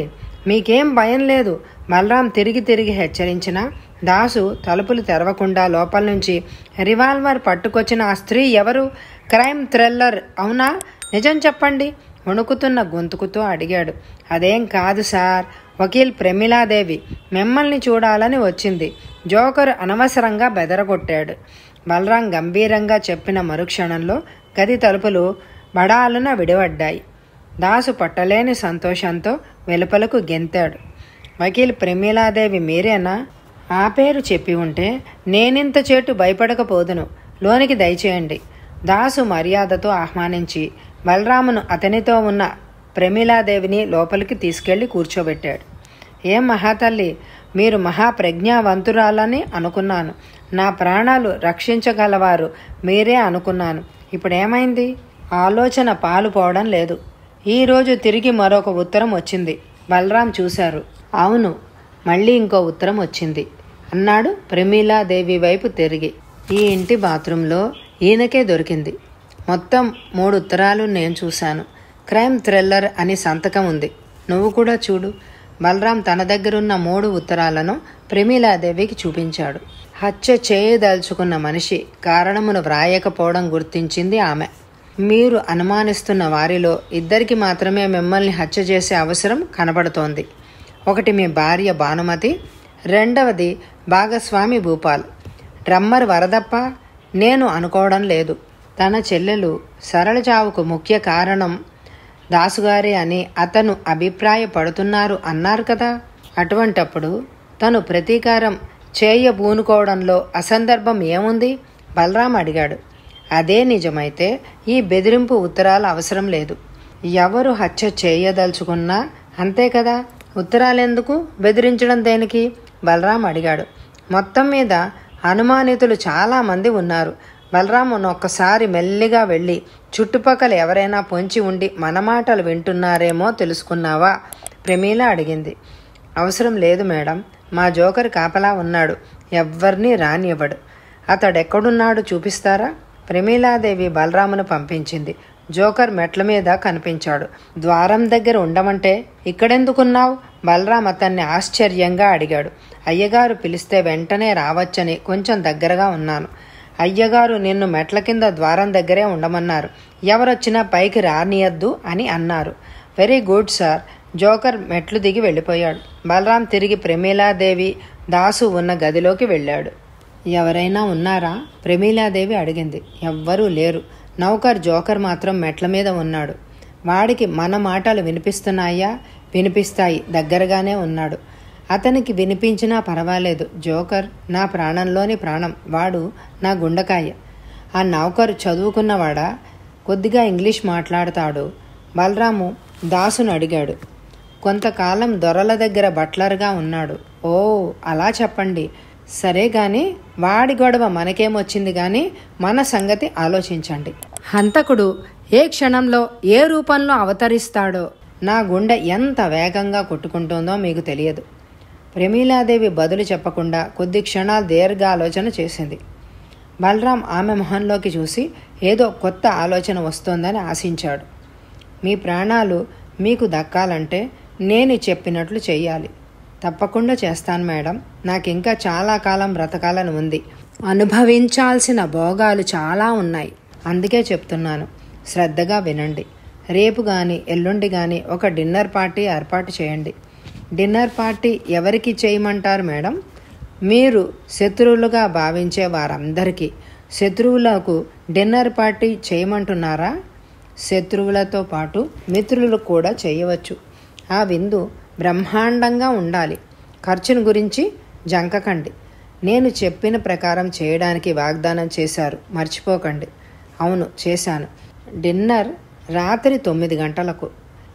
మీకేం భయం లేదు బలరాం తిరిగి తిరిగి హెచ్చరించిన దాసు తలుపులు తెరవకుండా లోపల నుంచి రివాల్వర్ పట్టుకొచ్చిన ఆ స్త్రీ ఎవరు క్రైమ్ థ్రిల్లర్ అవునా నిజం చెప్పండి వణుకుతున్న గొంతుకుతో అడిగాడు అదేం కాదు సార్ వకీల్ ప్రమిలాదేవి మిమ్మల్ని చూడాలని వచ్చింది జోకర్ అనవసరంగా బెదరగొట్టాడు బలరాం గంభీరంగా చెప్పిన మరుక్షణంలో గది తలుపులు బడాలున విడివడ్డాయి దాసు పట్టలేని సంతోషంతో వెలుపలకు గెంతాడు వకీల్ ప్రమీలాదేవి మీరేనా ఆ పేరు చెప్పి ఉంటే నేనింత చేటు భయపడకపోదును లోనికి దయచేయండి దాసు మర్యాదతో ఆహ్వానించి బలరామును అతనితో ఉన్న ప్రమీలాదేవిని లోపలికి తీసుకెళ్లి కూర్చోబెట్టాడు ఏం మహాతల్లి మీరు మహాప్రజ్ఞావంతురాలని అనుకున్నాను నా ప్రాణాలు రక్షించగలవారు మీరే అనుకున్నాను ఇప్పుడేమైంది ఆలోచన పాలు పోవడం లేదు ఈరోజు తిరిగి మరొక ఉత్తరం వచ్చింది బలరాం చూశారు అవును మళ్ళీ ఇంకో ఉత్తరం వచ్చింది అన్నాడు ప్రమీలాదేవి వైపు తిరిగి ఈ ఇంటి బాత్రూంలో ఈయనకే దొరికింది మొత్తం మూడు ఉత్తరాలు నేను చూశాను క్రైమ్ థ్రిల్లర్ అని సంతకం ఉంది నువ్వు కూడా చూడు బలరాం తన దగ్గరున్న మూడు ఉత్తరాలను ప్రమీలాదేవికి చూపించాడు హత్య చేయదలుచుకున్న మనిషి కారణమును వ్రాయకపోవడం గుర్తించింది ఆమె మీరు అనుమానిస్తున్న వారిలో ఇద్దరికి మాత్రమే మిమ్మల్ని హత్య చేసే అవసరం కనబడుతోంది ఒకటి మీ భార్య భానుమతి రెండవది భాగస్వామి భూపాల్ డ్రమ్మర్ వరదప్ప నేను అనుకోవడం లేదు తన చెల్లెలు సరళ చావుకు ముఖ్య కారణం దాసుగారే అని అతను అభిప్రాయపడుతున్నారు అన్నారు కదా అటువంటప్పుడు తను ప్రతీకారం చేయబూనుకోవడంలో అసందర్భం ఏముంది బలరాం అడిగాడు అదే నిజమైతే ఈ బెదిరింపు ఉత్తరాలు అవసరం లేదు ఎవరు హత్య చేయదలుచుకున్నా అంతే కదా ఉత్తరాలెందుకు బెదిరించడం దేనికి బలరాం అడిగాడు మొత్తం మీద అనుమానితులు చాలామంది ఉన్నారు బలరామును ఒక్కసారి మెల్లిగా వెళ్ళి చుట్టుపక్కల ఎవరైనా పొంచి ఉండి మన మాటలు వింటున్నారేమో తెలుసుకున్నావా ప్రమీల అడిగింది అవసరం లేదు మేడం మా జోకర్ కాపలా ఉన్నాడు ఎవ్వరినీ రానివ్వడు అతడెక్కడున్నాడు చూపిస్తారా ప్రమీలాదేవి బలరామును పంపించింది జోకర్ మెట్ల మీద కనిపించాడు ద్వారం దగ్గర ఉండమంటే ఇక్కడెందుకున్నావు బలరాం అతన్ని ఆశ్చర్యంగా అడిగాడు అయ్యగారు పిలిస్తే వెంటనే రావచ్చని కొంచెం దగ్గరగా ఉన్నాను అయ్యగారు నిన్ను మెట్ల కింద ద్వారం దగ్గరే ఉండమన్నారు ఎవరొచ్చినా పైకి రానియద్దు అని అన్నారు వెరీ గుడ్ సార్ జోకర్ మెట్లు దిగి వెళ్ళిపోయాడు బలరాం తిరిగి ప్రమీలాదేవి దాసు ఉన్న గదిలోకి వెళ్ళాడు ఎవరైనా ఉన్నారా ప్రమీలాదేవి అడిగింది ఎవ్వరూ లేరు నౌకర్ జోకర్ మాత్రం మెట్ల మీద ఉన్నాడు వాడికి మన మాటలు వినిపిస్తున్నాయా వినిపిస్తాయి దగ్గరగానే ఉన్నాడు అతనికి వినిపించినా పర్వాలేదు జోకర్ నా ప్రాణంలోని ప్రాణం వాడు నా గుండకాయ ఆ నౌకర్ చదువుకున్నవాడా కొద్దిగా ఇంగ్లీష్ మాట్లాడతాడు బలరాము దాసును అడిగాడు కొంతకాలం దొరల దగ్గర బట్లర్గా ఉన్నాడు ఓ అలా చెప్పండి సరే గాని వాడి గొడవ మనకేమొచ్చింది గాని మన సంగతి ఆలోచించండి హంతకుడు ఏ క్షణంలో ఏ రూపంలో అవతరిస్తాడో నా గుండె ఎంత వేగంగా కొట్టుకుంటుందో మీకు తెలియదు ప్రమీలాదేవి బదులు చెప్పకుండా కొద్ది క్షణాలు దీర్ఘ ఆలోచన చేసింది బలరాం ఆమె మొహంలోకి చూసి ఏదో కొత్త ఆలోచన వస్తోందని ఆశించాడు మీ ప్రాణాలు మీకు దక్కాలంటే నేను చెప్పినట్లు చెయ్యాలి తప్పకుండా చేస్తాను మేడం నాకు ఇంకా చాలా కాలం బ్రతకాలని ఉంది అనుభవించాల్సిన భోగాలు చాలా ఉన్నాయి అందుకే చెప్తున్నాను శ్రద్ధగా వినండి రేపు కానీ ఎల్లుండి కానీ ఒక డిన్నర్ పార్టీ ఏర్పాటు చేయండి డిన్నర్ పార్టీ ఎవరికి చేయమంటారు మేడం మీరు శత్రువులుగా భావించే వారందరికీ శత్రువులకు డిన్నర్ పార్టీ చేయమంటున్నారా శత్రువులతో పాటు మిత్రులు కూడా చేయవచ్చు ఆ విందు బ్రహ్మాండంగా ఉండాలి ఖర్చును గురించి జంకకండి నేను చెప్పిన ప్రకారం చేయడానికి వాగ్దానం చేశారు మర్చిపోకండి అవును చేశాను డిన్నర్ రాత్రి తొమ్మిది గంటలకు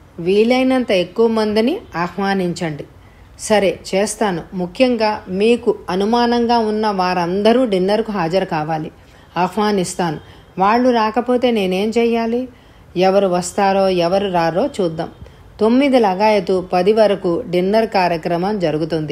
వీలైనంత ఎక్కువ మందిని ఆహ్వానించండి సరే చేస్తాను ముఖ్యంగా మీకు అనుమానంగా ఉన్న వారందరూ డిన్నర్కు హాజరు కావాలి ఆహ్వానిస్తాను వాళ్ళు రాకపోతే నేనేం చెయ్యాలి ఎవరు వస్తారో ఎవరు రారో చూద్దాం తొమ్మిది లగాయతు పది వరకు డిన్నర్ కార్యక్రమం జరుగుతుంది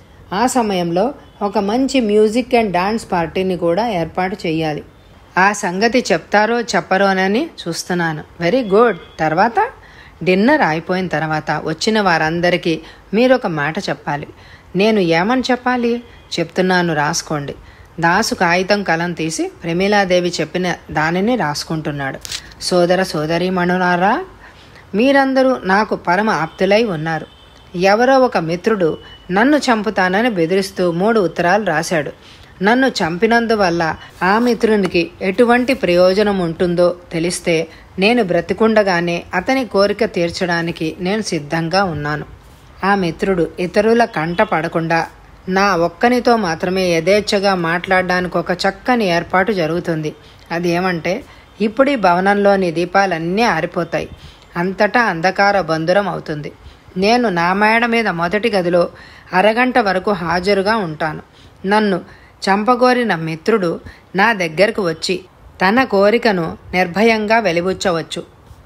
ఆ సమయంలో ఒక మంచి మ్యూజిక్ అండ్ డాన్స్ పార్టీని కూడా ఏర్పాటు చేయాలి ఆ సంగతి చెప్తారో చెప్పరోనని చూస్తున్నాను వెరీ గుడ్ తర్వాత డిన్నర్ అయిపోయిన తర్వాత వచ్చిన వారందరికీ మీరు ఒక మాట చెప్పాలి నేను ఏమని చెప్పాలి చెప్తున్నాను రాసుకోండి దాసు కాగితం కలం తీసి ప్రమీలాదేవి చెప్పిన దానిని రాసుకుంటున్నాడు సోదర సోదరీమణులారా మీరందరూ నాకు పరమ ఆప్తులై ఉన్నారు ఎవరో ఒక మిత్రుడు నన్ను చంపుతానని బెదిరిస్తూ మూడు ఉత్తరాలు రాశాడు నన్ను చంపినందువల్ల ఆ మిత్రునికి ఎటువంటి ప్రయోజనం ఉంటుందో తెలిస్తే నేను బ్రతికుండగానే అతని కోరిక తీర్చడానికి నేను సిద్ధంగా ఉన్నాను ఆ మిత్రుడు ఇతరుల కంట పడకుండా నా ఒక్కనితో మాత్రమే యథేచ్ఛగా మాట్లాడడానికి ఒక చక్కని ఏర్పాటు జరుగుతుంది అది ఏమంటే ఇప్పుడు ఈ భవనంలోని దీపాలన్నీ ఆరిపోతాయి అంతటా అంధకార బంధురం అవుతుంది నేను నా మేడ మీద మొదటి గదిలో అరగంట వరకు హాజరుగా ఉంటాను నన్ను చంపగోరిన మిత్రుడు నా దగ్గరకు వచ్చి తన కోరికను నిర్భయంగా వెలిబుచ్చవచ్చు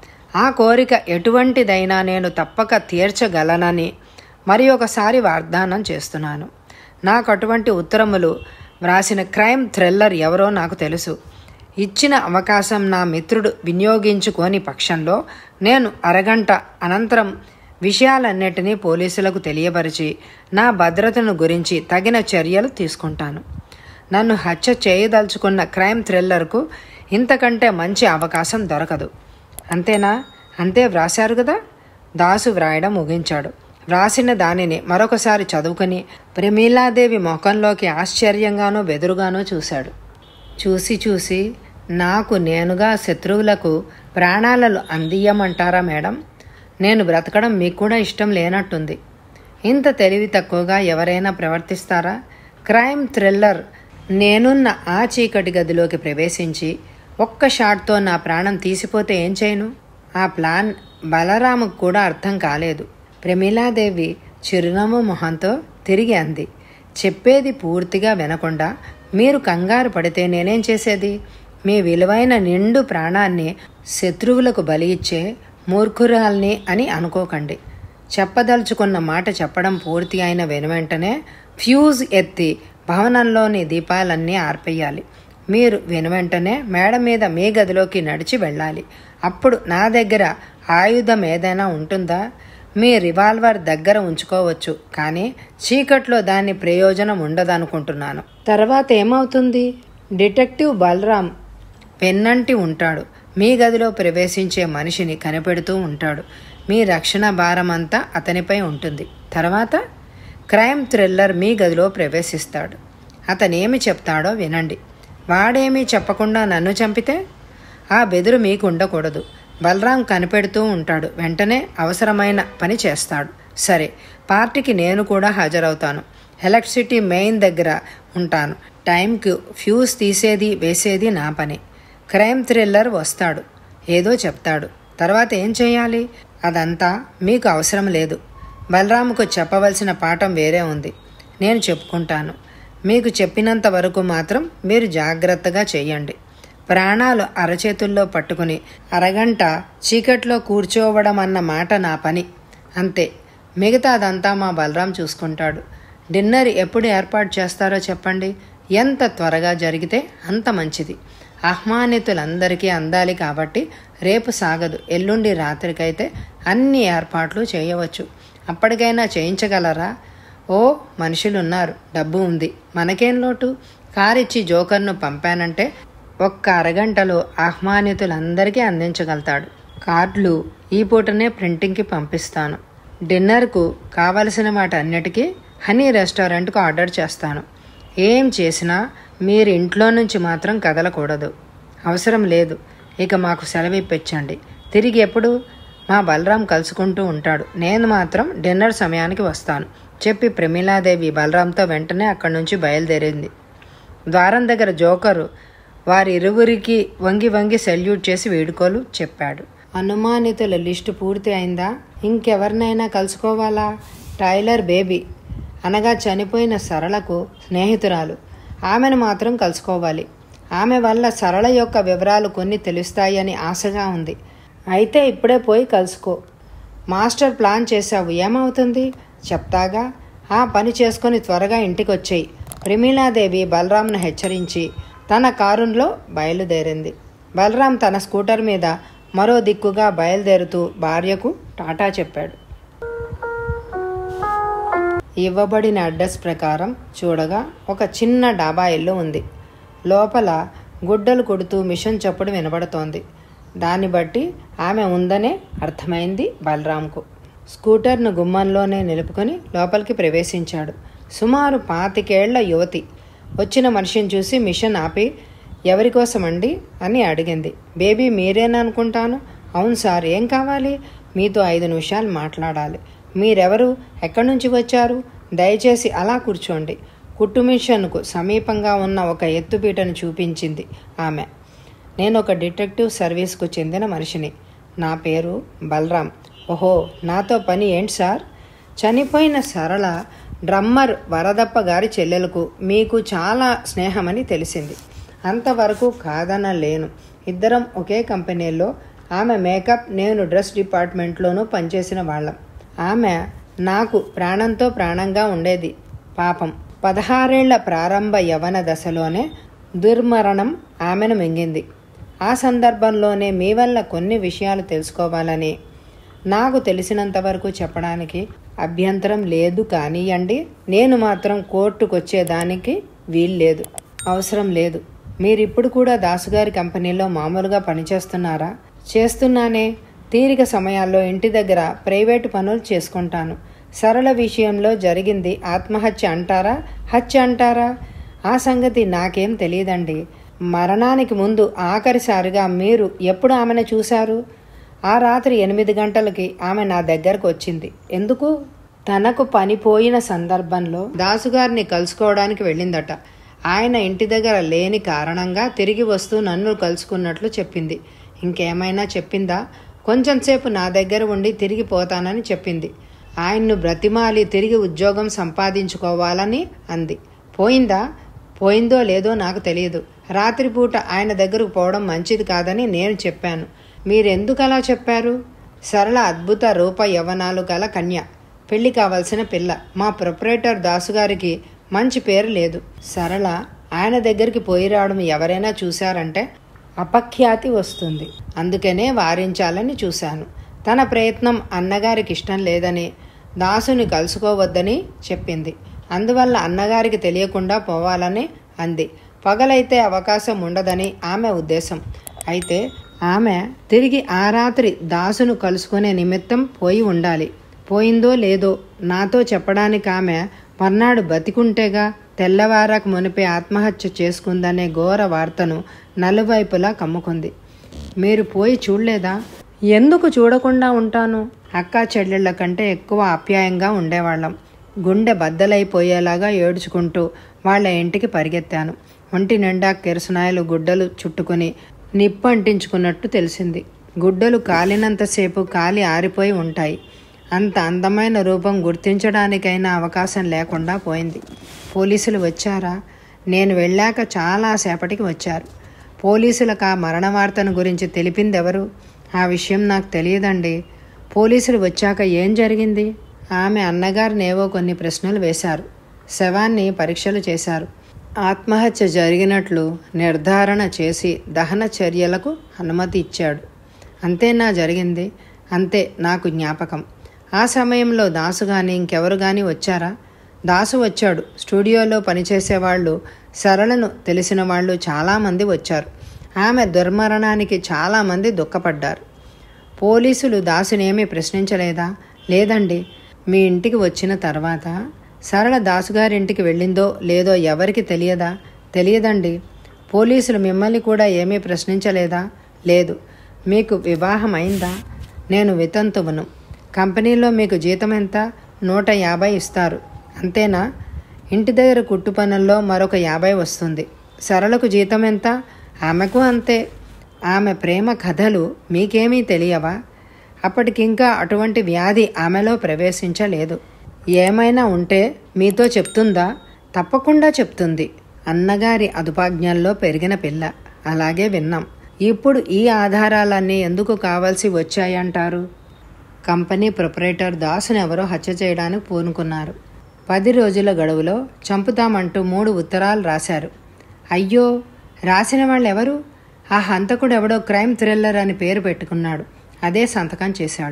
ఆ కోరిక ఎటువంటిదైనా నేను తప్పక తీర్చగలనని మరి ఒకసారి వాగ్దానం చేస్తున్నాను నాకు అటువంటి ఉత్తరములు వ్రాసిన క్రైమ్ థ్రిల్లర్ ఎవరో నాకు తెలుసు ఇచ్చిన అవకాశం నా మిత్రుడు వినియోగించుకోని పక్షంలో నేను అరగంట అనంతరం విషయాలన్నిటినీ పోలీసులకు తెలియపరిచి నా భద్రతను గురించి తగిన చర్యలు తీసుకుంటాను నన్ను హత్య చేయదలుచుకున్న క్రైమ్ థ్రిల్లర్కు ఇంతకంటే మంచి అవకాశం దొరకదు అంతేనా అంతే వ్రాశారు కదా దాసు వ్రాయడం ముగించాడు వ్రాసిన దానిని మరొకసారి చదువుకుని ప్రమీలాదేవి ముఖంలోకి ఆశ్చర్యంగానూ బెదురుగానూ చూశాడు చూసి చూసి నాకు నేనుగా శత్రువులకు ప్రాణాలను అందియమంటారా మేడం నేను బ్రతకడం మీకు కూడా ఇష్టం లేనట్టుంది ఇంత తెలివి తక్కువగా ఎవరైనా ప్రవర్తిస్తారా క్రైమ్ థ్రిల్లర్ నేనున్న ఆ చీకటి గదిలోకి ప్రవేశించి ఒక్క షాట్తో నా ప్రాణం తీసిపోతే ఏం చేయను ఆ ప్లాన్ బలరాముకు కూడా అర్థం కాలేదు ప్రమీలాదేవి చిరునవ్వు మొహంతో తిరిగి అంది చెప్పేది పూర్తిగా వినకుండా మీరు కంగారు పడితే నేనేం చేసేది మీ విలువైన నిండు ప్రాణాన్ని శత్రువులకు బలి ఇచ్చే మూర్ఖురాల్ని అని అనుకోకండి చెప్పదలుచుకున్న మాట చెప్పడం పూర్తి అయిన వెనువెంటనే ఫ్యూజ్ ఎత్తి భవనంలోని దీపాలన్నీ ఆర్పేయాలి మీరు వెనువెంటనే మేడ మీద మీ గదిలోకి నడిచి వెళ్ళాలి అప్పుడు నా దగ్గర ఆయుధం ఏదైనా ఉంటుందా మీ రివాల్వర్ దగ్గర ఉంచుకోవచ్చు కానీ చీకట్లో దాని ప్రయోజనం ఉండదనుకుంటున్నాను తర్వాత ఏమవుతుంది డిటెక్టివ్ బలరాం పెన్నంటి ఉంటాడు మీ గదిలో ప్రవేశించే మనిషిని కనిపెడుతూ ఉంటాడు మీ రక్షణ భారం అంతా అతనిపై ఉంటుంది తర్వాత క్రైమ్ థ్రిల్లర్ మీ గదిలో ప్రవేశిస్తాడు అతనేమి చెప్తాడో వినండి వాడేమీ చెప్పకుండా నన్ను చంపితే ఆ బెదురు మీకు ఉండకూడదు బలరాం కనిపెడుతూ ఉంటాడు వెంటనే అవసరమైన పని చేస్తాడు సరే పార్టీకి నేను కూడా హాజరవుతాను ఎలక్ట్రిసిటీ మెయిన్ దగ్గర ఉంటాను టైంకి ఫ్యూజ్ తీసేది వేసేది నా పని క్రైమ్ థ్రిల్లర్ వస్తాడు ఏదో చెప్తాడు తర్వాత ఏం చేయాలి అదంతా మీకు అవసరం లేదు బలరాముకు చెప్పవలసిన పాఠం వేరే ఉంది నేను చెప్పుకుంటాను మీకు చెప్పినంత వరకు మాత్రం మీరు జాగ్రత్తగా చేయండి ప్రాణాలు అరచేతుల్లో పట్టుకుని అరగంట చీకట్లో కూర్చోవడం అన్న మాట నా పని అంతే మిగతాదంతా మా బలరాం చూసుకుంటాడు డిన్నర్ ఎప్పుడు ఏర్పాటు చేస్తారో చెప్పండి ఎంత త్వరగా జరిగితే అంత మంచిది ఆహ్వానితులందరికీ అందాలి కాబట్టి రేపు సాగదు ఎల్లుండి రాత్రికైతే అన్ని ఏర్పాట్లు చేయవచ్చు అప్పటికైనా చేయించగలరా ఓ మనుషులున్నారు డబ్బు ఉంది మనకేం లోటు కారిచ్చి జోకర్ను పంపానంటే ఒక్క అరగంటలో ఆహ్వానితులందరికీ అందించగలుగుతాడు కార్డులు ఈ పూటనే ప్రింటింగ్కి పంపిస్తాను డిన్నర్కు కావలసిన వాటన్నిటికీ హనీ రెస్టారెంట్కు ఆర్డర్ చేస్తాను ఏం చేసినా మీరు ఇంట్లో నుంచి మాత్రం కదలకూడదు అవసరం లేదు ఇక మాకు సెలవిప్పించండి తిరిగి ఎప్పుడు మా బలరాం కలుసుకుంటూ ఉంటాడు నేను మాత్రం డిన్నర్ సమయానికి వస్తాను చెప్పి ప్రమీలాదేవి బలరాంతో వెంటనే అక్కడి నుంచి బయలుదేరింది ద్వారం దగ్గర జోకరు వారి ఇరువురికి వంగి వంగి సెల్యూట్ చేసి వేడుకోలు చెప్పాడు అనుమానితుల లిస్టు పూర్తి అయిందా ఇంకెవరినైనా కలుసుకోవాలా టైలర్ బేబీ అనగా చనిపోయిన సరళకు స్నేహితురాలు ఆమెను మాత్రం కలుసుకోవాలి ఆమె వల్ల సరళ యొక్క వివరాలు కొన్ని తెలుస్తాయని ఆశగా ఉంది అయితే ఇప్పుడే పోయి కలుసుకో మాస్టర్ ప్లాన్ చేశావు ఏమవుతుంది చెప్తాగా ఆ పని చేసుకొని త్వరగా ఇంటికి వచ్చేయి ప్రమీలాదేవి బలరాంను హెచ్చరించి తన కారులో బయలుదేరింది బలరాం తన స్కూటర్ మీద మరో దిక్కుగా బయలుదేరుతూ భార్యకు టాటా చెప్పాడు ఇవ్వబడిన అడ్రస్ ప్రకారం చూడగా ఒక చిన్న డాబా ఇల్లు ఉంది లోపల గుడ్డలు కొడుతూ మిషన్ చప్పుడు వినబడుతోంది దాన్ని బట్టి ఆమె ఉందనే అర్థమైంది బలరాంకు స్కూటర్ను గుమ్మంలోనే నిలుపుకొని లోపలికి ప్రవేశించాడు సుమారు పాతికేళ్ల యువతి వచ్చిన మనిషిని చూసి మిషన్ ఆపి ఎవరి కోసమండి అని అడిగింది బేబీ మీరేననుకుంటాను అవును సార్ ఏం కావాలి మీతో ఐదు నిమిషాలు మాట్లాడాలి మీరెవరు ఎక్కడి నుంచి వచ్చారు దయచేసి అలా కూర్చోండి కుట్టు మిషన్కు సమీపంగా ఉన్న ఒక ఎత్తుపీటను చూపించింది ఆమె నేను ఒక డిటెక్టివ్ సర్వీస్కు చెందిన మనిషిని నా పేరు బలరాం ఓహో నాతో పని ఏంటి సార్ చనిపోయిన సరళ డ్రమ్మర్ వరదప్ప గారి చెల్లెలకు మీకు చాలా స్నేహమని తెలిసింది అంతవరకు కాదనలేను ఇద్దరం ఒకే కంపెనీలో ఆమె మేకప్ నేను డ్రెస్ డిపార్ట్మెంట్లోనూ పనిచేసిన వాళ్ళం ఆమె నాకు ప్రాణంతో ప్రాణంగా ఉండేది పాపం పదహారేళ్ల ప్రారంభ యవన దశలోనే దుర్మరణం ఆమెను మింగింది ఆ సందర్భంలోనే మీ వల్ల కొన్ని విషయాలు తెలుసుకోవాలని నాకు తెలిసినంత వరకు చెప్పడానికి అభ్యంతరం లేదు కానియండి నేను మాత్రం కోర్టుకొచ్చేదానికి వీల్లేదు అవసరం లేదు మీరిప్పుడు కూడా దాసుగారి కంపెనీలో మామూలుగా పనిచేస్తున్నారా చేస్తున్నానే తీరిక సమయాల్లో ఇంటి దగ్గర ప్రైవేటు పనులు చేసుకుంటాను సరళ విషయంలో జరిగింది ఆత్మహత్య అంటారా హత్య అంటారా ఆ సంగతి నాకేం తెలియదండి మరణానికి ముందు ఆఖరిసారిగా మీరు ఎప్పుడు ఆమెను చూశారు ఆ రాత్రి ఎనిమిది గంటలకి ఆమె నా దగ్గరకు వచ్చింది ఎందుకు తనకు పని పోయిన సందర్భంలో దాసుగారిని కలుసుకోవడానికి వెళ్ళిందట ఆయన ఇంటి దగ్గర లేని కారణంగా తిరిగి వస్తూ నన్ను కలుసుకున్నట్లు చెప్పింది ఇంకేమైనా చెప్పిందా కొంచెంసేపు నా దగ్గర ఉండి తిరిగి పోతానని చెప్పింది ఆయన్ను బ్రతిమాలి తిరిగి ఉద్యోగం సంపాదించుకోవాలని అంది పోయిందా పోయిందో లేదో నాకు తెలియదు రాత్రిపూట ఆయన దగ్గరకు పోవడం మంచిది కాదని నేను చెప్పాను మీరెందుకు అలా చెప్పారు సరళ అద్భుత రూప యవనాలు గల కన్య పెళ్లి కావలసిన పిల్ల మా ప్రొపరేటర్ దాసుగారికి మంచి పేరు లేదు సరళ ఆయన దగ్గరికి పోయి రావడం ఎవరైనా చూశారంటే అపఖ్యాతి వస్తుంది అందుకనే వారించాలని చూశాను తన ప్రయత్నం అన్నగారికి ఇష్టం లేదని దాసుని కలుసుకోవద్దని చెప్పింది అందువల్ల అన్నగారికి తెలియకుండా పోవాలని అంది పగలైతే అవకాశం ఉండదని ఆమె ఉద్దేశం అయితే ఆమె తిరిగి ఆ రాత్రి దాసును కలుసుకునే నిమిత్తం పోయి ఉండాలి పోయిందో లేదో నాతో చెప్పడానికి ఆమె మర్నాడు బతికుంటేగా తెల్లవారక మునిపే ఆత్మహత్య చేసుకుందనే ఘోర వార్తను నలువైపులా కమ్ముకుంది మీరు పోయి చూడలేదా ఎందుకు చూడకుండా ఉంటాను అక్కా చెల్లెళ్ళ కంటే ఎక్కువ ఆప్యాయంగా ఉండేవాళ్ళం గుండె బద్దలైపోయేలాగా ఏడ్చుకుంటూ వాళ్ళ ఇంటికి పరిగెత్తాను ఒంటి నిండా కిరసనాయలు గుడ్డలు చుట్టుకుని నిప్పు అంటించుకున్నట్టు తెలిసింది గుడ్డలు కాలినంతసేపు కాలి ఆరిపోయి ఉంటాయి అంత అందమైన రూపం గుర్తించడానికైనా అవకాశం లేకుండా పోయింది పోలీసులు వచ్చారా నేను వెళ్ళాక చాలా సేపటికి వచ్చారు పోలీసులకు ఆ మరణ వార్తను గురించి తెలిపిందెవరు ఆ విషయం నాకు తెలియదండి పోలీసులు వచ్చాక ఏం జరిగింది ఆమె అన్నగారినేవో కొన్ని ప్రశ్నలు వేశారు శవాన్ని పరీక్షలు చేశారు ఆత్మహత్య జరిగినట్లు నిర్ధారణ చేసి దహన చర్యలకు అనుమతి ఇచ్చాడు అంతేనా జరిగింది అంతే నాకు జ్ఞాపకం ఆ సమయంలో దాసు కానీ ఇంకెవరు కానీ వచ్చారా దాసు వచ్చాడు స్టూడియోలో పనిచేసేవాళ్ళు సరళను తెలిసిన వాళ్ళు చాలామంది వచ్చారు ఆమె దుర్మరణానికి చాలామంది దుఃఖపడ్డారు పోలీసులు దాసునేమీ ప్రశ్నించలేదా లేదండి మీ ఇంటికి వచ్చిన తర్వాత సరళ దాసుగారింటికి వెళ్ళిందో లేదో ఎవరికి తెలియదా తెలియదండి పోలీసులు మిమ్మల్ని కూడా ఏమీ ప్రశ్నించలేదా లేదు మీకు వివాహం అయిందా నేను వితంతువును కంపెనీలో మీకు జీతం ఎంత నూట యాభై ఇస్తారు అంతేనా ఇంటి దగ్గర కుట్టు పనుల్లో మరొక యాభై వస్తుంది సరళకు జీతం ఎంత ఆమెకు అంతే ఆమె ప్రేమ కథలు మీకేమీ తెలియవా అప్పటికింకా అటువంటి వ్యాధి ఆమెలో ప్రవేశించలేదు ఏమైనా ఉంటే మీతో చెప్తుందా తప్పకుండా చెప్తుంది అన్నగారి అదుపాజ్ఞల్లో పెరిగిన పిల్ల అలాగే విన్నాం ఇప్పుడు ఈ ఆధారాలన్నీ ఎందుకు కావాల్సి వచ్చాయంటారు కంపెనీ ప్రొపరేటర్ దాసుని ఎవరో హత్య చేయడానికి పూనుకున్నారు పది రోజుల గడువులో చంపుతామంటూ మూడు ఉత్తరాలు రాశారు అయ్యో రాసిన వాళ్ళు ఎవరు ఆ హంతకుడు ఎవడో క్రైమ్ థ్రిల్లర్ అని పేరు పెట్టుకున్నాడు అదే సంతకం చేశాడు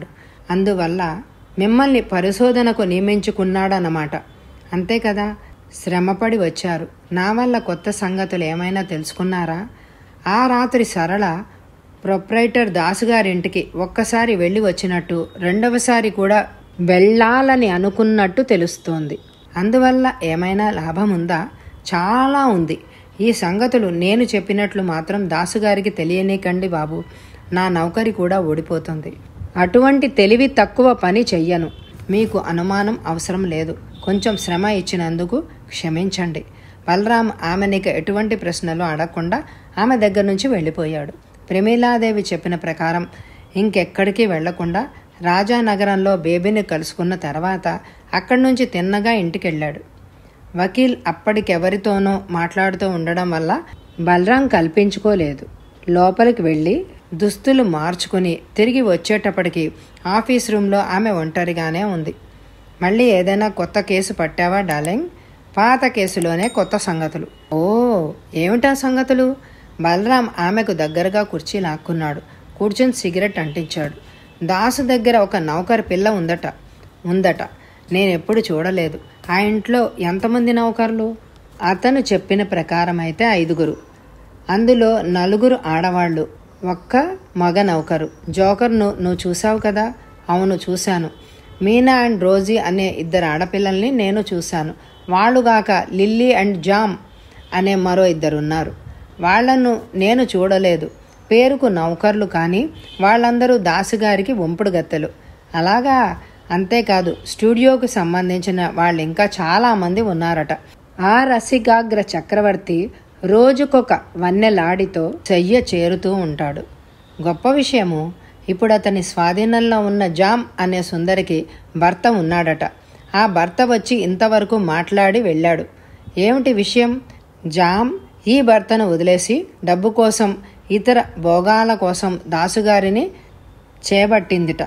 అందువల్ల మిమ్మల్ని పరిశోధనకు నియమించుకున్నాడన్నమాట అంతే కదా శ్రమపడి వచ్చారు నా వల్ల కొత్త సంగతులు ఏమైనా తెలుసుకున్నారా ఆ రాత్రి సరళ ప్రొప్రైటర్ దాసుగారింటికి ఒక్కసారి వెళ్ళి వచ్చినట్టు రెండవసారి కూడా వెళ్ళాలని అనుకున్నట్టు తెలుస్తోంది అందువల్ల ఏమైనా లాభం ఉందా చాలా ఉంది ఈ సంగతులు నేను చెప్పినట్లు మాత్రం దాసుగారికి తెలియనీకండి బాబు నా నౌకరి కూడా ఓడిపోతుంది అటువంటి తెలివి తక్కువ పని చెయ్యను మీకు అనుమానం అవసరం లేదు కొంచెం శ్రమ ఇచ్చినందుకు క్షమించండి బలరాం ఆమెనిక ఎటువంటి ప్రశ్నలు అడగకుండా ఆమె దగ్గర నుంచి వెళ్ళిపోయాడు ప్రమీలాదేవి చెప్పిన ప్రకారం ఇంకెక్కడికి వెళ్లకుండా రాజానగరంలో బేబీని కలుసుకున్న తర్వాత అక్కడి నుంచి తిన్నగా ఇంటికెళ్ళాడు వకీల్ అప్పటికెవరితోనో మాట్లాడుతూ ఉండడం వల్ల బలరాం కల్పించుకోలేదు లోపలికి వెళ్ళి దుస్తులు మార్చుకుని తిరిగి వచ్చేటప్పటికి ఆఫీస్ రూమ్లో ఆమె ఒంటరిగానే ఉంది మళ్ళీ ఏదైనా కొత్త కేసు పట్టావా డార్లింగ్ పాత కేసులోనే కొత్త సంగతులు ఓ ఏమిటా సంగతులు బలరాం ఆమెకు దగ్గరగా కుర్చీ లాక్కున్నాడు కూర్చొని సిగరెట్ అంటించాడు దాసు దగ్గర ఒక నౌకర్ పిల్ల ఉందట ఉందట నేనెప్పుడు చూడలేదు ఆ ఇంట్లో ఎంతమంది నౌకర్లు అతను చెప్పిన ప్రకారం అయితే ఐదుగురు అందులో నలుగురు ఆడవాళ్ళు ఒక్క మగ నౌకరు జోకర్ను నువ్వు చూసావు కదా అవును చూశాను మీనా అండ్ రోజీ అనే ఇద్దరు ఆడపిల్లల్ని నేను చూశాను వాళ్ళుగాక లిల్లీ అండ్ జామ్ అనే మరో ఇద్దరు ఉన్నారు వాళ్లను నేను చూడలేదు పేరుకు నౌకర్లు కానీ వాళ్ళందరూ దాసుగారికి వంపుడు గత్తెలు అలాగా అంతేకాదు స్టూడియోకు సంబంధించిన వాళ్ళు ఇంకా చాలామంది ఉన్నారట ఆ రసిగాగ్ర చక్రవర్తి రోజుకొక వన్నెలాడితో చెయ్య చేరుతూ ఉంటాడు గొప్ప విషయము ఇప్పుడు అతని స్వాధీనంలో ఉన్న జామ్ అనే సుందరికి భర్త ఉన్నాడట ఆ భర్త వచ్చి ఇంతవరకు మాట్లాడి వెళ్ళాడు ఏమిటి విషయం జామ్ ఈ భర్తను వదిలేసి డబ్బు కోసం ఇతర భోగాల కోసం దాసుగారిని చేపట్టిందిట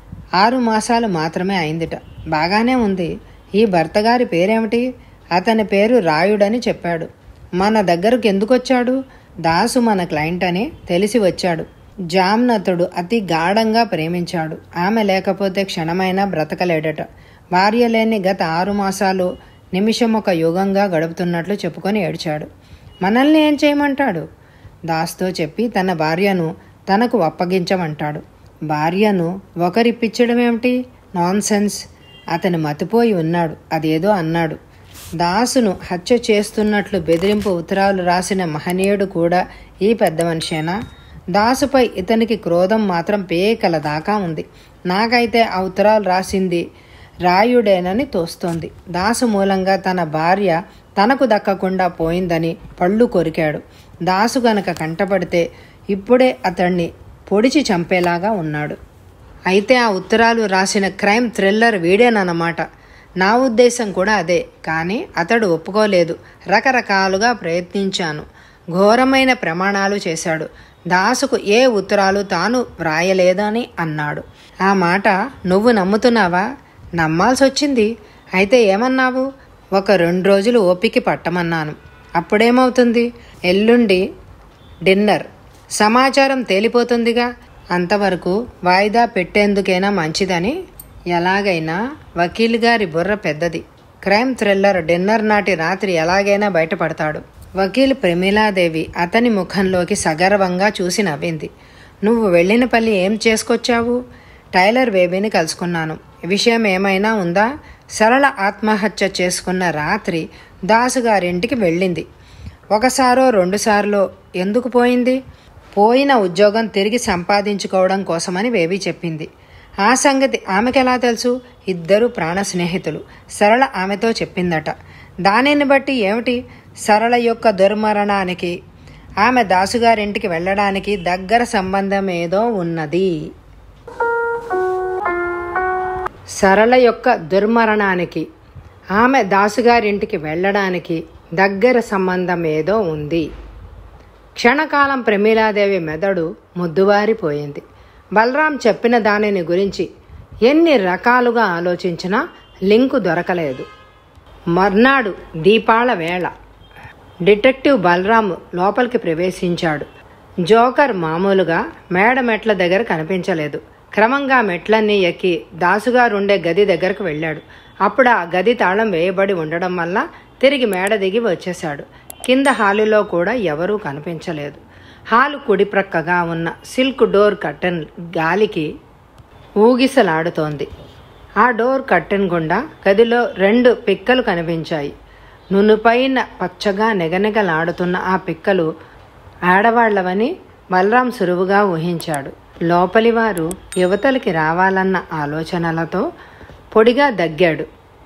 ఆరు మాసాలు మాత్రమే అయిందిట బాగానే ఉంది ఈ భర్తగారి పేరేమిటి అతని పేరు రాయుడని చెప్పాడు మన దగ్గరకు ఎందుకు వచ్చాడు దాసు మన క్లయింట్ అని తెలిసి వచ్చాడు జామ్నతుడు అతి గాఢంగా ప్రేమించాడు ఆమె లేకపోతే క్షణమైనా బ్రతకలేడట భార్య లేని గత ఆరు మాసాలు నిమిషం ఒక యుగంగా గడుపుతున్నట్లు చెప్పుకొని ఏడ్చాడు మనల్ని ఏం చేయమంటాడు దాస్తో చెప్పి తన భార్యను తనకు అప్పగించమంటాడు భార్యను ఒకరిప్పించడం ఏమిటి నాన్సెన్స్ అతను మతిపోయి ఉన్నాడు అదేదో అన్నాడు దాసును హత్య చేస్తున్నట్లు బెదిరింపు ఉత్తరాలు రాసిన మహనీయుడు కూడా ఈ పెద్ద మనిషేనా దాసుపై ఇతనికి క్రోధం మాత్రం పేకల దాకా ఉంది నాకైతే ఆ ఉత్తరాలు రాసింది రాయుడేనని తోస్తోంది దాసు మూలంగా తన భార్య తనకు దక్కకుండా పోయిందని పళ్ళు కొరికాడు దాసు గనక కంటపడితే ఇప్పుడే అతన్ని పొడిచి చంపేలాగా ఉన్నాడు అయితే ఆ ఉత్తరాలు రాసిన క్రైమ్ థ్రిల్లర్ వీడేనన్నమాట నా ఉద్దేశం కూడా అదే కానీ అతడు ఒప్పుకోలేదు రకరకాలుగా ప్రయత్నించాను ఘోరమైన ప్రమాణాలు చేశాడు దాసుకు ఏ ఉత్తరాలు తాను వ్రాయలేదని అన్నాడు ఆ మాట నువ్వు నమ్ముతున్నావా నమ్మాల్సి వచ్చింది అయితే ఏమన్నావు ఒక రెండు రోజులు ఓపిక పట్టమన్నాను అప్పుడేమవుతుంది ఎల్లుండి డిన్నర్ సమాచారం తేలిపోతుందిగా అంతవరకు వాయిదా పెట్టేందుకైనా మంచిదని ఎలాగైనా వకీల్ గారి బుర్ర పెద్దది క్రైమ్ థ్రిల్లర్ డిన్నర్ నాటి రాత్రి ఎలాగైనా బయటపడతాడు వకీల్ ప్రమీలాదేవి అతని ముఖంలోకి సగర్వంగా చూసి నవ్వింది నువ్వు వెళ్ళిన పల్లి ఏం చేసుకొచ్చావు టైలర్ బేబీని కలుసుకున్నాను విషయం ఏమైనా ఉందా సరళ ఆత్మహత్య చేసుకున్న రాత్రి దాసుగారింటికి వెళ్ళింది ఒకసారో రెండుసార్లో ఎందుకు పోయింది పోయిన ఉద్యోగం తిరిగి సంపాదించుకోవడం కోసమని బేబీ చెప్పింది ఆ సంగతి ఆమెకెలా తెలుసు ఇద్దరు ప్రాణ స్నేహితులు సరళ ఆమెతో చెప్పిందట దానిని బట్టి ఏమిటి సరళ యొక్క దుర్మరణానికి ఆమె దాసుగారింటికి వెళ్ళడానికి దగ్గర సంబంధం ఏదో ఉన్నది సరళ యొక్క దుర్మరణానికి ఆమె దాసుగారింటికి వెళ్ళడానికి దగ్గర సంబంధం ఏదో ఉంది క్షణకాలం ప్రమీలాదేవి మెదడు ముద్దువారిపోయింది బలరాం చెప్పిన దానిని గురించి ఎన్ని రకాలుగా ఆలోచించినా లింకు దొరకలేదు మర్నాడు దీపాల వేళ డిటెక్టివ్ బలరాం లోపలికి ప్రవేశించాడు జోకర్ మామూలుగా మేడ మెట్ల దగ్గర కనిపించలేదు క్రమంగా మెట్లన్నీ ఎక్కి దాసుగారుండే గది దగ్గరకు వెళ్ళాడు అప్పుడు ఆ గది తాళం వేయబడి ఉండడం వల్ల తిరిగి మేడ దిగి వచ్చేశాడు కింద హాలులో కూడా ఎవరూ కనిపించలేదు హాలు కుడి ప్రక్కగా ఉన్న సిల్క్ డోర్ కర్టెన్ గాలికి ఊగిసలాడుతోంది ఆ డోర్ కర్టెన్ గుండా గదిలో రెండు పిక్కలు కనిపించాయి నునుపైన పచ్చగా నెగనెగలాడుతున్న ఆ పిక్కలు ఆడవాళ్లవని బలరాం సులువుగా ఊహించాడు లోపలి వారు యువతలకి రావాలన్న ఆలోచనలతో పొడిగా దగ్గాడు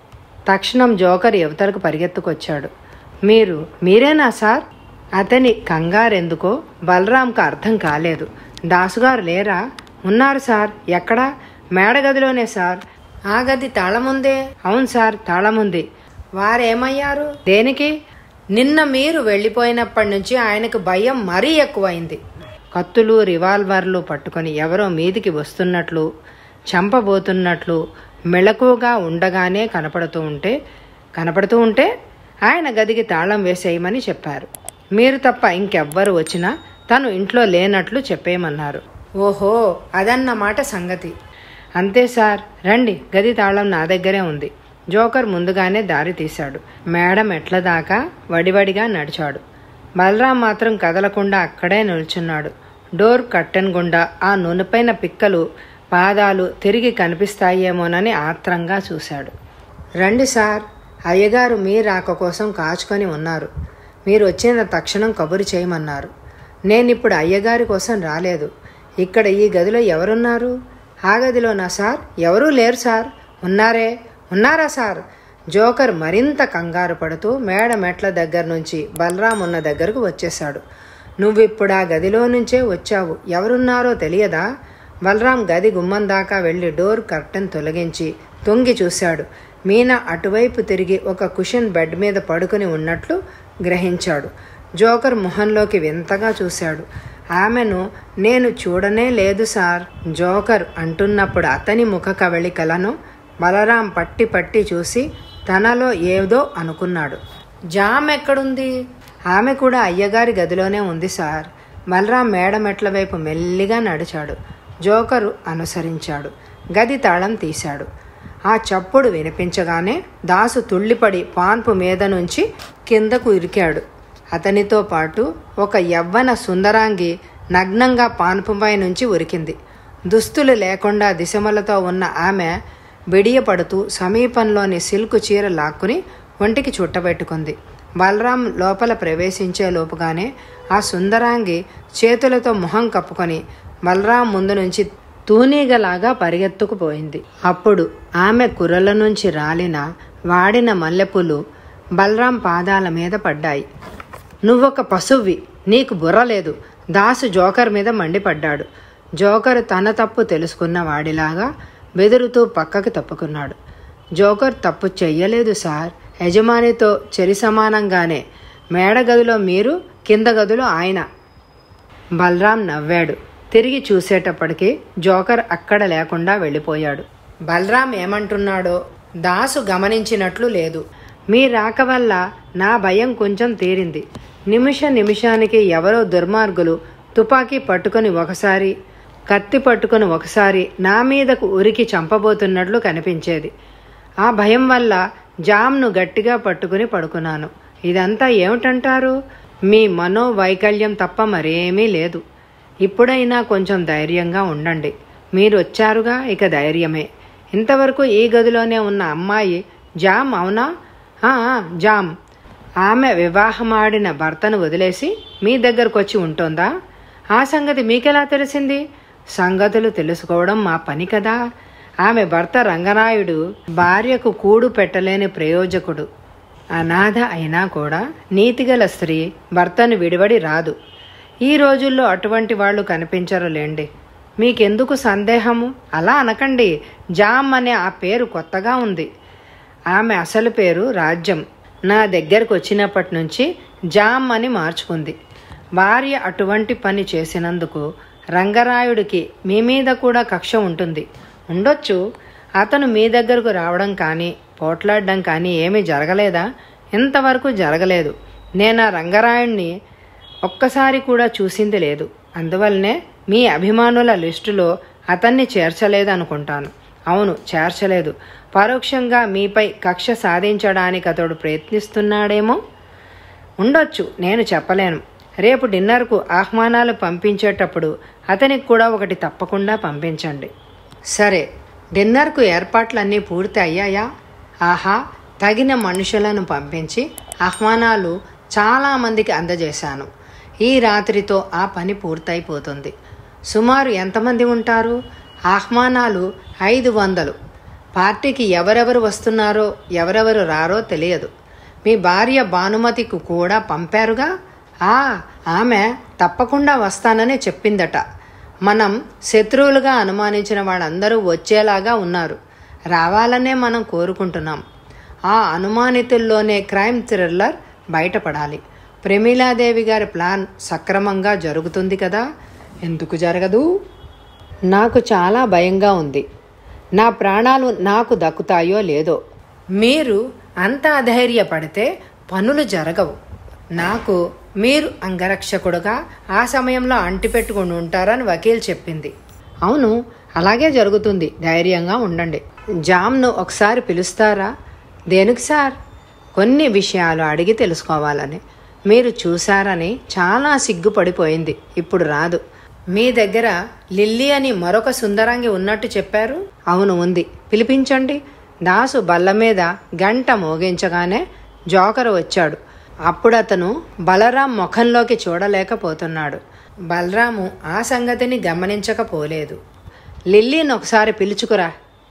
తక్షణం జోకర్ యువతలకు పరిగెత్తుకొచ్చాడు మీరు మీరేనా సార్ అతని కంగారెందుకో బలరాంకు అర్థం కాలేదు దాసుగారు లేరా ఉన్నారు సార్ ఎక్కడా మేడగదిలోనే సార్ ఆ గది తాళముందే అవును సార్ తాళముంది వారేమయ్యారు దేనికి నిన్న మీరు వెళ్ళిపోయినప్పటి నుంచి ఆయనకు భయం మరీ ఎక్కువైంది కత్తులు రివాల్వర్లు పట్టుకొని ఎవరో మీదికి వస్తున్నట్లు చంపబోతున్నట్లు మెళకువగా ఉండగానే కనపడుతూ ఉంటే కనపడుతూ ఉంటే ఆయన గదికి తాళం వేసేయమని చెప్పారు మీరు తప్ప ఇంకెవ్వరు వచ్చినా తను ఇంట్లో లేనట్లు చెప్పేయమన్నారు ఓహో అదన్నమాట సంగతి అంతే సార్ రండి గది తాళం నా దగ్గరే ఉంది జోకర్ ముందుగానే దారి తీశాడు మేడం ఎట్ల దాకా వడివడిగా నడిచాడు బలరాం మాత్రం కదలకుండా అక్కడే నిల్చున్నాడు డోర్ కట్టెన్ గుండా ఆ నూనెపైన పిక్కలు పాదాలు తిరిగి కనిపిస్తాయేమోనని ఆత్రంగా చూశాడు రండి సార్ అయ్యగారు మీ రాక కోసం కాచుకొని ఉన్నారు మీరు వచ్చిన తక్షణం కబురు చేయమన్నారు నేనిప్పుడు అయ్యగారి కోసం రాలేదు ఇక్కడ ఈ గదిలో ఎవరున్నారు ఆ గదిలోనా సార్ ఎవరూ లేరు సార్ ఉన్నారే ఉన్నారా సార్ జోకర్ మరింత కంగారు పడుతూ మేడ మెట్ల దగ్గర నుంచి బలరాం ఉన్న దగ్గరకు వచ్చేశాడు నువ్విప్పుడు ఆ గదిలో నుంచే వచ్చావు ఎవరున్నారో తెలియదా బలరాం గది గుమ్మం దాకా వెళ్ళి డోర్ కర్టెన్ తొలగించి తొంగి చూశాడు మీనా అటువైపు తిరిగి ఒక కుషన్ బెడ్ మీద పడుకుని ఉన్నట్లు గ్రహించాడు జోకర్ మొహంలోకి వింతగా చూశాడు ఆమెను నేను చూడనే లేదు సార్ జోకర్ అంటున్నప్పుడు అతని ముఖ కవళికలను బలరాం పట్టి పట్టి చూసి తనలో ఏదో అనుకున్నాడు జామ్ ఎక్కడుంది ఆమె కూడా అయ్యగారి గదిలోనే ఉంది సార్ బలరాం మేడ మెట్ల వైపు మెల్లిగా నడిచాడు జోకరు అనుసరించాడు గది తాళం తీశాడు ఆ చప్పుడు వినిపించగానే దాసు తుళ్ళిపడి పాన్పు మీద నుంచి కిందకు ఇరికాడు అతనితో పాటు ఒక యవ్వన సుందరాంగి నగ్నంగా పాన్పుపై నుంచి ఉరికింది దుస్తులు లేకుండా దిశమలతో ఉన్న ఆమె బిడియపడుతూ సమీపంలోని సిల్క్ చీర లాక్కుని ఒంటికి చుట్టబెట్టుకుంది బలరాం లోపల ప్రవేశించే లోపుగానే ఆ సుందరాంగి చేతులతో మొహం కప్పుకొని బలరాం ముందు నుంచి తూనీగలాగా పరిగెత్తుకుపోయింది అప్పుడు ఆమె కుర్రల నుంచి రాలిన వాడిన మల్లెపూలు బలరాం పాదాల మీద పడ్డాయి నువ్వొక పశువ్వి నీకు బుర్ర లేదు దాసు జోకర్ మీద మండిపడ్డాడు జోకర్ తన తప్పు తెలుసుకున్న వాడిలాగా బెదురుతూ పక్కకి తప్పుకున్నాడు జోకర్ తప్పు చెయ్యలేదు సార్ యజమానితో చెరి సమానంగానే మేడ గదిలో మీరు కింద గదిలో ఆయన బలరాం నవ్వాడు తిరిగి చూసేటప్పటికి జోకర్ అక్కడ లేకుండా వెళ్ళిపోయాడు బలరాం ఏమంటున్నాడో దాసు గమనించినట్లు లేదు మీ రాక వల్ల నా భయం కొంచెం తీరింది నిమిష నిమిషానికి ఎవరో దుర్మార్గులు తుపాకీ పట్టుకొని ఒకసారి కత్తి పట్టుకొని ఒకసారి నా మీదకు ఉరికి చంపబోతున్నట్లు కనిపించేది ఆ భయం వల్ల జామ్ను గట్టిగా పట్టుకుని పడుకున్నాను ఇదంతా ఏమిటంటారు మీ మనోవైకల్యం తప్ప మరేమీ లేదు ఇప్పుడైనా కొంచెం ధైర్యంగా ఉండండి మీరు వచ్చారుగా ఇక ధైర్యమే ఇంతవరకు ఈ గదిలోనే ఉన్న అమ్మాయి జామ్ అవునా "ఆ, ఆ, జామ్ ఆమె వివాహమాడిన భర్తను వదిలేసి మీ దగ్గరకు వచ్చి ఉంటోందా ఆ సంగతి మీకెలా తెలిసింది సంగతులు తెలుసుకోవడం మా పని కదా ఆమె భర్త రంగనాయుడు భార్యకు కూడు పెట్టలేని ప్రయోజకుడు అనాథ అయినా కూడా నీతిగల స్త్రీ భర్తను విడివడి రాదు ఈ రోజుల్లో అటువంటి వాళ్ళు కనిపించరు లేండి మీకెందుకు సందేహము అలా అనకండి జామ్ అనే ఆ పేరు కొత్తగా ఉంది ఆమె అసలు పేరు రాజ్యం నా దగ్గరకు వచ్చినప్పటి నుంచి జామ్ అని మార్చుకుంది భార్య అటువంటి పని చేసినందుకు రంగరాయుడికి మీ మీద కూడా కక్ష ఉంటుంది ఉండొచ్చు అతను మీ దగ్గరకు రావడం కానీ పోట్లాడడం కానీ ఏమీ జరగలేదా ఇంతవరకు జరగలేదు నేను ఆ రంగరాయుడిని ఒక్కసారి కూడా చూసింది లేదు అందువల్లనే మీ అభిమానుల లిస్టులో అతన్ని చేర్చలేదనుకుంటాను అవును చేర్చలేదు పరోక్షంగా మీపై కక్ష సాధించడానికి అతడు ప్రయత్నిస్తున్నాడేమో ఉండొచ్చు నేను చెప్పలేను రేపు డిన్నర్కు ఆహ్వానాలు పంపించేటప్పుడు అతనికి కూడా ఒకటి తప్పకుండా పంపించండి సరే డిన్నర్కు ఏర్పాట్లన్నీ పూర్తి అయ్యాయా ఆహా తగిన మనుషులను పంపించి ఆహ్వానాలు చాలామందికి అందజేశాను ఈ రాత్రితో ఆ పని పూర్తయిపోతుంది సుమారు ఎంతమంది ఉంటారు ఆహ్వానాలు ఐదు వందలు పార్టీకి ఎవరెవరు వస్తున్నారో ఎవరెవరు రారో తెలియదు మీ భార్య భానుమతికి కూడా పంపారుగా ఆ ఆమె తప్పకుండా వస్తానని చెప్పిందట మనం శత్రువులుగా అనుమానించిన వాళ్ళందరూ వచ్చేలాగా ఉన్నారు రావాలనే మనం కోరుకుంటున్నాం ఆ అనుమానితుల్లోనే క్రైమ్ థ్రిల్లర్ బయటపడాలి ప్రమీలాదేవి గారి ప్లాన్ సక్రమంగా జరుగుతుంది కదా ఎందుకు జరగదు నాకు చాలా భయంగా ఉంది నా ప్రాణాలు నాకు దక్కుతాయో లేదో మీరు అంత అధైర్యపడితే పనులు జరగవు నాకు మీరు అంగరక్షకుడుగా ఆ సమయంలో అంటిపెట్టుకుని ఉంటారని వకీల్ చెప్పింది అవును అలాగే జరుగుతుంది ధైర్యంగా ఉండండి జామ్ను ఒకసారి పిలుస్తారా దేనికి సార్ కొన్ని విషయాలు అడిగి తెలుసుకోవాలని మీరు చూశారని చాలా సిగ్గుపడిపోయింది ఇప్పుడు రాదు మీ దగ్గర లిల్లీ అని మరొక సుందరంగి ఉన్నట్టు చెప్పారు అవును ఉంది పిలిపించండి దాసు బల్ల మీద గంట మోగించగానే జోకర్ వచ్చాడు అప్పుడు అతను బలరాం ముఖంలోకి చూడలేకపోతున్నాడు బలరాము ఆ సంగతిని గమనించకపోలేదు లిల్లీని ఒకసారి పిలుచుకురా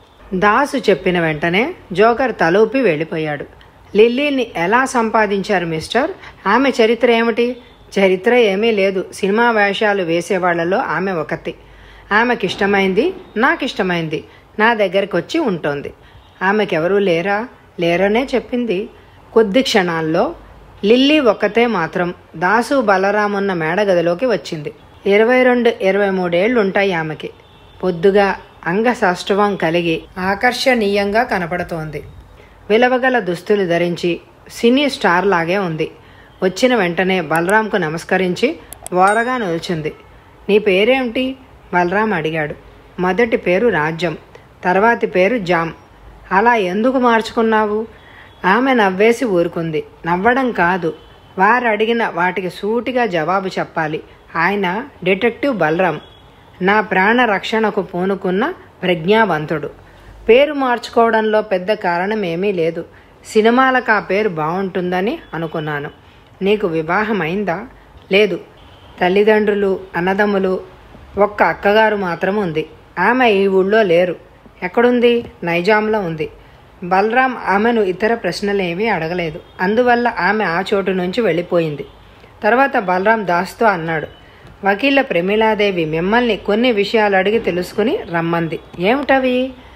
దాసు చెప్పిన వెంటనే జోకర్ తలూపి వెళ్ళిపోయాడు లిల్లీని ఎలా సంపాదించారు మిస్టర్ ఆమె చరిత్ర ఏమిటి చరిత్ర ఏమీ లేదు సినిమా వేషాలు వేసేవాళ్లలో ఆమె ఒకటి ఆమెకి ఇష్టమైంది నాకు ఇష్టమైంది నా దగ్గరికి వచ్చి ఉంటుంది ఆమెకెవరూ లేరా లేరనే చెప్పింది కొద్ది క్షణాల్లో లిల్లీ ఒక్కతే మాత్రం దాసు బలరామున్న మేడగదిలోకి వచ్చింది ఇరవై రెండు ఇరవై మూడేళ్లు ఉంటాయి ఆమెకి పొద్దుగా అంగసాష్టవం కలిగి ఆకర్షణీయంగా కనపడుతోంది విలవగల దుస్తులు ధరించి సినీ స్టార్ లాగే ఉంది వచ్చిన వెంటనే బలరాంకు నమస్కరించి ఓరగా నిల్చుంది నీ పేరేమిటి బలరాం అడిగాడు మొదటి పేరు రాజ్యం తర్వాతి పేరు జామ్ అలా ఎందుకు మార్చుకున్నావు ఆమె నవ్వేసి ఊరుకుంది నవ్వడం కాదు వారు అడిగిన వాటికి సూటిగా జవాబు చెప్పాలి ఆయన డిటెక్టివ్ బలరాం నా ప్రాణ రక్షణకు పూనుకున్న ప్రజ్ఞావంతుడు పేరు మార్చుకోవడంలో పెద్ద కారణం ఏమీ లేదు సినిమాలకు ఆ పేరు బాగుంటుందని అనుకున్నాను నీకు వివాహం అయిందా లేదు తల్లిదండ్రులు అన్నదమ్ములు ఒక్క అక్కగారు మాత్రం ఉంది ఆమె ఈ ఊళ్ళో లేరు ఎక్కడుంది నైజాంలో ఉంది బలరాం ఆమెను ఇతర ప్రశ్నలేమీ అడగలేదు అందువల్ల ఆమె ఆ చోటు నుంచి వెళ్ళిపోయింది తర్వాత బలరాం దాస్తో అన్నాడు వకీళ్ళ ప్రమీలాదేవి మిమ్మల్ని కొన్ని విషయాలు అడిగి తెలుసుకుని రమ్మంది ఏమిటవి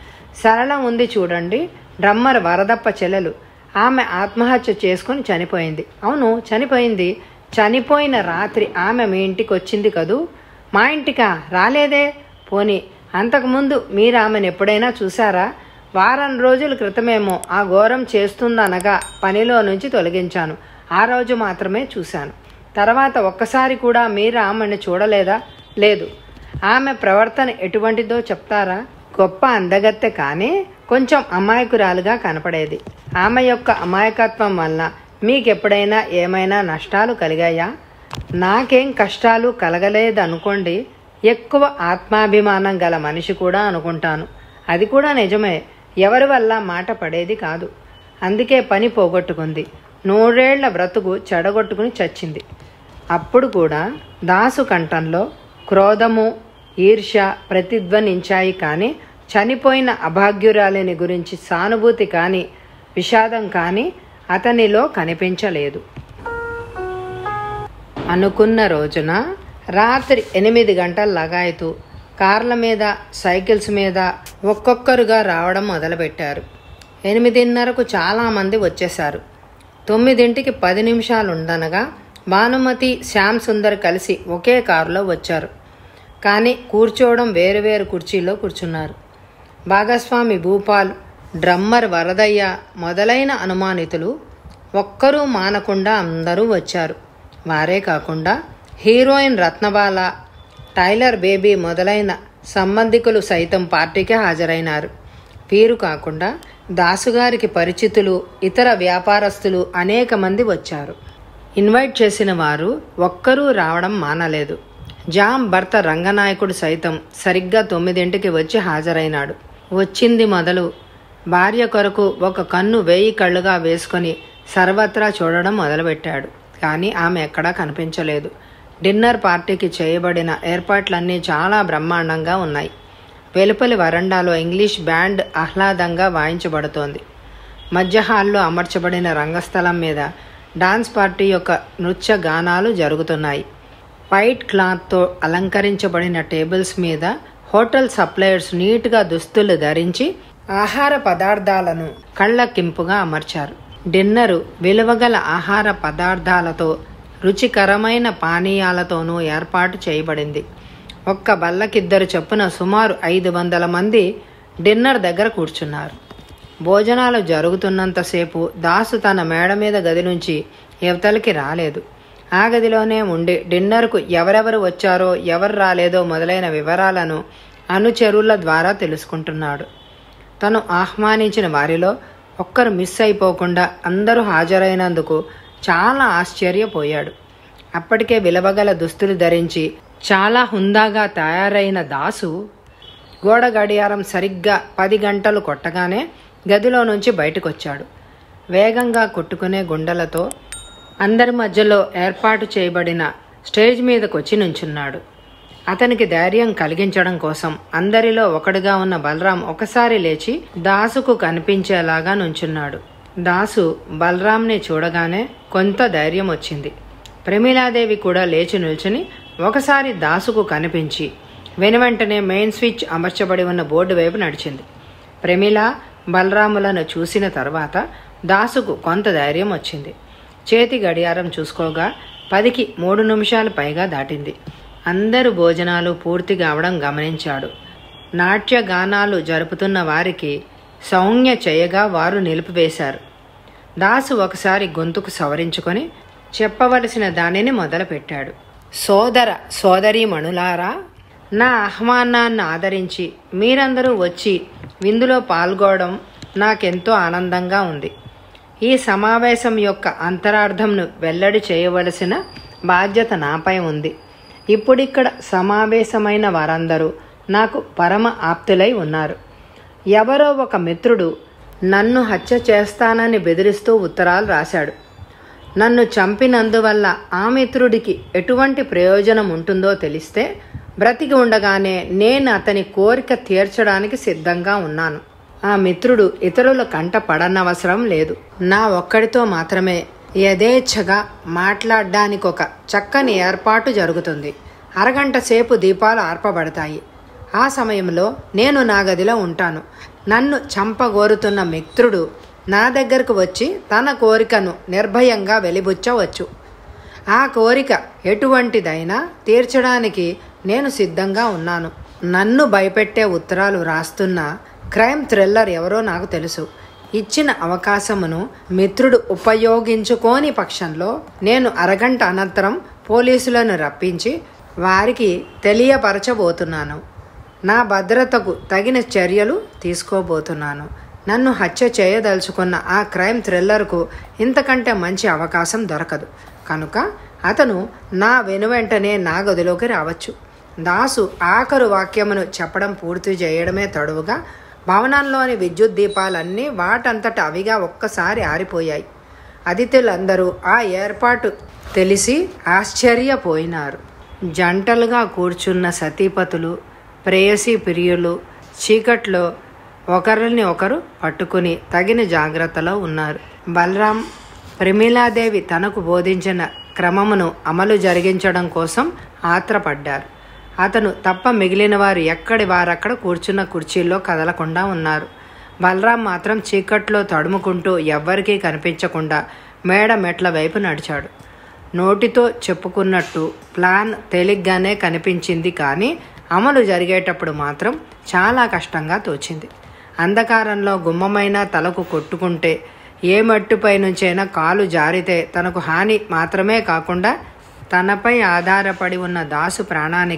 సరళం ఉంది చూడండి డ్రమ్మర్ వరదప్ప చెల్లెలు ఆమె ఆత్మహత్య చేసుకుని చనిపోయింది అవును చనిపోయింది చనిపోయిన రాత్రి ఆమె మీ ఇంటికి వచ్చింది కదూ మా ఇంటికా రాలేదే పోని అంతకుముందు మీరు ఆమెను ఎప్పుడైనా చూసారా వారం రోజుల క్రితమేమో ఆ ఘోరం చేస్తుందనగా పనిలో నుంచి తొలగించాను ఆ రోజు మాత్రమే చూశాను తర్వాత ఒక్కసారి కూడా మీరు ఆమెను చూడలేదా లేదు ఆమె ప్రవర్తన ఎటువంటిదో చెప్తారా గొప్ప అందగత్తె కానీ కొంచెం అమాయకురాలుగా కనపడేది ఆమె యొక్క అమాయకత్వం వలన మీకెప్పుడైనా ఏమైనా నష్టాలు కలిగాయా నాకేం కష్టాలు కలగలేదనుకోండి ఎక్కువ ఆత్మాభిమానం గల మనిషి కూడా అనుకుంటాను అది కూడా నిజమే ఎవరి వల్ల మాట పడేది కాదు అందుకే పని పోగొట్టుకుంది నూరేళ్ల బ్రతుకు చెడగొట్టుకుని చచ్చింది అప్పుడు కూడా దాసు కంఠంలో క్రోధము ఈర్ష్య ప్రతిధ్వనించాయి కానీ చనిపోయిన అభాగ్యురాలిని గురించి సానుభూతి కానీ విషాదం కానీ అతనిలో కనిపించలేదు అనుకున్న రోజున రాత్రి ఎనిమిది గంటల లగాయతూ కార్ల మీద సైకిల్స్ మీద ఒక్కొక్కరుగా రావడం మొదలుపెట్టారు ఎనిమిదిన్నరకు చాలామంది వచ్చేశారు తొమ్మిదింటికి పది నిమిషాలు ఉండనగా భానుమతి శ్యామ్ సుందర్ కలిసి ఒకే కారులో వచ్చారు కానీ కూర్చోవడం వేరువేరు కుర్చీలో కూర్చున్నారు భాగస్వామి భూపాల్ డ్రమ్మర్ వరదయ్య మొదలైన అనుమానితులు ఒక్కరూ మానకుండా అందరూ వచ్చారు వారే కాకుండా హీరోయిన్ రత్నబాల టైలర్ బేబీ మొదలైన సంబంధికులు సైతం పార్టీకి హాజరైనారు వీరు కాకుండా దాసుగారికి పరిచితులు ఇతర వ్యాపారస్తులు అనేక మంది వచ్చారు ఇన్వైట్ చేసిన వారు ఒక్కరూ రావడం మానలేదు జామ్ భర్త రంగనాయకుడు సైతం సరిగ్గా తొమ్మిదింటికి వచ్చి హాజరైనాడు వచ్చింది మొదలు భార్య కొరకు ఒక కన్ను వేయి కళ్ళుగా వేసుకొని సర్వత్రా చూడడం మొదలుపెట్టాడు కానీ ఆమె ఎక్కడా కనిపించలేదు డిన్నర్ పార్టీకి చేయబడిన ఏర్పాట్లన్నీ చాలా బ్రహ్మాండంగా ఉన్నాయి వెలుపలి వరండాలో ఇంగ్లీష్ బ్యాండ్ ఆహ్లాదంగా వాయించబడుతోంది మధ్య హాల్లో అమర్చబడిన రంగస్థలం మీద డాన్స్ పార్టీ యొక్క నృత్య గానాలు జరుగుతున్నాయి వైట్ క్లాత్తో అలంకరించబడిన టేబుల్స్ మీద హోటల్ సప్లయర్స్ నీట్గా దుస్తులు ధరించి ఆహార పదార్థాలను కళ్ళకింపుగా అమర్చారు డిన్నరు విలువగల ఆహార పదార్థాలతో రుచికరమైన పానీయాలతోనూ ఏర్పాటు చేయబడింది ఒక్క బల్లకిద్దరు చొప్పున సుమారు ఐదు వందల మంది డిన్నర్ దగ్గర కూర్చున్నారు భోజనాలు జరుగుతున్నంతసేపు దాసు తన మేడ మీద గది నుంచి యువతలకి రాలేదు ఆ గదిలోనే ఉండి డిన్నర్కు ఎవరెవరు వచ్చారో ఎవరు రాలేదో మొదలైన వివరాలను అనుచరుల ద్వారా తెలుసుకుంటున్నాడు తను ఆహ్వానించిన వారిలో ఒక్కరు మిస్ అయిపోకుండా అందరూ హాజరైనందుకు చాలా ఆశ్చర్యపోయాడు అప్పటికే విలవగల దుస్తులు ధరించి చాలా హుందాగా తయారైన దాసు గోడ గడియారం సరిగ్గా పది గంటలు కొట్టగానే గదిలో నుంచి బయటకొచ్చాడు వేగంగా కొట్టుకునే గుండెలతో అందరి మధ్యలో ఏర్పాటు చేయబడిన స్టేజ్ మీదకొచ్చి నుంచున్నాడు అతనికి ధైర్యం కలిగించడం కోసం అందరిలో ఒకడుగా ఉన్న బలరాం ఒకసారి లేచి దాసుకు కనిపించేలాగా నుంచున్నాడు దాసు బలరాంని చూడగానే కొంత ధైర్యం వచ్చింది ప్రమీలాదేవి కూడా లేచి నిల్చుని ఒకసారి దాసుకు కనిపించి వెనువెంటనే మెయిన్ స్విచ్ అమర్చబడి ఉన్న బోర్డు వైపు నడిచింది ప్రమీల బలరాములను చూసిన తర్వాత దాసుకు కొంత ధైర్యం వచ్చింది చేతి గడియారం చూసుకోగా పదికి మూడు నిమిషాలు పైగా దాటింది అందరు భోజనాలు పూర్తి కావడం గమనించాడు నాట్య గానాలు జరుపుతున్న వారికి సౌజ్ఞ చేయగా వారు నిలిపివేశారు దాసు ఒకసారి గొంతుకు సవరించుకొని చెప్పవలసిన దానిని మొదలుపెట్టాడు సోదర సోదరీమణులారా నా ఆహ్వానాన్ని ఆదరించి మీరందరూ వచ్చి విందులో పాల్గొనడం నాకెంతో ఆనందంగా ఉంది ఈ సమావేశం యొక్క అంతరార్థంను వెల్లడి చేయవలసిన బాధ్యత నాపై ఉంది ఇప్పుడిక్కడ సమావేశమైన వారందరూ నాకు పరమ ఆప్తులై ఉన్నారు ఎవరో ఒక మిత్రుడు నన్ను హత్య చేస్తానని బెదిరిస్తూ ఉత్తరాలు రాశాడు నన్ను చంపినందువల్ల ఆ మిత్రుడికి ఎటువంటి ప్రయోజనం ఉంటుందో తెలిస్తే బ్రతికి ఉండగానే నేను అతని కోరిక తీర్చడానికి సిద్ధంగా ఉన్నాను ఆ మిత్రుడు ఇతరుల కంట పడనవసరం లేదు నా ఒక్కడితో మాత్రమే యథేచ్ఛగా మాట్లాడడానికి ఒక చక్కని ఏర్పాటు జరుగుతుంది అరగంట సేపు దీపాలు ఆర్పబడతాయి ఆ సమయంలో నేను నా గదిలో ఉంటాను నన్ను చంపగోరుతున్న మిత్రుడు నా దగ్గరకు వచ్చి తన కోరికను నిర్భయంగా వెలిబుచ్చవచ్చు ఆ కోరిక ఎటువంటిదైనా తీర్చడానికి నేను సిద్ధంగా ఉన్నాను నన్ను భయపెట్టే ఉత్తరాలు రాస్తున్న క్రైమ్ థ్రిల్లర్ ఎవరో నాకు తెలుసు ఇచ్చిన అవకాశమును మిత్రుడు ఉపయోగించుకోని పక్షంలో నేను అరగంట అనంతరం పోలీసులను రప్పించి వారికి తెలియపరచబోతున్నాను నా భద్రతకు తగిన చర్యలు తీసుకోబోతున్నాను నన్ను హత్య చేయదలుచుకున్న ఆ క్రైమ్ థ్రిల్లర్కు ఇంతకంటే మంచి అవకాశం దొరకదు కనుక అతను నా వెనువెంటనే నా గదిలోకి రావచ్చు దాసు ఆఖరు వాక్యమును చెప్పడం పూర్తి చేయడమే తడువుగా భవనంలోని విద్యుత్ దీపాలన్నీ వాటంతట అవిగా ఒక్కసారి ఆరిపోయాయి అతిథులందరూ ఆ ఏర్పాటు తెలిసి ఆశ్చర్యపోయినారు జంటలుగా కూర్చున్న సతీపతులు ప్రేయసీ ప్రియులు చీకట్లో ఒకరిని ఒకరు పట్టుకుని తగిన జాగ్రత్తలో ఉన్నారు బలరాం ప్రమీలాదేవి తనకు బోధించిన క్రమమును అమలు జరిగించడం కోసం ఆత్రపడ్డారు అతను తప్ప మిగిలిన వారు ఎక్కడి వారక్కడ కూర్చున్న కుర్చీల్లో కదలకుండా ఉన్నారు బలరాం మాత్రం చీకట్లో తడుముకుంటూ ఎవ్వరికీ కనిపించకుండా మేడ మెట్ల వైపు నడిచాడు నోటితో చెప్పుకున్నట్టు ప్లాన్ తేలిగ్గానే కనిపించింది కానీ అమలు జరిగేటప్పుడు మాత్రం చాలా కష్టంగా తోచింది అంధకారంలో గుమ్మమైన తలకు కొట్టుకుంటే ఏ మట్టుపై నుంచైనా కాలు జారితే తనకు హాని మాత్రమే కాకుండా తనపై ఆధారపడి ఉన్న దాసు ప్రాణానికి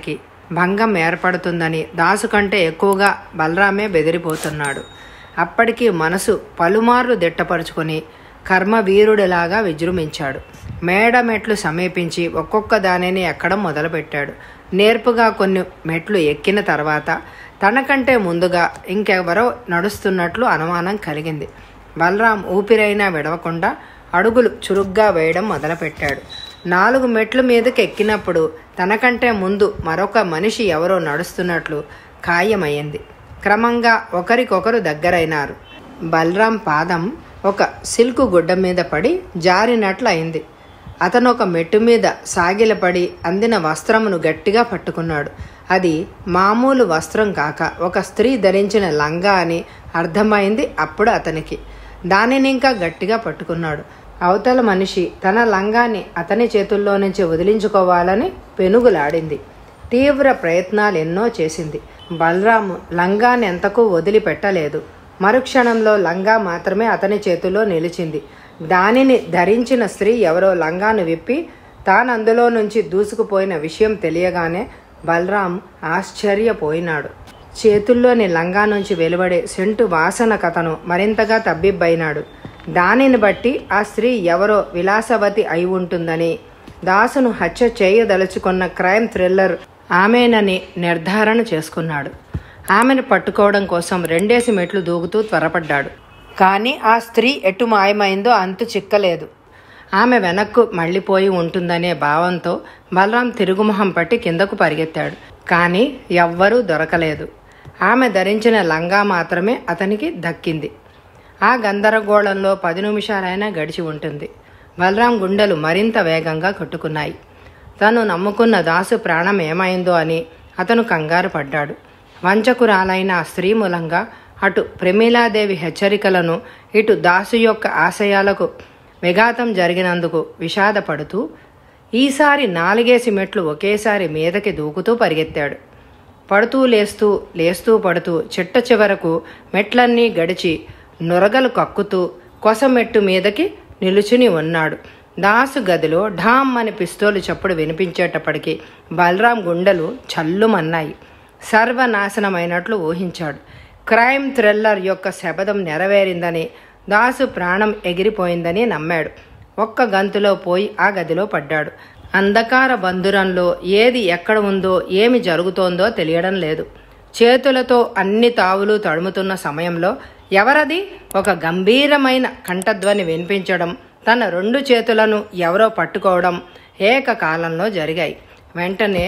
భంగం ఏర్పడుతుందని దాసు కంటే ఎక్కువగా బలరామే బెదిరిపోతున్నాడు అప్పటికి మనసు పలుమార్లు దిట్టపరుచుకొని కర్మవీరుడిలాగా విజృంభించాడు మేడ మెట్లు సమీపించి ఒక్కొక్క దానిని ఎక్కడం మొదలుపెట్టాడు నేర్పుగా కొన్ని మెట్లు ఎక్కిన తర్వాత తనకంటే ముందుగా ఇంకెవరో నడుస్తున్నట్లు అనుమానం కలిగింది బలరాం ఊపిరైనా విడవకుండా అడుగులు చురుగ్గా వేయడం మొదలుపెట్టాడు నాలుగు మెట్ల మీదకి ఎక్కినప్పుడు తనకంటే ముందు మరొక మనిషి ఎవరో నడుస్తున్నట్లు ఖాయమయ్యింది క్రమంగా ఒకరికొకరు దగ్గరైనారు బలరాం పాదం ఒక సిల్కు గుడ్డ మీద పడి జారినట్లు అయింది అతను ఒక మెట్టు మీద సాగిలపడి అందిన వస్త్రమును గట్టిగా పట్టుకున్నాడు అది మామూలు వస్త్రం కాక ఒక స్త్రీ ధరించిన లంగా అని అర్థమైంది అప్పుడు అతనికి దానిని ఇంకా గట్టిగా పట్టుకున్నాడు అవతల మనిషి తన లంగాన్ని అతని చేతుల్లో నుంచి వదిలించుకోవాలని పెనుగులాడింది తీవ్ర ప్రయత్నాలు ఎన్నో చేసింది బలరాము లంగాన్ని ఎంతకు వదిలిపెట్టలేదు మరుక్షణంలో లంగా మాత్రమే అతని చేతిలో నిలిచింది దానిని ధరించిన స్త్రీ ఎవరో లంగాను విప్పి తాను అందులో నుంచి దూసుకుపోయిన విషయం తెలియగానే బలరాం ఆశ్చర్యపోయినాడు చేతుల్లోని లంగా నుంచి వెలువడే సెంటు వాసన కథను మరింతగా తబ్బిబ్బైనాడు దానిని బట్టి ఆ స్త్రీ ఎవరో విలాసవతి అయి ఉంటుందని దాసును హత్య చేయదలుచుకున్న క్రైమ్ థ్రిల్లర్ ఆమెనని నిర్ధారణ చేసుకున్నాడు ఆమెను పట్టుకోవడం కోసం రెండేసి మెట్లు దూకుతూ త్వరపడ్డాడు కానీ ఆ స్త్రీ ఎటు మాయమైందో అంతు చిక్కలేదు ఆమె వెనక్కు మళ్ళీపోయి ఉంటుందనే భావంతో బలరాం తిరుగుమొహం పట్టి కిందకు పరిగెత్తాడు కానీ ఎవ్వరూ దొరకలేదు ఆమె ధరించిన లంగా మాత్రమే అతనికి దక్కింది ఆ గందరగోళంలో పది నిమిషాలైనా గడిచి ఉంటుంది బలరాం గుండెలు మరింత వేగంగా కొట్టుకున్నాయి తను నమ్ముకున్న దాసు ప్రాణం ఏమైందో అని అతను కంగారు పడ్డాడు వంచకురాలైన ఆ స్త్రీ మూలంగా అటు ప్రమీలాదేవి హెచ్చరికలను ఇటు దాసు యొక్క ఆశయాలకు విఘాతం జరిగినందుకు విషాదపడుతూ ఈసారి నాలుగేసి మెట్లు ఒకేసారి మీదకి దూకుతూ పరిగెత్తాడు పడుతూ లేస్తూ లేస్తూ పడుతూ చిట్ట చివరకు మెట్లన్నీ గడిచి నొరగలు కక్కుతూ కొసమెట్టు మీదకి నిలుచుని ఉన్నాడు దాసు గదిలో ఢామ్ అని పిస్తోలు చప్పుడు వినిపించేటప్పటికి బలరాం గుండెలు చల్లుమన్నాయి సర్వనాశనమైనట్లు ఊహించాడు క్రైమ్ థ్రిల్లర్ యొక్క శబదం నెరవేరిందని దాసు ప్రాణం ఎగిరిపోయిందని నమ్మాడు ఒక్క గంతులో పోయి ఆ గదిలో పడ్డాడు అంధకార బంధురంలో ఏది ఎక్కడ ఉందో ఏమి జరుగుతోందో తెలియడం లేదు చేతులతో అన్ని తావులు తడుముతున్న సమయంలో ఎవరది ఒక గంభీరమైన కంఠధ్వని వినిపించడం తన రెండు చేతులను ఎవరో పట్టుకోవడం ఏకకాలంలో జరిగాయి వెంటనే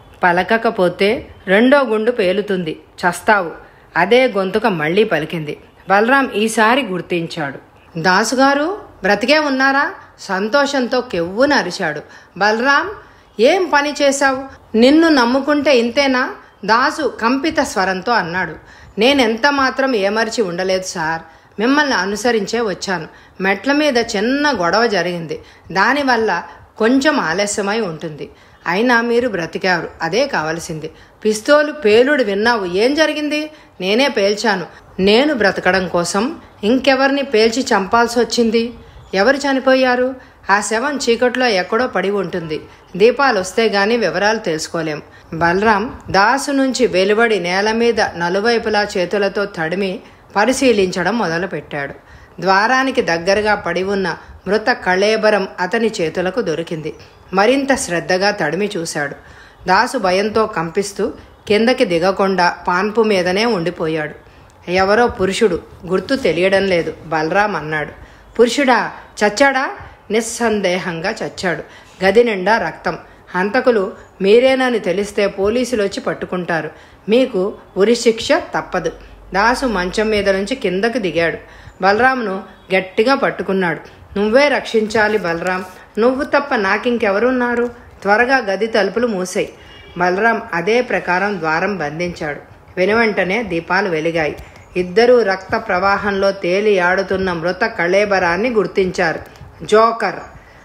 పలకకపోతే రెండో గుండు పేలుతుంది చస్తావు అదే గొంతుక మళ్ళీ పలికింది బలరాం ఈసారి గుర్తించాడు దాసుగారు బ్రతికే ఉన్నారా సంతోషంతో కెవ్వున అరిచాడు బలరాం ఏం పని చేశావు నిన్ను నమ్ముకుంటే ఇంతేనా దాసు కంపిత స్వరంతో అన్నాడు నేనెంత మాత్రం ఏమర్చి ఉండలేదు సార్ మిమ్మల్ని అనుసరించే వచ్చాను మెట్ల మీద చిన్న గొడవ జరిగింది దానివల్ల కొంచెం ఆలస్యమై ఉంటుంది అయినా మీరు బ్రతికారు అదే కావలసింది పిస్తోలు పేలుడు విన్నావు ఏం జరిగింది నేనే పేల్చాను నేను బ్రతకడం కోసం ఇంకెవరిని పేల్చి చంపాల్సి వచ్చింది ఎవరు చనిపోయారు ఆ శవం చీకట్లో ఎక్కడో పడి ఉంటుంది దీపాలు వస్తే గాని వివరాలు తెలుసుకోలేం బలరాం దాసు నుంచి వెలువడి నేల మీద నలువైపులా చేతులతో తడిమి పరిశీలించడం మొదలుపెట్టాడు ద్వారానికి దగ్గరగా పడి ఉన్న మృత కళేబరం అతని చేతులకు దొరికింది మరింత శ్రద్ధగా తడిమి చూశాడు దాసు భయంతో కంపిస్తూ కిందకి దిగకుండా పాన్పు మీదనే ఉండిపోయాడు ఎవరో పురుషుడు గుర్తు తెలియడం లేదు బలరాం అన్నాడు పురుషుడా చచ్చాడా నిస్సందేహంగా చచ్చాడు గది నిండా రక్తం హంతకులు మీరేనని తెలిస్తే పోలీసులు వచ్చి పట్టుకుంటారు మీకు ఉరిశిక్ష తప్పదు దాసు మంచం మీద నుంచి కిందకు దిగాడు బలరాంను గట్టిగా పట్టుకున్నాడు నువ్వే రక్షించాలి బలరాం నువ్వు తప్ప నాకింకెవరున్నారు త్వరగా గది తలుపులు మూసాయి బలరాం అదే ప్రకారం ద్వారం బంధించాడు వెనువెంటనే దీపాలు వెలిగాయి ఇద్దరూ రక్త ప్రవాహంలో తేలి ఆడుతున్న మృత కళేబరాన్ని గుర్తించారు జోకర్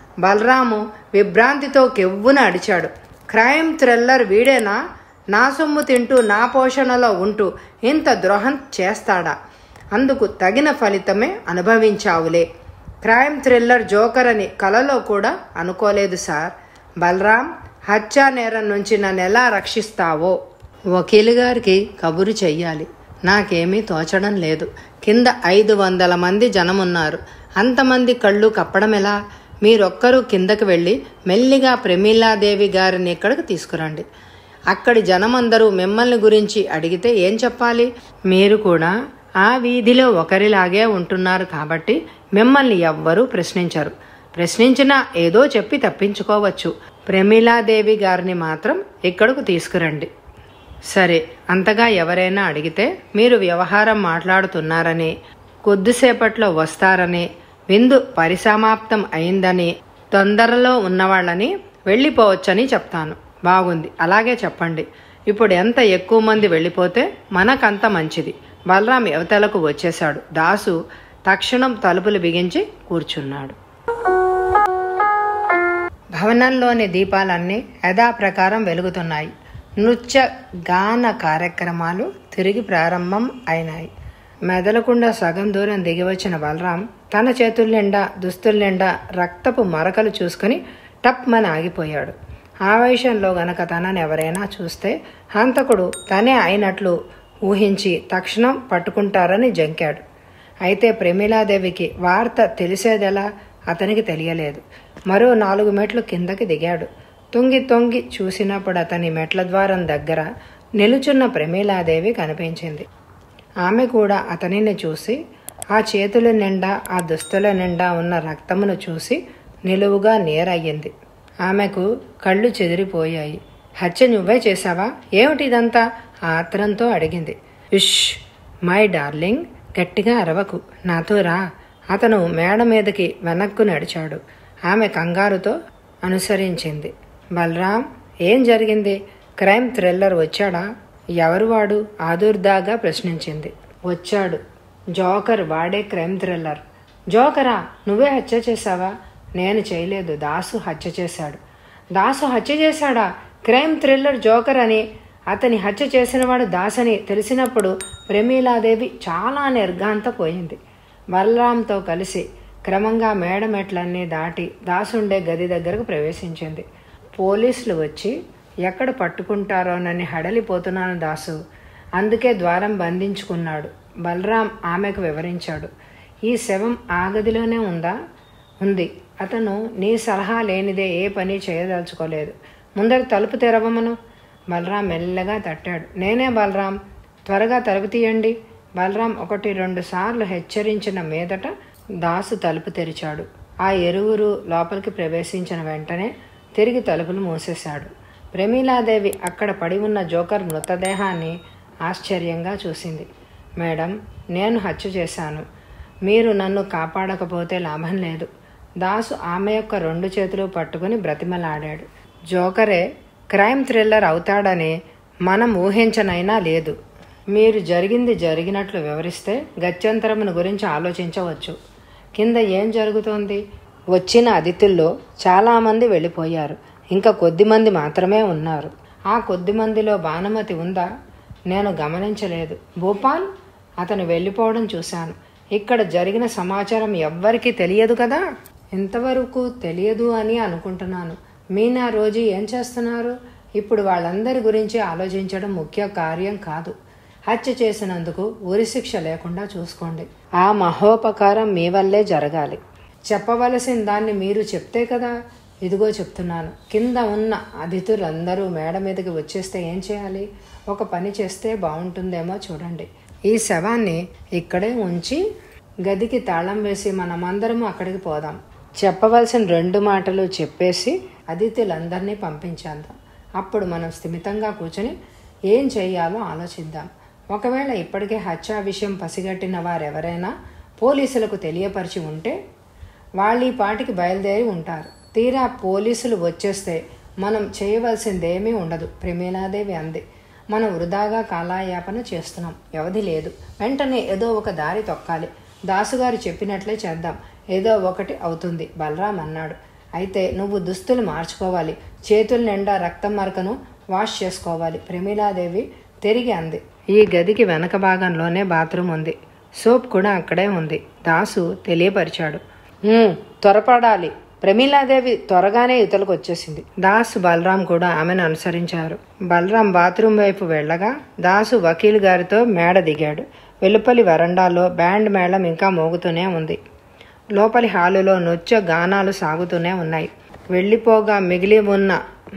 బలరాము విభ్రాంతితో కెవ్వున అడిచాడు క్రైమ్ థ్రిల్లర్ వీడేనా నా సొమ్ము తింటూ నా పోషణలో ఉంటూ ఇంత ద్రోహం చేస్తాడా అందుకు తగిన ఫలితమే అనుభవించావులే క్రైమ్ థ్రిల్లర్ జోకర్ అని కలలో కూడా అనుకోలేదు సార్ బలరాం హత్యా నేరం నుంచి నన్ను ఎలా రక్షిస్తావో వకీలు గారికి కబురు చెయ్యాలి నాకేమీ తోచడం లేదు కింద ఐదు వందల మంది జనమున్నారు అంతమంది కళ్ళు కప్పడం ఎలా మీరొక్కరూ కిందకి వెళ్ళి మెల్లిగా ప్రమీలాదేవి గారిని ఇక్కడికి తీసుకురండి అక్కడి జనమందరూ మిమ్మల్ని గురించి అడిగితే ఏం చెప్పాలి మీరు కూడా ఆ వీధిలో ఒకరిలాగే ఉంటున్నారు కాబట్టి మిమ్మల్ని ఎవ్వరూ ప్రశ్నించరు ప్రశ్నించినా ఏదో చెప్పి తప్పించుకోవచ్చు ప్రమీలాదేవి గారిని మాత్రం ఇక్కడకు తీసుకురండి సరే అంతగా ఎవరైనా అడిగితే మీరు వ్యవహారం మాట్లాడుతున్నారని కొద్దిసేపట్లో వస్తారని విందు పరిసమాప్తం అయిందని తొందరలో ఉన్నవాళ్ళని వెళ్ళిపోవచ్చని చెప్తాను బాగుంది అలాగే చెప్పండి ఇప్పుడు ఎంత ఎక్కువ మంది వెళ్ళిపోతే మనకంత మంచిది బలరాం యువతలకు వచ్చేశాడు దాసు తక్షణం తలుపులు బిగించి కూర్చున్నాడు భవనంలోని దీపాలన్నీ యథాప్రకారం వెలుగుతున్నాయి నృత్య గాన కార్యక్రమాలు తిరిగి ప్రారంభం అయినాయి మెదలకుండా సగం దూరం దిగివచ్చిన బలరాం తన చేతుల నిండా దుస్తుల నిండా రక్తపు మరకలు చూసుకుని టప్మని ఆగిపోయాడు ఆవేశంలో గనక తనని ఎవరైనా చూస్తే హంతకుడు తనే అయినట్లు ఊహించి తక్షణం పట్టుకుంటారని జంకాడు అయితే ప్రమీలాదేవికి వార్త తెలిసేదెలా అతనికి తెలియలేదు మరో నాలుగు మెట్లు కిందకి దిగాడు తొంగి తొంగి చూసినప్పుడు అతని మెట్ల ద్వారం దగ్గర నిలుచున్న ప్రమీలాదేవి కనిపించింది ఆమె కూడా అతనిని చూసి ఆ చేతుల నిండా ఆ దుస్తుల నిండా ఉన్న రక్తమును చూసి నిలువుగా నేరయ్యింది ఆమెకు కళ్ళు చెదిరిపోయాయి హత్య నువ్వే చేశావా ఏమిటిదంతా ఆత్రంతో అడిగింది ఇష్ మై డార్లింగ్ గట్టిగా అరవకు నాతో రా అతను మేడ మీదకి వెనక్కు నడిచాడు ఆమె కంగారుతో అనుసరించింది బలరాం ఏం జరిగింది క్రైమ్ థ్రిల్లర్ వచ్చాడా ఎవరు వాడు ఆదుర్దాగా ప్రశ్నించింది వచ్చాడు జోకర్ వాడే క్రైమ్ థ్రిల్లర్ జోకరా నువ్వే హత్య చేశావా నేను చేయలేదు దాసు హత్య చేశాడు దాసు హత్య చేశాడా క్రైమ్ థ్రిల్లర్ జోకర్ అని అతని హత్య చేసినవాడు దాసని తెలిసినప్పుడు ప్రమీలాదేవి చాలా నిర్ఘాంతపోయింది బలరాంతో కలిసి క్రమంగా మేడమెట్లన్నీ దాటి దాసుండే గది దగ్గరకు ప్రవేశించింది పోలీసులు వచ్చి ఎక్కడ పట్టుకుంటారోనని హడలిపోతున్నాను దాసు అందుకే ద్వారం బంధించుకున్నాడు బలరాం ఆమెకు వివరించాడు ఈ శవం ఆ గదిలోనే ఉందా ఉంది అతను నీ సలహా లేనిదే ఏ పని చేయదలుచుకోలేదు ముందర తలుపు తెరవమను బలరాం మెల్లగా తట్టాడు నేనే బలరాం త్వరగా తలుపు తీయండి బలరాం ఒకటి రెండు సార్లు హెచ్చరించిన మీదట దాసు తలుపు తెరిచాడు ఆ ఎరువురు లోపలికి ప్రవేశించిన వెంటనే తిరిగి తలుపులు మూసేశాడు ప్రమీలాదేవి అక్కడ పడి ఉన్న జోకర్ మృతదేహాన్ని ఆశ్చర్యంగా చూసింది మేడం నేను హత్య చేశాను మీరు నన్ను కాపాడకపోతే లాభం లేదు దాసు ఆమె యొక్క రెండు చేతులు పట్టుకుని బ్రతిమలాడాడు జోకరే క్రైమ్ థ్రిల్లర్ అవుతాడని మనం ఊహించనైనా లేదు మీరు జరిగింది జరిగినట్లు వివరిస్తే గత్యంతరమును గురించి ఆలోచించవచ్చు కింద ఏం జరుగుతోంది వచ్చిన అతిథుల్లో చాలామంది వెళ్ళిపోయారు ఇంకా కొద్దిమంది మాత్రమే ఉన్నారు ఆ కొద్ది మందిలో భానుమతి ఉందా నేను గమనించలేదు భూపాల్ అతను వెళ్ళిపోవడం చూశాను ఇక్కడ జరిగిన సమాచారం ఎవ్వరికీ తెలియదు కదా ఇంతవరకు తెలియదు అని అనుకుంటున్నాను మీనా రోజు ఏం చేస్తున్నారు ఇప్పుడు వాళ్ళందరి గురించి ఆలోచించడం ముఖ్య కార్యం కాదు హత్య చేసినందుకు ఉరిశిక్ష లేకుండా చూసుకోండి ఆ మహోపకారం మీ వల్లే జరగాలి చెప్పవలసిన దాన్ని మీరు చెప్తే కదా ఇదిగో చెప్తున్నాను కింద ఉన్న అతిథులందరూ మేడ మీదకి వచ్చేస్తే ఏం చేయాలి ఒక పని చేస్తే బాగుంటుందేమో చూడండి ఈ శవాన్ని ఇక్కడే ఉంచి గదికి తాళం వేసి మనమందరము అక్కడికి పోదాం చెప్పవలసిన రెండు మాటలు చెప్పేసి అతిథులందరినీ పంపించేద్దాం అప్పుడు మనం స్థిమితంగా కూర్చొని ఏం చేయాలో ఆలోచిద్దాం ఒకవేళ ఇప్పటికే హత్యా విషయం పసిగట్టిన వారెవరైనా పోలీసులకు తెలియపరిచి ఉంటే వాళ్ళు ఈ పాటికి బయలుదేరి ఉంటారు తీరా పోలీసులు వచ్చేస్తే మనం చేయవలసిందేమీ ఉండదు ప్రమీలాదేవి అంది మనం వృధాగా కాలాయాపన చేస్తున్నాం వ్యవధి లేదు వెంటనే ఏదో ఒక దారి తొక్కాలి దాసుగారు చెప్పినట్లే చేద్దాం ఏదో ఒకటి అవుతుంది బలరాం అన్నాడు అయితే నువ్వు దుస్తులు మార్చుకోవాలి చేతుల నిండా రక్తం మరకను వాష్ చేసుకోవాలి ప్రమీలాదేవి తిరిగి అంది ఈ గదికి వెనక భాగంలోనే బాత్రూమ్ ఉంది సోప్ కూడా అక్కడే ఉంది దాసు తెలియపరిచాడు "ఉమ్, త్వరపడాలి ప్రమీలాదేవి త్వరగానే ఇతలకు వచ్చేసింది దాసు బలరాం కూడా ఆమెను అనుసరించారు బలరాం బాత్రూమ్ వైపు వెళ్ళగా దాసు వకీల్ గారితో మేడ దిగాడు వెలుపలి వరండాలో బ్యాండ్ మేళం ఇంకా మోగుతూనే ఉంది లోపలి హాలులో నృత్య గానాలు సాగుతూనే ఉన్నాయి వెళ్ళిపోగా మిగిలి ఉన్న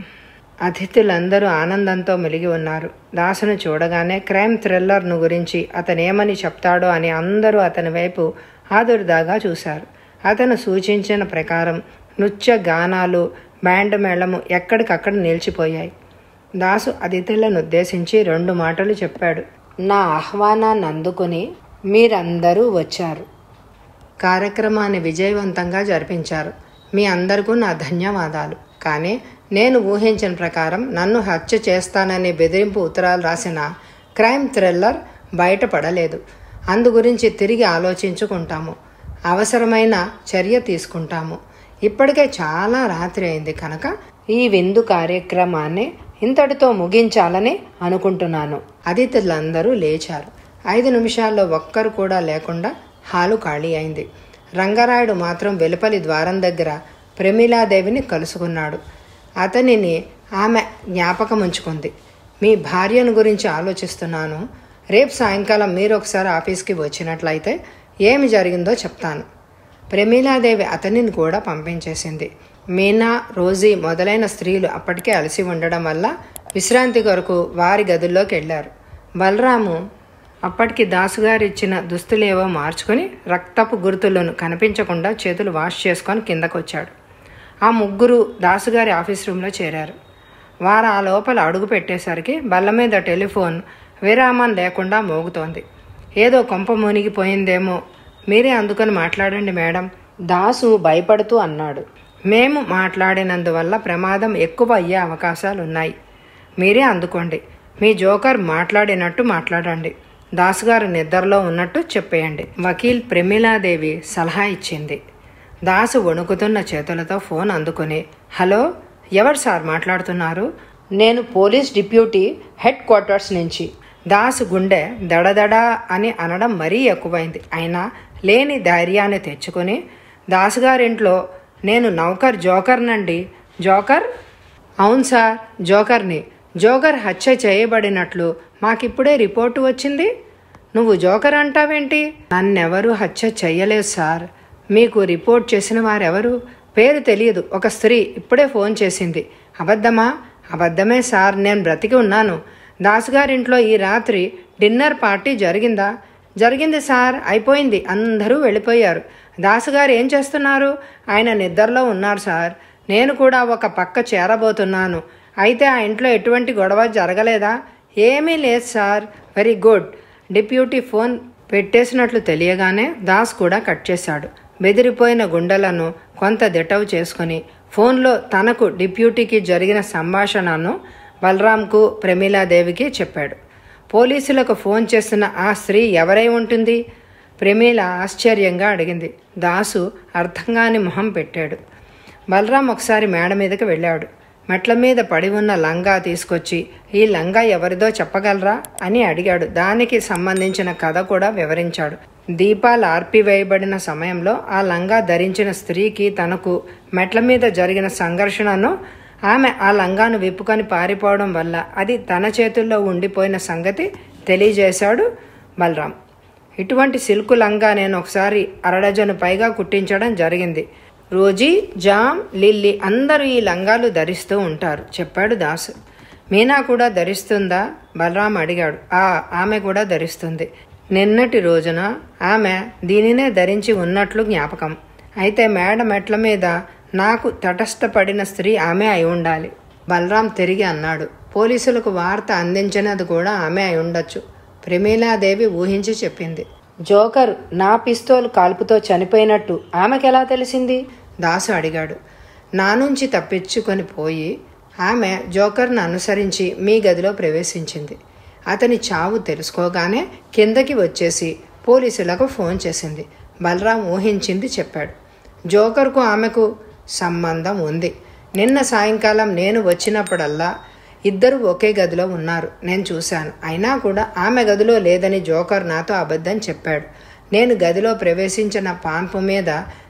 అతిథులందరూ ఆనందంతో మెలిగి ఉన్నారు దాసును చూడగానే క్రైమ్ థ్రిల్లర్ను గురించి అతనేమని చెప్తాడో అని అందరూ అతని వైపు ఆదుర్దాగా చూశారు అతను సూచించిన ప్రకారం నృత్య గానాలు బ్యాండ్ మేళము ఎక్కడికక్కడ నిలిచిపోయాయి దాసు అతిథులను ఉద్దేశించి రెండు మాటలు చెప్పాడు నా ఆహ్వానాన్ని అందుకుని మీరందరూ వచ్చారు కార్యక్రమాన్ని విజయవంతంగా జరిపించారు మీ అందరికీ నా ధన్యవాదాలు కానీ నేను ఊహించిన ప్రకారం నన్ను హత్య చేస్తానని బెదిరింపు ఉత్తరాలు రాసిన క్రైమ్ థ్రిల్లర్ బయటపడలేదు అందు గురించి తిరిగి ఆలోచించుకుంటాము అవసరమైన చర్య తీసుకుంటాము ఇప్పటికే చాలా రాత్రి అయింది కనుక ఈ విందు కార్యక్రమాన్ని ఇంతటితో ముగించాలని అనుకుంటున్నాను అతిథులందరూ లేచారు ఐదు నిమిషాల్లో ఒక్కరు కూడా లేకుండా హాలు ఖాళీ అయింది రంగరాయుడు మాత్రం వెలుపలి ద్వారం దగ్గర ప్రమీలాదేవిని కలుసుకున్నాడు అతనిని ఆమె జ్ఞాపకం ఉంచుకుంది మీ భార్యను గురించి ఆలోచిస్తున్నాను రేపు సాయంకాలం మీరు ఒకసారి ఆఫీస్కి వచ్చినట్లయితే ఏమి జరిగిందో చెప్తాను ప్రమీలాదేవి అతనిని కూడా పంపించేసింది మీనా రోజీ మొదలైన స్త్రీలు అప్పటికే అలసి ఉండడం వల్ల విశ్రాంతి కొరకు వారి గదుల్లోకి వెళ్ళారు బలరాము అప్పటికి దాసుగారు ఇచ్చిన దుస్తులేవో మార్చుకొని రక్తపు గుర్తులను కనిపించకుండా చేతులు వాష్ చేసుకొని కిందకొచ్చాడు ఆ ముగ్గురు దాసుగారి ఆఫీస్ రూమ్లో చేరారు వారు ఆ లోపల అడుగు పెట్టేసరికి బల్ల మీద టెలిఫోన్ విరామం లేకుండా మోగుతోంది ఏదో కొంప మునిగిపోయిందేమో మీరే అందుకొని మాట్లాడండి మేడం దాసు భయపడుతూ అన్నాడు మేము మాట్లాడినందువల్ల ప్రమాదం ఎక్కువ అయ్యే అవకాశాలు ఉన్నాయి మీరే అందుకోండి మీ జోకర్ మాట్లాడినట్టు మాట్లాడండి దాసుగారు నిద్రలో ఉన్నట్టు చెప్పేయండి వకీల్ ప్రమీలాదేవి సలహా ఇచ్చింది దాసు వణుకుతున్న చేతులతో ఫోన్ అందుకుని హలో ఎవరు సార్ మాట్లాడుతున్నారు నేను పోలీస్ డిప్యూటీ హెడ్ క్వార్టర్స్ నుంచి దాసు గుండె దడదడ అని అనడం మరీ ఎక్కువైంది అయినా లేని ధైర్యాన్ని తెచ్చుకొని దాసుగారింట్లో నేను నౌకర్ జోకర్నండి జోకర్ అవును సార్ జోకర్ని జోకర్ హత్య చేయబడినట్లు మాకిప్పుడే రిపోర్టు వచ్చింది నువ్వు జోకర్ అంటావేంటి నన్నెవరూ హత్య చెయ్యలేదు సార్ మీకు రిపోర్ట్ చేసిన వారెవరు పేరు తెలియదు ఒక స్త్రీ ఇప్పుడే ఫోన్ చేసింది అబద్ధమా అబద్ధమే సార్ నేను బ్రతికి ఉన్నాను దాసుగారింట్లో ఈ రాత్రి డిన్నర్ పార్టీ జరిగిందా జరిగింది సార్ అయిపోయింది అందరూ వెళ్ళిపోయారు దాసుగారు ఏం చేస్తున్నారు ఆయన నిద్రలో ఉన్నారు సార్ నేను కూడా ఒక పక్క చేరబోతున్నాను అయితే ఆ ఇంట్లో ఎటువంటి గొడవ జరగలేదా ఏమీ లేదు sir very good deputy phone పెట్టేసినట్లు తెలియగానే దాస్ కూడా కట్ చేశాడు బెదిరిపోయిన గుండెలను కొంత దిటవు చేసుకుని ఫోన్లో తనకు డిప్యూటీకి జరిగిన సంభాషణను బలరాంకు ప్రమీలాదేవికి చెప్పాడు పోలీసులకు ఫోన్ చేస్తున్న ఆ స్త్రీ ఎవరై ఉంటుంది ప్రమీల ఆశ్చర్యంగా అడిగింది దాసు అర్థంగాని మొహం పెట్టాడు బలరాం ఒకసారి మేడ మీదకి వెళ్ళాడు మెట్ల మీద పడి ఉన్న లంగా తీసుకొచ్చి ఈ లంగా ఎవరిదో చెప్పగలరా అని అడిగాడు దానికి సంబంధించిన కథ కూడా వివరించాడు దీపాలు ఆర్పివేయబడిన సమయంలో ఆ లంగా ధరించిన స్త్రీకి తనకు మెట్ల మీద జరిగిన సంఘర్షణను ఆమె ఆ లంగాను విప్పుకొని పారిపోవడం వల్ల అది తన చేతుల్లో ఉండిపోయిన సంగతి తెలియజేశాడు బలరాం ఇటువంటి సిల్కు లంగా నేను ఒకసారి అరడజను పైగా కుట్టించడం జరిగింది రోజీ జామ్ లిల్లీ అందరూ ఈ లంగాలు ధరిస్తూ ఉంటారు చెప్పాడు దాసు మీనా కూడా ధరిస్తుందా బలరాం అడిగాడు ఆ ఆమె కూడా ధరిస్తుంది నిన్నటి రోజున ఆమె దీనినే ధరించి ఉన్నట్లు జ్ఞాపకం అయితే మేడ మెట్ల మీద నాకు తటస్థపడిన స్త్రీ ఆమె అయి ఉండాలి బలరాం తిరిగి అన్నాడు పోలీసులకు వార్త అందించినది కూడా ఆమె అయి ఉండొచ్చు ప్రమీలాదేవి ఊహించి చెప్పింది జోకర్ నా పిస్తోల్ కాల్పుతో చనిపోయినట్టు ఆమెకెలా తెలిసింది దాసు అడిగాడు నా నుంచి తప్పించుకొని పోయి ఆమె జోకర్ను అనుసరించి మీ గదిలో ప్రవేశించింది అతని చావు తెలుసుకోగానే కిందకి వచ్చేసి పోలీసులకు ఫోన్ చేసింది బలరాం ఊహించింది చెప్పాడు జోకర్కు ఆమెకు సంబంధం ఉంది నిన్న సాయంకాలం నేను వచ్చినప్పుడల్లా ఇద్దరు ఒకే గదిలో ఉన్నారు నేను చూశాను అయినా కూడా ఆమె గదిలో లేదని జోకర్ నాతో అబద్ధం చెప్పాడు నేను గదిలో ప్రవేశించిన పాన్పు మీద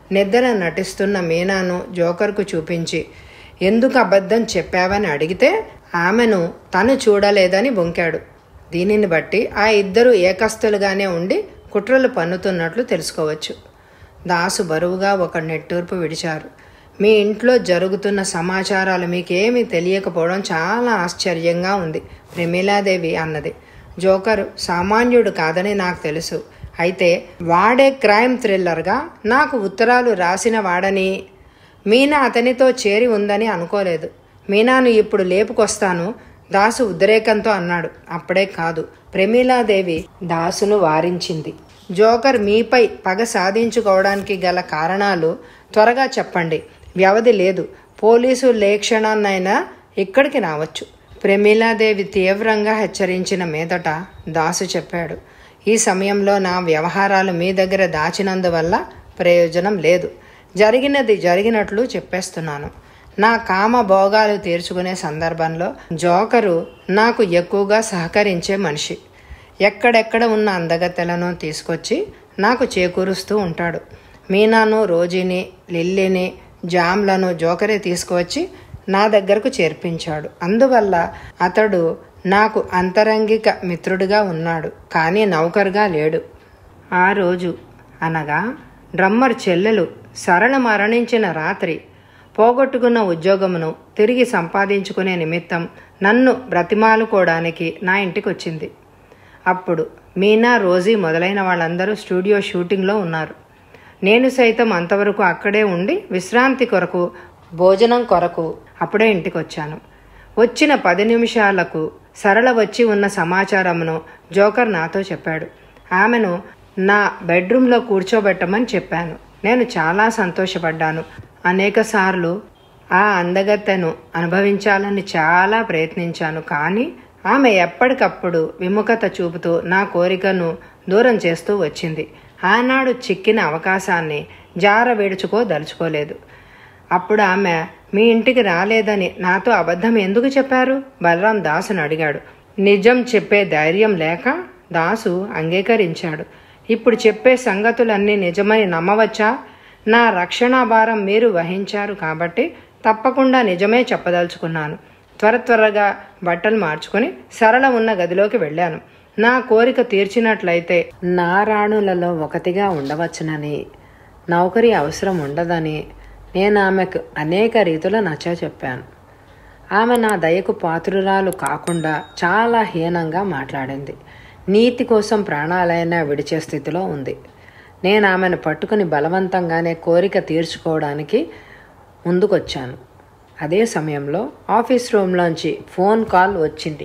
నిద్ర నటిస్తున్న మీనాను జోకర్కు చూపించి ఎందుకు అబద్ధం చెప్పావని అడిగితే ఆమెను తను చూడలేదని బొంకాడు దీనిని బట్టి ఆ ఇద్దరు ఏకస్తులుగానే ఉండి కుట్రలు పన్నుతున్నట్లు తెలుసుకోవచ్చు దాసు బరువుగా ఒక నెట్టూర్పు విడిచారు మీ ఇంట్లో జరుగుతున్న సమాచారాలు మీకేమీ తెలియకపోవడం చాలా ఆశ్చర్యంగా ఉంది ప్రమీలాదేవి అన్నది జోకర్ సామాన్యుడు కాదని నాకు తెలుసు అయితే వాడే క్రైమ్ థ్రిల్లర్గా నాకు ఉత్తరాలు రాసిన వాడని మీనా అతనితో చేరి ఉందని అనుకోలేదు మీనాను ఇప్పుడు లేపుకొస్తాను దాసు ఉద్రేకంతో అన్నాడు అప్పుడే కాదు ప్రమీలాదేవి దాసును వారించింది జోకర్ మీపై పగ సాధించుకోవడానికి గల కారణాలు త్వరగా చెప్పండి వ్యవధి లేదు పోలీసు లేక్షణాన్నైనా ఇక్కడికి రావచ్చు ప్రమీలాదేవి తీవ్రంగా హెచ్చరించిన మీదట దాసు చెప్పాడు ఈ సమయంలో నా వ్యవహారాలు మీ దగ్గర దాచినందువల్ల ప్రయోజనం లేదు జరిగినది జరిగినట్లు చెప్పేస్తున్నాను నా కామ భోగాలు తీర్చుకునే సందర్భంలో జోకరు నాకు ఎక్కువగా సహకరించే మనిషి ఎక్కడెక్కడ ఉన్న అందగత్తెలను తీసుకొచ్చి నాకు చేకూరుస్తూ ఉంటాడు మీనాను రోజీని లిల్లీని జామ్లను జోకరే తీసుకువచ్చి నా దగ్గరకు చేర్పించాడు అందువల్ల అతడు నాకు అంతరంగిక మిత్రుడిగా ఉన్నాడు కానీ నౌకరుగా లేడు ఆ రోజు అనగా డ్రమ్మర్ చెల్లెలు సరళ మరణించిన రాత్రి పోగొట్టుకున్న ఉద్యోగమును తిరిగి సంపాదించుకునే నిమిత్తం నన్ను బ్రతిమాలుకోవడానికి నా ఇంటికి వచ్చింది అప్పుడు మీనా రోజీ మొదలైన వాళ్ళందరూ స్టూడియో షూటింగ్లో ఉన్నారు నేను సైతం అంతవరకు అక్కడే ఉండి విశ్రాంతి కొరకు భోజనం కొరకు అప్పుడే ఇంటికి వచ్చాను వచ్చిన పది నిమిషాలకు సరళ వచ్చి ఉన్న సమాచారమును జోకర్ నాతో చెప్పాడు ఆమెను నా బెడ్రూమ్లో కూర్చోబెట్టమని చెప్పాను నేను చాలా సంతోషపడ్డాను అనేక సార్లు ఆ అందగత్తెను అనుభవించాలని చాలా ప్రయత్నించాను కానీ ఆమె ఎప్పటికప్పుడు విముఖత చూపుతూ నా కోరికను దూరం చేస్తూ వచ్చింది ఆనాడు చిక్కిన అవకాశాన్ని జార వేడుచుకోదలుచుకోలేదు అప్పుడు ఆమె మీ ఇంటికి రాలేదని నాతో అబద్ధం ఎందుకు చెప్పారు బలరాం దాసును అడిగాడు నిజం చెప్పే ధైర్యం లేక దాసు అంగీకరించాడు ఇప్పుడు చెప్పే సంగతులన్నీ నిజమని నమ్మవచ్చా నా రక్షణ భారం మీరు వహించారు కాబట్టి తప్పకుండా నిజమే చెప్పదలుచుకున్నాను త్వర త్వరగా బట్టలు మార్చుకొని సరళ ఉన్న గదిలోకి వెళ్ళాను నా కోరిక తీర్చినట్లయితే నా రాణులలో ఒకటిగా ఉండవచ్చునని నౌకరీ అవసరం ఉండదని నేను ఆమెకు అనేక రీతుల నచ్చ చెప్పాను ఆమె నా దయకు పాత్రురాలు కాకుండా చాలా హీనంగా మాట్లాడింది నీతి కోసం ప్రాణాలైనా విడిచే స్థితిలో ఉంది నేను ఆమెను పట్టుకుని బలవంతంగానే కోరిక తీర్చుకోవడానికి ముందుకొచ్చాను అదే సమయంలో ఆఫీస్ రూమ్లోంచి ఫోన్ కాల్ వచ్చింది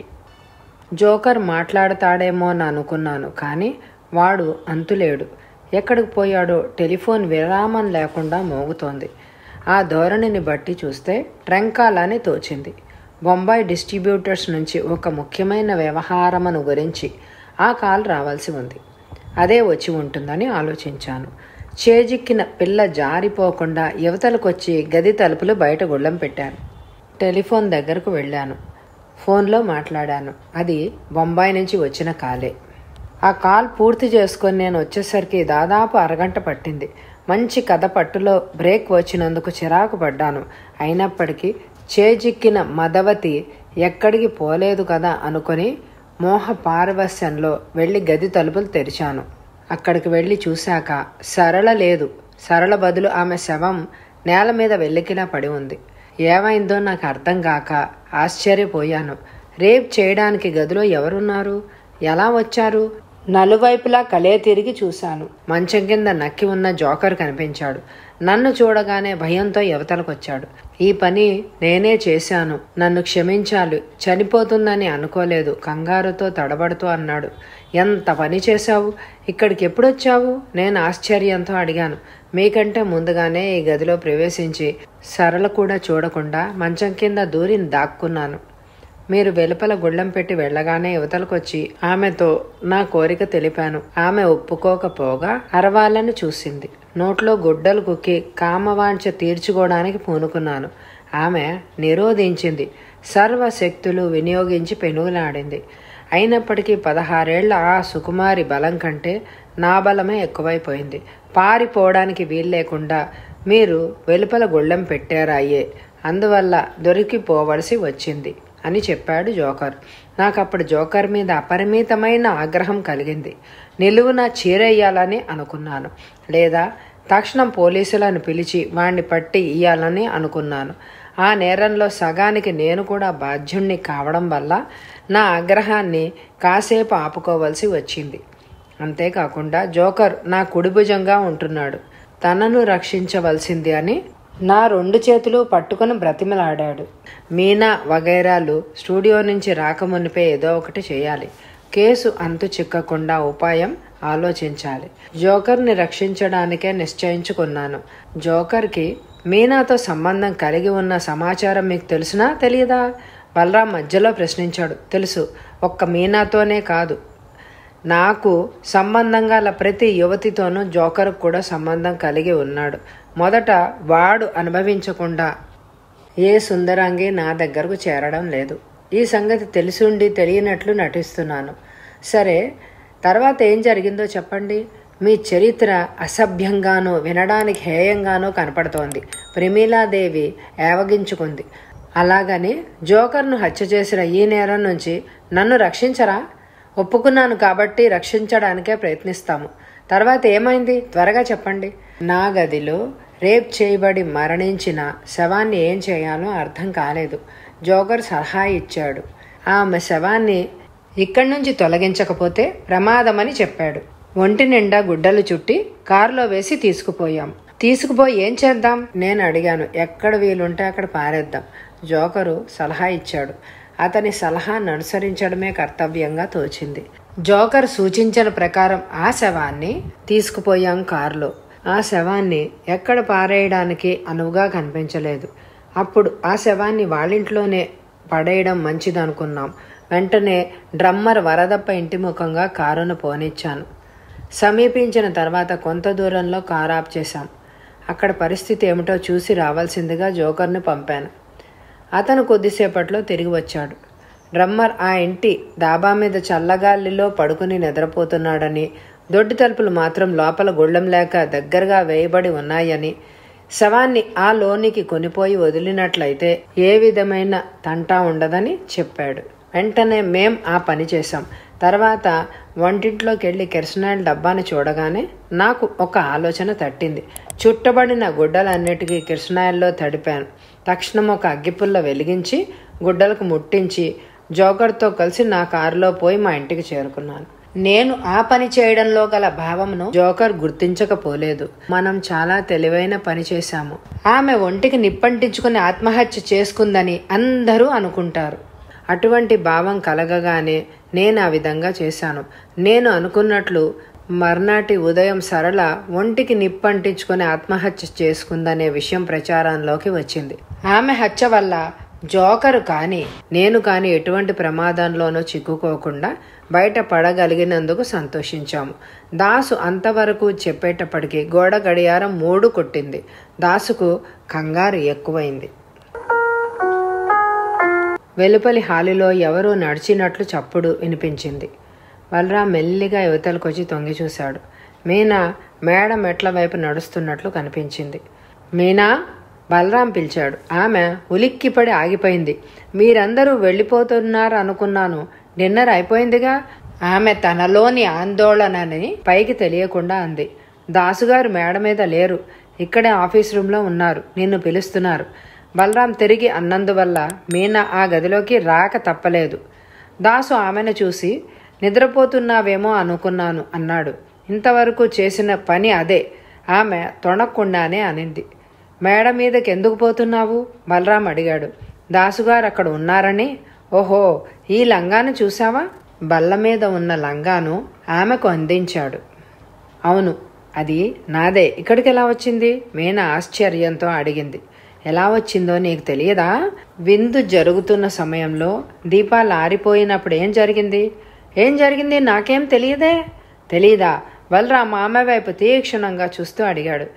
జోకర్ మాట్లాడతాడేమో అని అనుకున్నాను కానీ వాడు అంతులేడు ఎక్కడికి పోయాడో టెలిఫోన్ విరామం లేకుండా మోగుతోంది ఆ ధోరణిని బట్టి చూస్తే ట్రంకాలని తోచింది బొంబాయి డిస్ట్రిబ్యూటర్స్ నుంచి ఒక ముఖ్యమైన వ్యవహారమును గురించి ఆ కాల్ రావాల్సి ఉంది అదే వచ్చి ఉంటుందని ఆలోచించాను చేజిక్కిన పిల్ల జారిపోకుండా యువతలకొచ్చి గది తలుపులు బయట గుళ్ళం పెట్టాను టెలిఫోన్ దగ్గరకు వెళ్ళాను ఫోన్లో మాట్లాడాను అది బొంబాయి నుంచి వచ్చిన కాలే ఆ కాల్ పూర్తి చేసుకొని నేను వచ్చేసరికి దాదాపు అరగంట పట్టింది మంచి కథ పట్టులో బ్రేక్ వచ్చినందుకు చిరాకు పడ్డాను అయినప్పటికీ చేజిక్కిన మదవతి ఎక్కడికి పోలేదు కదా అనుకొని మోహ పారవస్యంలో వెళ్ళి గది తలుపులు తెరిచాను అక్కడికి వెళ్ళి చూశాక సరళ లేదు సరళ బదులు ఆమె శవం నేల మీద వెల్లికిలా పడి ఉంది ఏమైందో నాకు అర్థం కాక ఆశ్చర్యపోయాను రేప్ చేయడానికి గదిలో ఎవరున్నారు ఎలా వచ్చారు నలువైపులా కలే తిరిగి చూశాను మంచం కింద నక్కి ఉన్న జోకర్ కనిపించాడు నన్ను చూడగానే భయంతో యువతలకొచ్చాడు ఈ పని నేనే చేశాను నన్ను క్షమించాలి చనిపోతుందని అనుకోలేదు కంగారుతో తడబడుతూ అన్నాడు ఎంత పని చేశావు ఇక్కడికి ఎప్పుడొచ్చావు నేను ఆశ్చర్యంతో అడిగాను మీకంటే ముందుగానే ఈ గదిలో ప్రవేశించి సరళ కూడా చూడకుండా మంచం కింద దూరి దాక్కున్నాను మీరు వెలుపల గుళ్ళం పెట్టి వెళ్ళగానే యువతలకొచ్చి ఆమెతో నా కోరిక తెలిపాను ఆమె ఒప్పుకోకపోగా అరవాలని చూసింది నోట్లో గుడ్డలు కుక్కి కామవాంఛ తీర్చుకోవడానికి పూనుకున్నాను ఆమె నిరోధించింది సర్వశక్తులు వినియోగించి పెనుగులాడింది అయినప్పటికీ పదహారేళ్ల ఆ సుకుమారి బలం కంటే నా బలమే ఎక్కువైపోయింది పారిపోవడానికి వీల్లేకుండా మీరు వెలుపల గొళ్ళెం పెట్టారాయే అందువల్ల దొరికిపోవలసి వచ్చింది అని చెప్పాడు జోకర్ నాకు అప్పుడు జోకర్ మీద అపరిమితమైన ఆగ్రహం కలిగింది నిలువున చీరెయ్యాలని అనుకున్నాను లేదా తక్షణం పోలీసులను పిలిచి వాణ్ణి పట్టి ఇయ్యాలని అనుకున్నాను ఆ నేరంలో సగానికి నేను కూడా బాధ్యుణ్ణి కావడం వల్ల నా ఆగ్రహాన్ని కాసేపు ఆపుకోవలసి వచ్చింది అంతేకాకుండా జోకర్ నా కుడిభుజంగా ఉంటున్నాడు తనను రక్షించవలసింది అని నా రెండు చేతులు పట్టుకుని బ్రతిమలాడాడు మీనా వగైరాలు స్టూడియో నుంచి రాకమునిపే ఏదో ఒకటి చేయాలి కేసు అంతు చిక్కకుండా ఉపాయం ఆలోచించాలి జోకర్ని రక్షించడానికే నిశ్చయించుకున్నాను జోకర్కి మీనాతో సంబంధం కలిగి ఉన్న సమాచారం మీకు తెలుసునా తెలియదా బలరాం మధ్యలో ప్రశ్నించాడు తెలుసు ఒక్క మీనాతోనే కాదు నాకు సంబంధం గల ప్రతి యువతితోనూ జోకర్ కూడా సంబంధం కలిగి ఉన్నాడు మొదట వాడు అనుభవించకుండా ఏ సుందరాంగి నా దగ్గరకు చేరడం లేదు ఈ సంగతి తెలిసుండి తెలియనట్లు నటిస్తున్నాను సరే తర్వాత ఏం జరిగిందో చెప్పండి మీ చరిత్ర అసభ్యంగానూ వినడానికి హేయంగానూ కనపడుతోంది ప్రమీలాదేవి ఏవగించుకుంది అలాగని జోకర్ను హత్య చేసిన ఈ నేరం నుంచి నన్ను రక్షించరా ఒప్పుకున్నాను కాబట్టి రక్షించడానికే ప్రయత్నిస్తాము తర్వాత ఏమైంది త్వరగా చెప్పండి నా గదిలో రేప్ చేయబడి మరణించిన శవాన్ని ఏం చేయాలో అర్థం కాలేదు జోకర్ సలహా ఇచ్చాడు ఆమె శవాన్ని ఇక్కడి నుంచి తొలగించకపోతే ప్రమాదమని చెప్పాడు ఒంటి నిండా గుడ్డలు చుట్టి కారులో వేసి తీసుకుపోయాం తీసుకుపోయి ఏం చేద్దాం నేను అడిగాను ఎక్కడ వీలుంటే అక్కడ పారేద్దాం జోకరు సలహా ఇచ్చాడు అతని సలహాను అనుసరించడమే కర్తవ్యంగా తోచింది జోకర్ సూచించిన ప్రకారం ఆ శవాన్ని తీసుకుపోయాం కారులో ఆ శవాన్ని ఎక్కడ పారేయడానికి అనువుగా కనిపించలేదు అప్పుడు ఆ శవాన్ని వాళ్ళింట్లోనే పడేయడం మంచిదనుకున్నాం వెంటనే డ్రమ్మర్ వరదప్ప ఇంటి ముఖంగా కారును పోనిచ్చాను సమీపించిన తర్వాత కొంత దూరంలో కారు ఆఫ్ చేశాం అక్కడ పరిస్థితి ఏమిటో చూసి రావాల్సిందిగా జోకర్ని పంపాను అతను కొద్దిసేపట్లో తిరిగి వచ్చాడు డ్రమ్మర్ ఆ ఇంటి డాబా మీద చల్లగాలిలో పడుకుని నిద్రపోతున్నాడని దొడ్డి తలుపులు మాత్రం లోపల గుళ్ళం లేక దగ్గరగా వేయబడి ఉన్నాయని శవాన్ని ఆ లోనికి కొనిపోయి వదిలినట్లయితే ఏ విధమైన తంటా ఉండదని చెప్పాడు వెంటనే మేం ఆ పని చేశాం తర్వాత వంటింట్లోకి వెళ్ళి కెరసనాయిల్ డబ్బాని చూడగానే నాకు ఒక ఆలోచన తట్టింది చుట్టబడిన గుడ్డలన్నిటికీ కిరసనాయిల్లో తడిపాను తక్షణం ఒక అగ్గిపుల్ల వెలిగించి గుడ్డలకు ముట్టించి జోకర్తో కలిసి నా కారులో పోయి మా ఇంటికి చేరుకున్నాను నేను ఆ పని చేయడంలో గల భావమును జోకర్ గుర్తించకపోలేదు మనం చాలా తెలివైన పని చేశాము ఆమె ఒంటికి నిప్పంటించుకుని ఆత్మహత్య చేసుకుందని అందరూ అనుకుంటారు అటువంటి భావం కలగగానే నేను ఆ విధంగా చేశాను నేను అనుకున్నట్లు మర్నాటి ఉదయం సరళ ఒంటికి నిప్పంటించుకొని ఆత్మహత్య చేసుకుందనే విషయం ప్రచారంలోకి వచ్చింది ఆమె హత్య వల్ల జోకరు కానీ నేను కానీ ఎటువంటి ప్రమాదంలోనూ చిక్కుకోకుండా బయట పడగలిగినందుకు సంతోషించాము దాసు అంతవరకు చెప్పేటప్పటికి గోడ గడియారం మూడు కొట్టింది దాసుకు కంగారు ఎక్కువైంది వెలుపలి హాలిలో ఎవరో నడిచినట్లు చప్పుడు వినిపించింది బలరాం మెల్లిగా యువతలకొచ్చి తొంగి చూశాడు మీనా మేడ మెట్ల వైపు నడుస్తున్నట్లు కనిపించింది మీనా బలరాం పిలిచాడు ఆమె ఉలిక్కిపడి ఆగిపోయింది మీరందరూ వెళ్ళిపోతున్నారు అనుకున్నాను డిన్నర్ అయిపోయిందిగా ఆమె తనలోని ఆందోళనని పైకి తెలియకుండా అంది దాసుగారు మేడ మీద లేరు ఇక్కడే ఆఫీస్ రూమ్లో ఉన్నారు నిన్ను పిలుస్తున్నారు బలరాం తిరిగి అన్నందువల్ల మీనా ఆ గదిలోకి రాక తప్పలేదు దాసు ఆమెను చూసి నిద్రపోతున్నావేమో అనుకున్నాను అన్నాడు ఇంతవరకు చేసిన పని అదే ఆమె తొణక్కుండానే అనింది మేడ మీదకి ఎందుకు పోతున్నావు బలరాం అడిగాడు దాసుగారు అక్కడ ఉన్నారని ఓహో ఈ లంగాను చూసావా బల్ల మీద ఉన్న లంగాను ఆమెకు అందించాడు అవును అది నాదే ఇక్కడికి ఎలా వచ్చింది మీనా ఆశ్చర్యంతో అడిగింది ఎలా వచ్చిందో నీకు తెలియదా విందు జరుగుతున్న సమయంలో దీపాలు ఆరిపోయినప్పుడు ఏం జరిగింది ఏం జరిగింది నాకేం తెలియదే తెలీదా బలరాం ఆమె వైపు తీక్షణంగా చూస్తూ అడిగాడు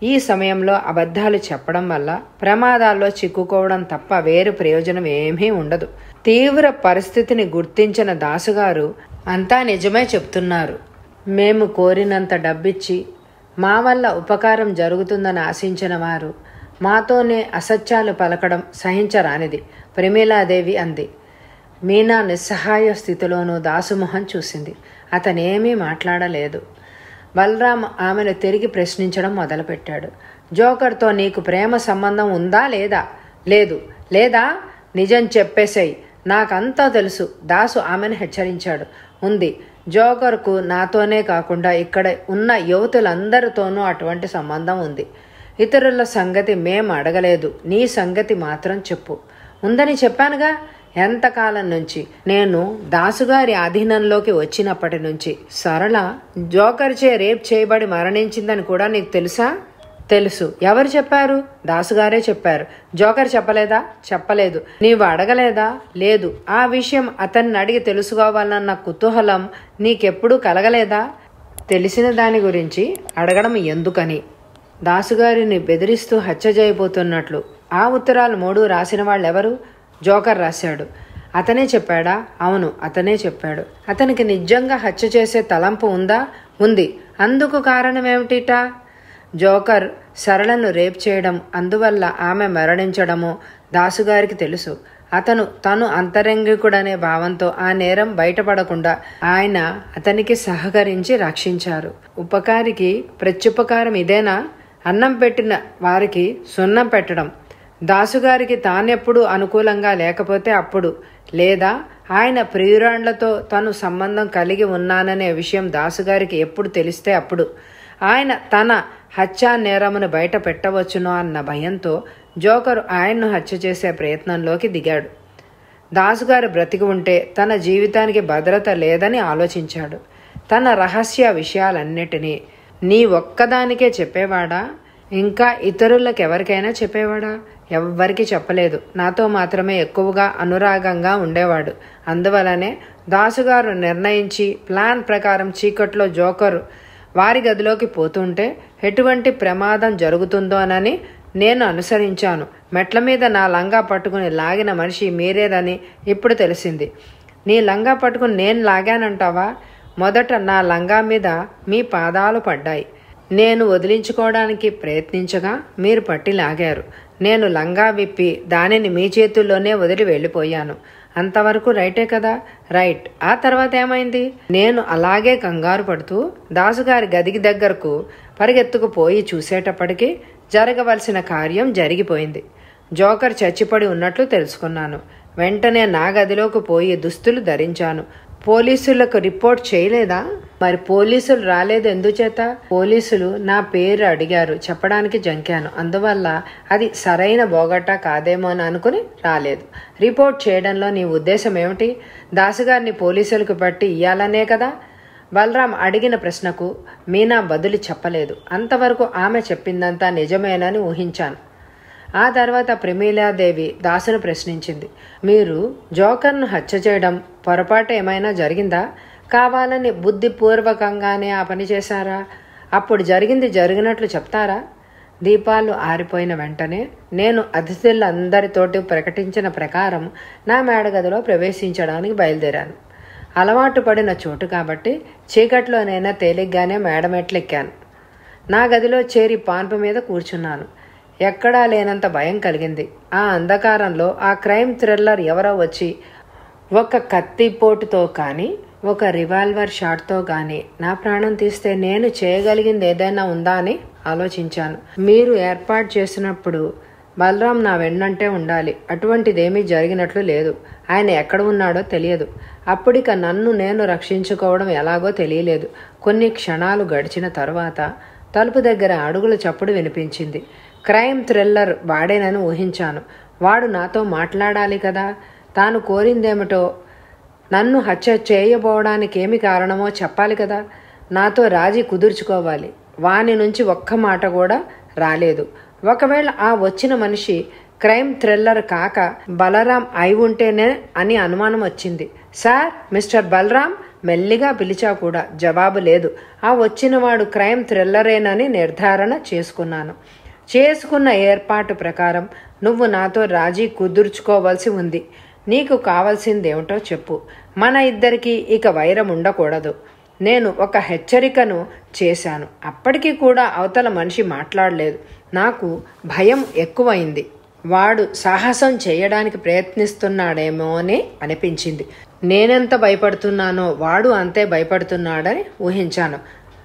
ఈ సమయంలో అబద్ధాలు చెప్పడం వల్ల ప్రమాదాల్లో చిక్కుకోవడం తప్ప వేరు ప్రయోజనం ఏమీ ఉండదు తీవ్ర పరిస్థితిని గుర్తించిన దాసుగారు అంతా నిజమే చెప్తున్నారు మేము కోరినంత డబ్బిచ్చి మా వల్ల ఉపకారం జరుగుతుందని ఆశించిన వారు మాతోనే అసత్యాలు పలకడం సహించరానిది ప్రమీలాదేవి అంది మీనా నిస్సహాయ స్థితిలోనూ దాసుమోహన్ చూసింది అతనేమీ మాట్లాడలేదు బలరాం ఆమెను తిరిగి ప్రశ్నించడం మొదలుపెట్టాడు జోకర్తో నీకు ప్రేమ సంబంధం ఉందా లేదా లేదు లేదా నిజం చెప్పేసేయ్ నాకంతా తెలుసు దాసు ఆమెను హెచ్చరించాడు ఉంది జోకర్కు నాతోనే కాకుండా ఇక్కడ ఉన్న యువతులందరితోనూ అటువంటి సంబంధం ఉంది ఇతరుల సంగతి మేం అడగలేదు నీ సంగతి మాత్రం చెప్పు ఉందని చెప్పానుగా ఎంతకాలం నుంచి నేను దాసుగారి అధీనంలోకి వచ్చినప్పటి నుంచి సరళ జోకర్చే రేప్ చేయబడి మరణించిందని కూడా నీకు తెలుసా తెలుసు ఎవరు చెప్పారు దాసుగారే చెప్పారు జోకర్ చెప్పలేదా చెప్పలేదు నీవు అడగలేదా లేదు ఆ విషయం అతన్ని అడిగి తెలుసుకోవాలన్న కుతూహలం నీకెప్పుడూ కలగలేదా తెలిసిన దాని గురించి అడగడం ఎందుకని దాసుగారిని బెదిరిస్తూ హత్య చేయబోతున్నట్లు ఆ ఉత్తరాలు మూడు రాసిన వాళ్ళెవరు జోకర్ రాశాడు అతనే చెప్పాడా అవును అతనే చెప్పాడు అతనికి నిజంగా హత్య చేసే తలంపు ఉందా ఉంది అందుకు కారణమేమిటిటా జోకర్ సరళను రేప్ చేయడం అందువల్ల ఆమె మరణించడము దాసుగారికి తెలుసు అతను తను అంతరంగికుడనే భావంతో ఆ నేరం బయటపడకుండా ఆయన అతనికి సహకరించి రక్షించారు ఉపకారికి ప్రత్యుపకారం ఇదేనా అన్నం పెట్టిన వారికి సున్నం పెట్టడం దాసుగారికి తానెప్పుడు అనుకూలంగా లేకపోతే అప్పుడు లేదా ఆయన ప్రియురాండ్లతో తను సంబంధం కలిగి ఉన్నాననే విషయం దాసుగారికి ఎప్పుడు తెలిస్తే అప్పుడు ఆయన తన హత్యా నేరమును బయట పెట్టవచ్చునో అన్న భయంతో జోకరు ఆయన్ను హత్య చేసే ప్రయత్నంలోకి దిగాడు దాసుగారు బ్రతికి ఉంటే తన జీవితానికి భద్రత లేదని ఆలోచించాడు తన రహస్య విషయాలన్నిటినీ నీ ఒక్కదానికే చెప్పేవాడా ఇంకా ఇతరులకు ఎవరికైనా చెప్పేవాడా ఎవ్వరికి చెప్పలేదు నాతో మాత్రమే ఎక్కువగా అనురాగంగా ఉండేవాడు అందువలనే దాసుగారు నిర్ణయించి ప్లాన్ ప్రకారం చీకట్లో జోకరు వారి గదిలోకి పోతుంటే ఎటువంటి ప్రమాదం జరుగుతుందోనని నేను అనుసరించాను మెట్ల మీద నా లంగా పట్టుకుని లాగిన మనిషి మీరేదని ఇప్పుడు తెలిసింది నీ లంగా పట్టుకుని నేను లాగానంటావా మొదట నా లంగా మీద మీ పాదాలు పడ్డాయి నేను వదిలించుకోవడానికి ప్రయత్నించగా మీరు పట్టి లాగారు నేను లంగా విప్పి దానిని మీ చేతుల్లోనే వదిలి వెళ్ళిపోయాను అంతవరకు రైటే కదా రైట్ ఆ తర్వాత ఏమైంది నేను అలాగే కంగారు పడుతూ దాసుగారి గదికి దగ్గరకు పరిగెత్తుకుపోయి చూసేటప్పటికి జరగవలసిన కార్యం జరిగిపోయింది జోకర్ చచ్చిపడి ఉన్నట్లు తెలుసుకున్నాను వెంటనే నా గదిలోకి పోయి దుస్తులు ధరించాను పోలీసులకు రిపోర్ట్ చేయలేదా మరి పోలీసులు రాలేదు ఎందుచేత పోలీసులు నా పేరు అడిగారు చెప్పడానికి జంకాను అందువల్ల అది సరైన బోగట్టా కాదేమో అని అనుకుని రాలేదు రిపోర్ట్ చేయడంలో నీ ఉద్దేశం ఏమిటి దాసుగారిని పోలీసులకు పట్టి ఇయ్యాలనే కదా బలరాం అడిగిన ప్రశ్నకు మీనా బదులు చెప్పలేదు అంతవరకు ఆమె చెప్పిందంతా నిజమేనని ఊహించాను ఆ తర్వాత ప్రమీలాదేవి దాసును ప్రశ్నించింది మీరు జోకర్ను హత్య చేయడం పొరపాటు ఏమైనా జరిగిందా కావాలని బుద్ధిపూర్వకంగానే ఆ పని చేశారా అప్పుడు జరిగింది జరిగినట్లు చెప్తారా దీపాలు ఆరిపోయిన వెంటనే నేను అతిథులందరితోటి ప్రకటించిన ప్రకారం నా మేడగదిలో ప్రవేశించడానికి బయలుదేరాను అలవాటు పడిన చోటు కాబట్టి చీకట్లోనైనా తేలిగ్గానే మేడమెట్లెక్కాను నా గదిలో చేరి పాన్పు మీద కూర్చున్నాను ఎక్కడా లేనంత భయం కలిగింది ఆ అంధకారంలో ఆ క్రైమ్ థ్రిల్లర్ ఎవరో వచ్చి ఒక కత్తిపోటుతో కానీ ఒక రివాల్వర్ షాట్తో కానీ నా ప్రాణం తీస్తే నేను చేయగలిగింది ఏదైనా ఉందా అని ఆలోచించాను మీరు ఏర్పాటు చేసినప్పుడు బలరాం నా వెన్నంటే ఉండాలి అటువంటిదేమీ జరిగినట్లు లేదు ఆయన ఎక్కడ ఉన్నాడో తెలియదు అప్పుడిక నన్ను నేను రక్షించుకోవడం ఎలాగో తెలియలేదు కొన్ని క్షణాలు గడిచిన తరువాత తలుపు దగ్గర అడుగుల చప్పుడు వినిపించింది క్రైమ్ థ్రిల్లర్ వాడేనని ఊహించాను వాడు నాతో మాట్లాడాలి కదా తాను కోరిందేమిటో నన్ను హత్య చేయబోవడానికి ఏమి కారణమో చెప్పాలి కదా నాతో రాజీ కుదుర్చుకోవాలి వాని నుంచి ఒక్క మాట కూడా రాలేదు ఒకవేళ ఆ వచ్చిన మనిషి క్రైమ్ థ్రిల్లర్ కాక బలరాం అయి ఉంటేనే అని అనుమానం వచ్చింది సార్ మిస్టర్ బలరాం మెల్లిగా పిలిచా కూడా జవాబు లేదు ఆ వచ్చినవాడు క్రైమ్ థ్రిల్లరేనని నిర్ధారణ చేసుకున్నాను చేసుకున్న ఏర్పాటు ప్రకారం నువ్వు నాతో రాజీ కుదుర్చుకోవాల్సి ఉంది నీకు కావాల్సిందేమిటో చెప్పు మన ఇద్దరికి ఇక వైరం ఉండకూడదు నేను ఒక హెచ్చరికను చేశాను అప్పటికి కూడా అవతల మనిషి మాట్లాడలేదు నాకు భయం ఎక్కువైంది వాడు సాహసం చేయడానికి ప్రయత్నిస్తున్నాడేమో అని అనిపించింది నేనెంత భయపడుతున్నానో వాడు అంతే భయపడుతున్నాడని ఊహించాను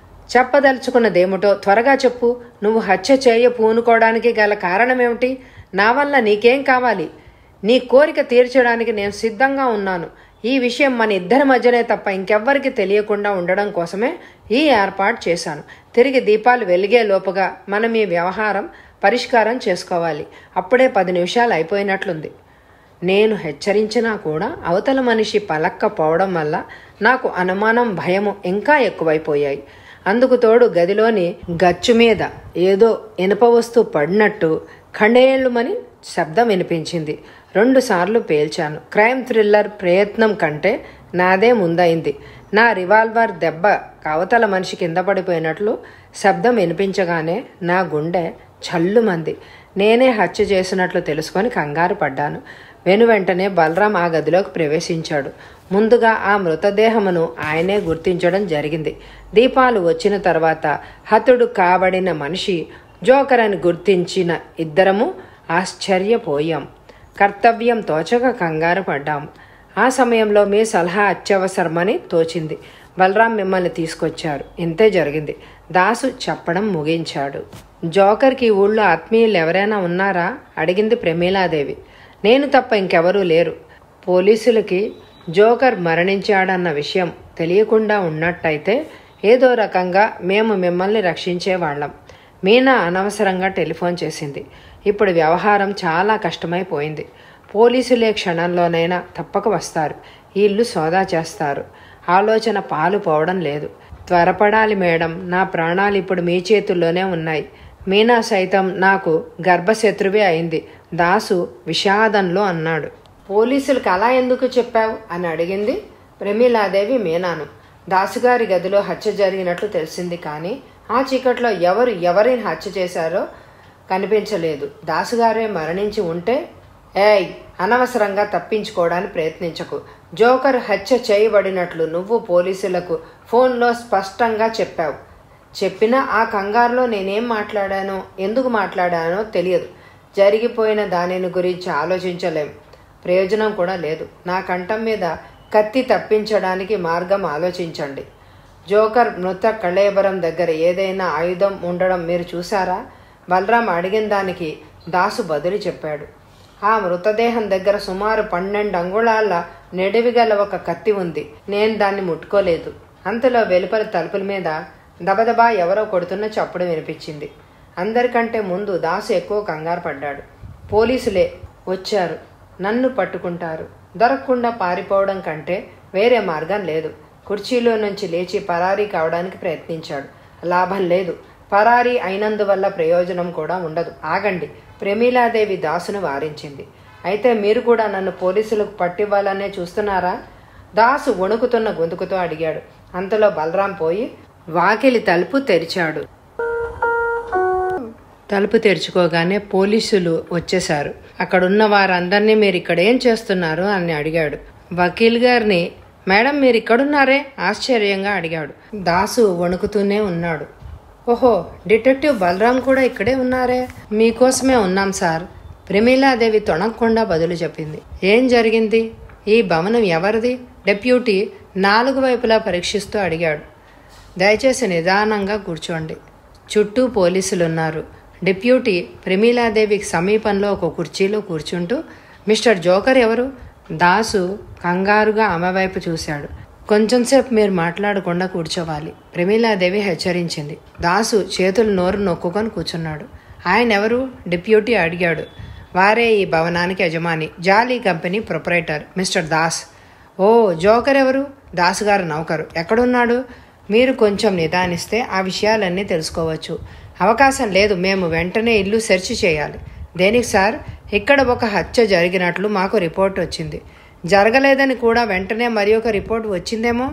చెప్పదలుచుకున్నదేమిటో త్వరగా చెప్పు నువ్వు హత్య చేయ పూనుకోవడానికి గల కారణమేమిటి నా వల్ల నీకేం కావాలి నీ కోరిక తీర్చడానికి నేను సిద్ధంగా ఉన్నాను ఈ విషయం మన ఇద్దరి మధ్యనే తప్ప ఇంకెవ్వరికి తెలియకుండా ఉండడం కోసమే ఈ ఏర్పాటు చేశాను తిరిగి దీపాలు వెలిగే లోపుగా మనం ఈ వ్యవహారం పరిష్కారం చేసుకోవాలి అప్పుడే పది నిమిషాలు అయిపోయినట్లుంది నేను హెచ్చరించినా కూడా అవతల మనిషి పలక్కపోవడం వల్ల నాకు అనుమానం భయము ఇంకా ఎక్కువైపోయాయి అందుకు తోడు గదిలోని గచ్చు మీద ఏదో ఇనప వస్తువు పడినట్టు ఖండేళ్ళుమని శబ్దం వినిపించింది రెండు సార్లు పేల్చాను క్రైమ్ థ్రిల్లర్ ప్రయత్నం కంటే నాదే ముందైంది నా రివాల్వర్ దెబ్బ కవతల మనిషి కింద పడిపోయినట్లు శబ్దం వినిపించగానే నా గుండె చల్లుమంది నేనే హత్య చేసినట్లు తెలుసుకొని కంగారు పడ్డాను వెను వెంటనే బలరాం ఆ గదిలోకి ప్రవేశించాడు ముందుగా ఆ మృతదేహమును ఆయనే గుర్తించడం జరిగింది దీపాలు వచ్చిన తర్వాత హతుడు కాబడిన మనిషి జోకర్ అని గుర్తించిన ఇద్దరము ఆశ్చర్యపోయాం కర్తవ్యం తోచక కంగారు పడ్డాము ఆ సమయంలో మీ సలహా అత్యవసరమని తోచింది బలరాం మిమ్మల్ని తీసుకొచ్చారు ఇంతే జరిగింది దాసు చెప్పడం ముగించాడు జోకర్కి ఊళ్ళో ఆత్మీయులు ఎవరైనా ఉన్నారా అడిగింది ప్రమీలాదేవి నేను తప్ప ఇంకెవరూ లేరు పోలీసులకి జోకర్ మరణించాడన్న విషయం తెలియకుండా ఉన్నట్టయితే ఏదో రకంగా మేము మిమ్మల్ని రక్షించేవాళ్ళం మీనా అనవసరంగా టెలిఫోన్ చేసింది ఇప్పుడు వ్యవహారం చాలా కష్టమైపోయింది పోలీసులే క్షణంలోనైనా తప్పక వస్తారు ఈ ఇల్లు సోదా చేస్తారు ఆలోచన పాలు పోవడం లేదు త్వరపడాలి మేడం నా ప్రాణాలు ఇప్పుడు మీ చేతుల్లోనే ఉన్నాయి మీనా సైతం నాకు గర్భశత్రువే అయింది దాసు విషాదంలో అన్నాడు పోలీసులకు అలా ఎందుకు చెప్పావు అని అడిగింది ప్రమీలాదేవి మీనాను దాసుగారి గదిలో హత్య జరిగినట్లు తెలిసింది కానీ ఆ చీకట్లో ఎవరు ఎవరిని హత్య చేశారో కనిపించలేదు దాసుగారే మరణించి ఉంటే ఏయ్ అనవసరంగా తప్పించుకోవడానికి ప్రయత్నించకు జోకర్ హత్య చేయబడినట్లు నువ్వు పోలీసులకు ఫోన్లో స్పష్టంగా చెప్పావు చెప్పినా ఆ కంగారులో నేనేం మాట్లాడానో ఎందుకు మాట్లాడానో తెలియదు జరిగిపోయిన దానిని గురించి ఆలోచించలేం ప్రయోజనం కూడా లేదు నా కంఠం మీద కత్తి తప్పించడానికి మార్గం ఆలోచించండి జోకర్ మృత కళేబరం దగ్గర ఏదైనా ఆయుధం ఉండడం మీరు చూసారా బలరాం అడిగిన దానికి దాసు బదులు చెప్పాడు ఆ మృతదేహం దగ్గర సుమారు పన్నెండు అంగుళాల నెడివిగల ఒక కత్తి ఉంది నేను దాన్ని ముట్టుకోలేదు అంతలో వెలుపల తలుపుల మీద దబదబా ఎవరో కొడుతున్న చప్పుడు వినిపించింది అందరికంటే ముందు దాసు ఎక్కువ కంగారు పడ్డాడు పోలీసులే వచ్చారు నన్ను పట్టుకుంటారు దొరకకుండా పారిపోవడం కంటే వేరే మార్గం లేదు కుర్చీలో నుంచి లేచి పరారీ కావడానికి ప్రయత్నించాడు లాభం లేదు పరారీ అయినందువల్ల ప్రయోజనం కూడా ఉండదు ఆగండి ప్రమీలాదేవి దాసును వారించింది అయితే మీరు కూడా నన్ను పోలీసులకు పట్టివ్వాలనే చూస్తున్నారా దాసు వణుకుతున్న గొంతుకుతో అడిగాడు అంతలో బలరాం పోయి వాకిలి తలుపు తెరిచాడు తలుపు తెరుచుకోగానే పోలీసులు వచ్చేశారు అక్కడున్న వారందరినీ మీరు ఇక్కడ ఏం చేస్తున్నారు అని అడిగాడు వకీల్ గారిని మేడం మీరు ఇక్కడున్నారే ఆశ్చర్యంగా అడిగాడు దాసు వణుకుతూనే ఉన్నాడు ఓహో డిటెక్టివ్ బలరాం కూడా ఇక్కడే ఉన్నారే మీకోసమే ఉన్నాం సార్ ప్రమీలాదేవి తొణక్కుండా బదులు చెప్పింది ఏం జరిగింది ఈ భవనం ఎవరిది డెప్యూటీ నాలుగు వైపులా పరీక్షిస్తూ అడిగాడు దయచేసి నిదానంగా కూర్చోండి చుట్టూ పోలీసులు ఉన్నారు డిప్యూటీ ప్రమీలాదేవికి సమీపంలో ఒక కుర్చీలో కూర్చుంటూ మిస్టర్ జోకర్ ఎవరు దాసు కంగారుగా ఆమె వైపు చూశాడు కొంచెంసేపు మీరు మాట్లాడకుండా కూర్చోవాలి ప్రమీలాదేవి హెచ్చరించింది దాసు చేతులు నోరు నొక్కుకొని కూర్చున్నాడు ఆయన ఎవరు డిప్యూటీ అడిగాడు వారే ఈ భవనానికి యజమాని jolly company proprietor mister Das ఓ జోకర్ ఎవరు దాసు గారు నౌకరు ఎక్కడున్నాడు మీరు కొంచెం నిదానిస్తే ఆ విషయాలన్నీ తెలుసుకోవచ్చు అవకాశం లేదు మేము వెంటనే ఇల్లు సెర్చ్ చేయాలి దేనికి సార్ ఇక్కడ ఒక హత్య జరిగినట్లు మాకు రిపోర్ట్ వచ్చింది జరగలేదని కూడా వెంటనే మరి ఒక రిపోర్ట్ వచ్చిందేమో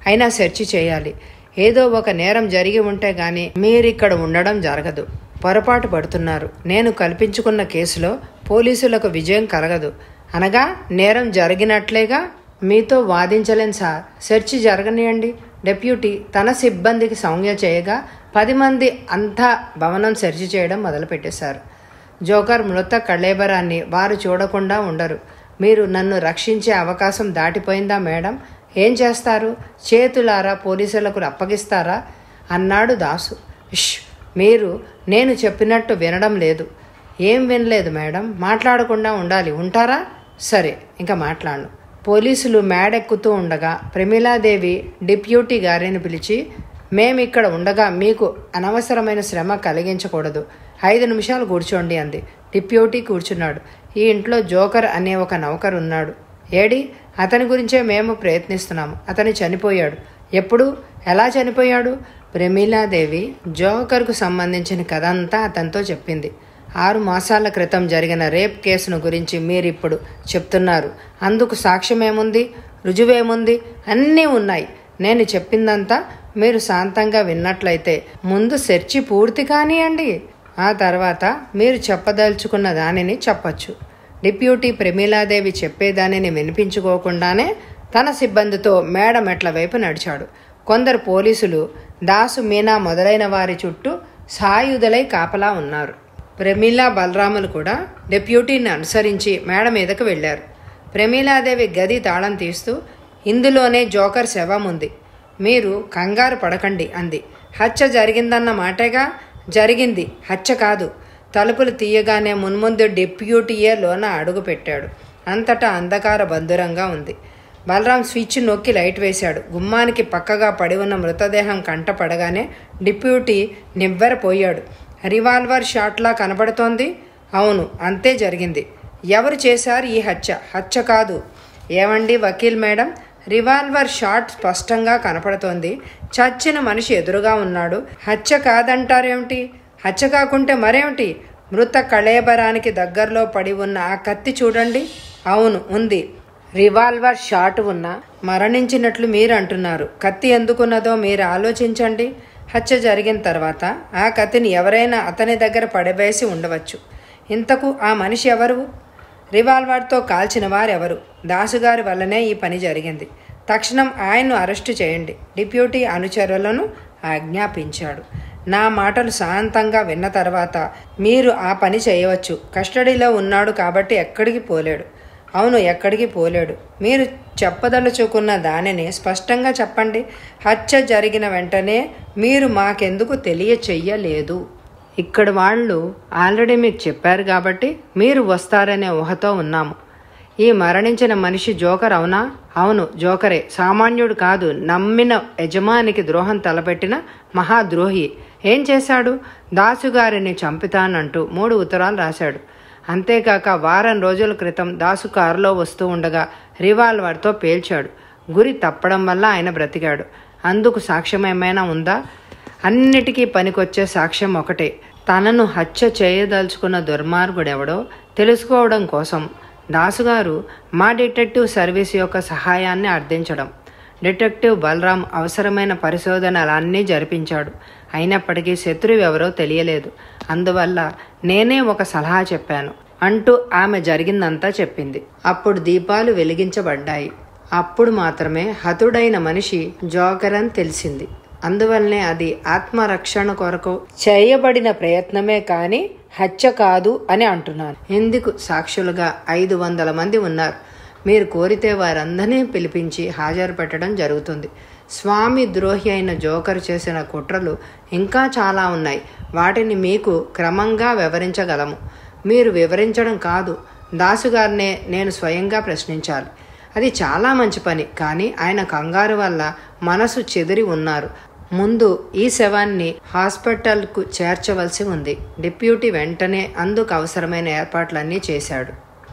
అయినా సెర్చ్ చేయాలి ఏదో ఒక నేరం జరిగి ఉంటే గాని మీరిక్కడ ఉండడం జరగదు పొరపాటు పడుతున్నారు నేను కల్పించుకున్న కేసులో పోలీసులకు విజయం కలగదు అనగా నేరం జరిగినట్లేగా మీతో వాదించలేను సార్ సెర్చ్ జరగనియండి డెప్యూటీ తన సిబ్బందికి సౌజ్ఞ చేయగా పది మంది అంతా భవనం సెర్చ్ చేయడం మొదలుపెట్టేశారు జోకర్ మృత కళేబరాన్ని వారు చూడకుండా ఉండరు మీరు నన్ను రక్షించే అవకాశం దాటిపోయిందా మేడం ఏం చేస్తారు చేతులారా పోలీసులకు అప్పగిస్తారా అన్నాడు దాసు ఇష్ మీరు నేను చెప్పినట్టు వినడం లేదు ఏం వినలేదు మేడం మాట్లాడకుండా ఉండాలి ఉంటారా సరే ఇంకా మాట్లాడను పోలీసులు మేడెక్కుతూ ఉండగా ప్రమీలాదేవి డిప్యూటీ గారిని పిలిచి మేమిక్కడ ఉండగా మీకు అనవసరమైన శ్రమ కలిగించకూడదు ఐదు నిమిషాలు కూర్చోండి అంది డిప్యూటీ కూర్చున్నాడు ఈ ఇంట్లో జోకర్ అనే ఒక నౌకర్ ఉన్నాడు ఏడి అతని గురించే మేము ప్రయత్నిస్తున్నాము అతను చనిపోయాడు ఎప్పుడు ఎలా చనిపోయాడు ప్రమీలాదేవి జోకర్కు సంబంధించిన కథ అంతా అతనితో చెప్పింది ఆరు మాసాల క్రితం జరిగిన రేప్ కేసును గురించి మీరిప్పుడు చెప్తున్నారు అందుకు సాక్ష్యమేముంది రుజువేముంది అన్నీ ఉన్నాయి నేను చెప్పిందంతా మీరు శాంతంగా విన్నట్లయితే ముందు సెర్చి పూర్తి కానియండి ఆ తర్వాత మీరు చెప్పదలుచుకున్న దానిని చెప్పచ్చు డిప్యూటీ ప్రమీలాదేవి చెప్పేదానిని వినిపించుకోకుండానే తన సిబ్బందితో మేడ మెట్ల వైపు నడిచాడు కొందరు పోలీసులు దాసు మీనా మొదలైన వారి చుట్టూ సాయుధులై కాపలా ఉన్నారు ప్రమీలా బలరాములు కూడా డెప్యూటీని అనుసరించి మేడ మీదకు వెళ్లారు ప్రమీలాదేవి గది తాళం తీస్తూ ఇందులోనే జోకర్ శవం ఉంది మీరు కంగారు పడకండి అంది హత్య జరిగిందన్న మాటేగా జరిగింది హత్య కాదు తలుపులు తీయగానే మున్ముందు డిప్యూటీయే లోన అడుగు పెట్టాడు అంతటా అంధకార బంధురంగా ఉంది బలరాం స్విచ్ నొక్కి లైట్ వేశాడు గుమ్మానికి పక్కగా పడి ఉన్న మృతదేహం కంట పడగానే డిప్యూటీ నివ్వెరపోయాడు రివాల్వర్ షాట్లా కనబడుతోంది అవును అంతే జరిగింది ఎవరు చేశారు ఈ హత్య హత్య కాదు ఏమండి వకీల్ మేడం రివాల్వర్ షాట్ స్పష్టంగా కనపడుతోంది చచ్చిన మనిషి ఎదురుగా ఉన్నాడు హత్య కాదంటారేమిటి హత్య కాకుంటే మరేమిటి మృత కళేబరానికి దగ్గరలో పడి ఉన్న ఆ కత్తి చూడండి అవును ఉంది రివాల్వర్ షాట్ ఉన్న మరణించినట్లు మీరు అంటున్నారు కత్తి ఎందుకున్నదో మీరు ఆలోచించండి హత్య జరిగిన తర్వాత ఆ కత్తిని ఎవరైనా అతని దగ్గర పడవేసి ఉండవచ్చు ఇంతకు ఆ మనిషి ఎవరు రివాల్వర్తో కాల్చిన వారెవరు దాసుగారి వల్లనే ఈ పని జరిగింది తక్షణం ఆయన్ను అరెస్టు చేయండి డిప్యూటీ అనుచరులను ఆజ్ఞాపించాడు నా మాటలు శాంతంగా విన్న తర్వాత మీరు ఆ పని చేయవచ్చు కస్టడీలో ఉన్నాడు కాబట్టి ఎక్కడికి పోలేడు అవును ఎక్కడికి పోలేడు మీరు చెప్పదలుచుకున్న దానిని స్పష్టంగా చెప్పండి హత్య జరిగిన వెంటనే మీరు మాకెందుకు తెలియచెయ్యలేదు ఇక్కడ వాళ్ళు ఆల్రెడీ మీకు చెప్పారు కాబట్టి మీరు వస్తారనే ఊహతో ఉన్నాము ఈ మరణించిన మనిషి జోకర్ అవునా అవును జోకరే సామాన్యుడు కాదు నమ్మిన యజమానికి ద్రోహం తలపెట్టిన మహాద్రోహి ఏం చేశాడు దాసుగారిని చంపుతానంటూ మూడు ఉత్తరాలు రాశాడు అంతేకాక వారం రోజుల క్రితం దాసు కారులో వస్తూ ఉండగా రివాల్వర్తో పేల్చాడు గురి తప్పడం వల్ల ఆయన బ్రతికాడు అందుకు సాక్ష్యం ఏమైనా ఉందా అన్నిటికీ పనికొచ్చే సాక్ష్యం ఒకటే తనను హత్య చేయదలుచుకున్న దుర్మార్గుడెవడో తెలుసుకోవడం కోసం దాసుగారు మా డిటెక్టివ్ సర్వీస్ యొక్క సహాయాన్ని అర్థించడం డిటెక్టివ్ బలరాం అవసరమైన పరిశోధనలన్నీ జరిపించాడు అయినప్పటికీ శత్రువు ఎవరో తెలియలేదు అందువల్ల నేనే ఒక సలహా చెప్పాను అంటూ ఆమె జరిగిందంతా చెప్పింది అప్పుడు దీపాలు వెలిగించబడ్డాయి అప్పుడు మాత్రమే హతుడైన మనిషి జోకర్ అని తెలిసింది అందువల్లనే అది ఆత్మరక్షణ కొరకు చేయబడిన ప్రయత్నమే కాని హత్య కాదు అని అంటున్నాను ఎందుకు సాక్షులుగా ఐదు వందల మంది ఉన్నారు మీరు కోరితే వారందరినీ పిలిపించి హాజరు పెట్టడం జరుగుతుంది స్వామి ద్రోహి అయిన జోకర్ చేసిన కుట్రలు ఇంకా చాలా ఉన్నాయి వాటిని మీకు క్రమంగా వివరించగలము మీరు వివరించడం కాదు దాసుగారినే నేను స్వయంగా ప్రశ్నించాలి అది చాలా మంచి పని కానీ ఆయన కంగారు వల్ల మనసు చెదిరి ఉన్నారు ముందు ఈ శవాన్ని హాస్పిటల్కు చేర్చవలసి ఉంది డిప్యూటీ వెంటనే అందుకు అవసరమైన ఏర్పాట్లన్నీ చేశాడు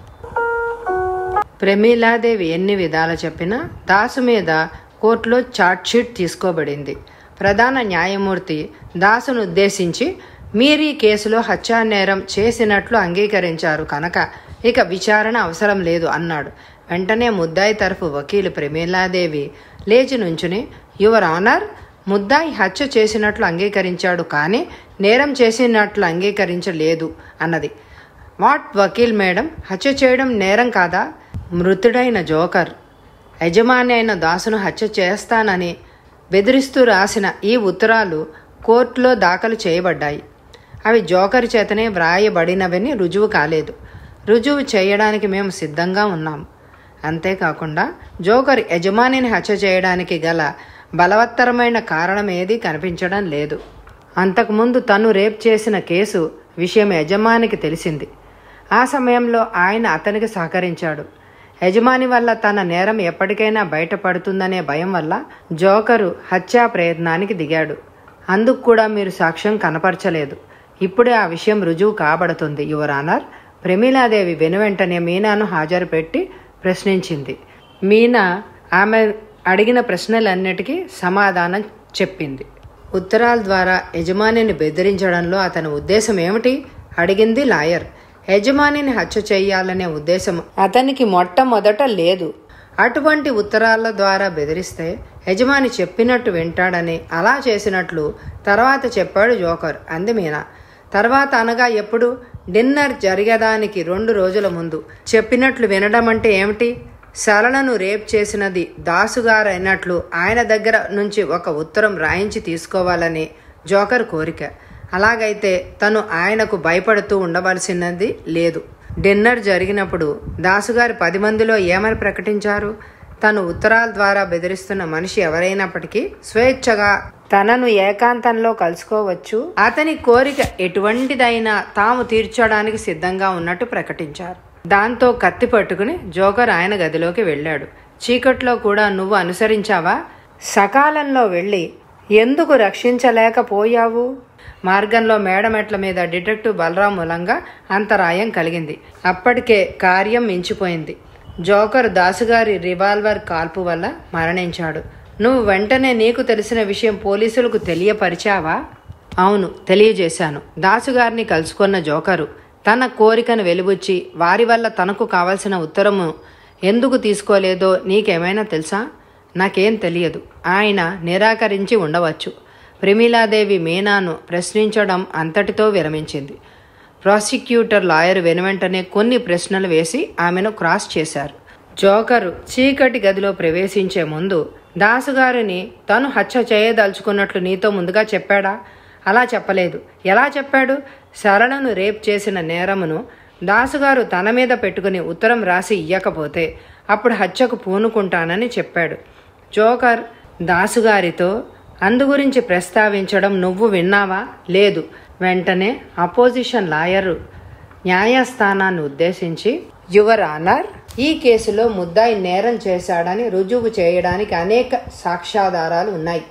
ప్రమీలాదేవి ఎన్ని విధాలు చెప్పినా దాసు మీద కోర్టులో షీట్ తీసుకోబడింది ప్రధాన న్యాయమూర్తి దాసును ఉద్దేశించి మీరు ఈ కేసులో హత్యానేరం చేసినట్లు అంగీకరించారు కనుక ఇక విచారణ అవసరం లేదు అన్నాడు వెంటనే ముద్దాయి తరఫు వకీలు ప్రమీలాదేవి లేచి నుంచుని యువర్ ఆనర్ ముద్దాయి హత్య చేసినట్లు అంగీకరించాడు కానీ నేరం చేసినట్లు అంగీకరించలేదు అన్నది వాట్ వకీల్ మేడం హత్య చేయడం నేరం కాదా మృతుడైన జోకర్ యజమాని అయిన దాసును హత్య చేస్తానని బెదిరిస్తూ రాసిన ఈ ఉత్తరాలు కోర్టులో దాఖలు చేయబడ్డాయి అవి జోకర్ చేతనే వ్రాయబడినవని రుజువు కాలేదు రుజువు చేయడానికి మేము సిద్ధంగా ఉన్నాము అంతేకాకుండా జోకర్ యజమానిని హత్య చేయడానికి గల బలవత్తరమైన కారణం ఏదీ కనిపించడం లేదు అంతకుముందు తను రేప్ చేసిన కేసు విషయం యజమానికి తెలిసింది ఆ సమయంలో ఆయన అతనికి సహకరించాడు యజమాని వల్ల తన నేరం ఎప్పటికైనా బయటపడుతుందనే భయం వల్ల జోకరు హత్యా ప్రయత్నానికి దిగాడు అందుకు కూడా మీరు సాక్ష్యం కనపరచలేదు ఇప్పుడే ఆ విషయం రుజువు కాబడుతుంది యువర్ ఆనర్ ప్రమీలాదేవి వెనువెంటనే మీనాను హాజరు పెట్టి ప్రశ్నించింది మీనా ఆమె అడిగిన ప్రశ్నలన్నిటికీ సమాధానం చెప్పింది ఉత్తరాల ద్వారా యజమానిని బెదిరించడంలో అతని ఉద్దేశం ఏమిటి అడిగింది లాయర్ యజమానిని హత్య చేయాలనే ఉద్దేశం అతనికి మొట్టమొదట లేదు అటువంటి ఉత్తరాల ద్వారా బెదిరిస్తే యజమాని చెప్పినట్టు వింటాడని అలా చేసినట్లు తర్వాత చెప్పాడు జోకర్ అంది మీనా తర్వాత అనగా ఎప్పుడు డిన్నర్ జరిగేదానికి రెండు రోజుల ముందు చెప్పినట్లు వినడం అంటే ఏమిటి సరళను రేప్ చేసినది దాసుగారైనట్లు ఆయన దగ్గర నుంచి ఒక ఉత్తరం రాయించి తీసుకోవాలని జోకర్ కోరిక అలాగైతే తను ఆయనకు భయపడుతూ ఉండవలసినది లేదు డిన్నర్ జరిగినప్పుడు దాసుగారి పది మందిలో ఏమని ప్రకటించారు తను ఉత్తరాల ద్వారా బెదిరిస్తున్న మనిషి ఎవరైనప్పటికీ స్వేచ్ఛగా తనను ఏకాంతంలో కలుసుకోవచ్చు అతని కోరిక ఎటువంటిదైనా తాము తీర్చడానికి సిద్ధంగా ఉన్నట్టు ప్రకటించారు దాంతో కత్తి పట్టుకుని జోకర్ ఆయన గదిలోకి వెళ్ళాడు చీకట్లో కూడా నువ్వు అనుసరించావా సకాలంలో వెళ్ళి ఎందుకు రక్షించలేకపోయావు మార్గంలో మేడమెట్ల మీద డిటెక్టివ్ బలరాం మూలంగా అంతరాయం కలిగింది అప్పటికే కార్యం మించిపోయింది జోకర్ దాసుగారి రివాల్వర్ కాల్పు వల్ల మరణించాడు నువ్వు వెంటనే నీకు తెలిసిన విషయం పోలీసులకు తెలియపరిచావా అవును తెలియజేశాను దాసుగారిని కలుసుకున్న జోకరు తన కోరికను వెలుబుచ్చి వారి వల్ల తనకు కావలసిన ఉత్తరము ఎందుకు తీసుకోలేదో నీకేమైనా తెలుసా నాకేం తెలియదు ఆయన నిరాకరించి ఉండవచ్చు ప్రమీలాదేవి మీనాను ప్రశ్నించడం అంతటితో విరమించింది ప్రాసిక్యూటర్ లాయర్ వెనువెంటనే కొన్ని ప్రశ్నలు వేసి ఆమెను క్రాస్ చేశారు జోకరు చీకటి గదిలో ప్రవేశించే ముందు దాసుగారిని తను హత్య చేయదలుచుకున్నట్లు నీతో ముందుగా చెప్పాడా అలా చెప్పలేదు ఎలా చెప్పాడు సరళను రేప్ చేసిన నేరమును దాసుగారు తన మీద పెట్టుకుని ఉత్తరం రాసి ఇయ్యకపోతే అప్పుడు హత్యకు పూనుకుంటానని చెప్పాడు జోకర్ దాసుగారితో అందు గురించి ప్రస్తావించడం నువ్వు విన్నావా లేదు వెంటనే అపోజిషన్ లాయరు న్యాయస్థానాన్ని ఉద్దేశించి యువర్ ఆనర్ ఈ కేసులో ముద్దాయి నేరం చేశాడని రుజువు చేయడానికి అనేక సాక్ష్యాధారాలు ఉన్నాయి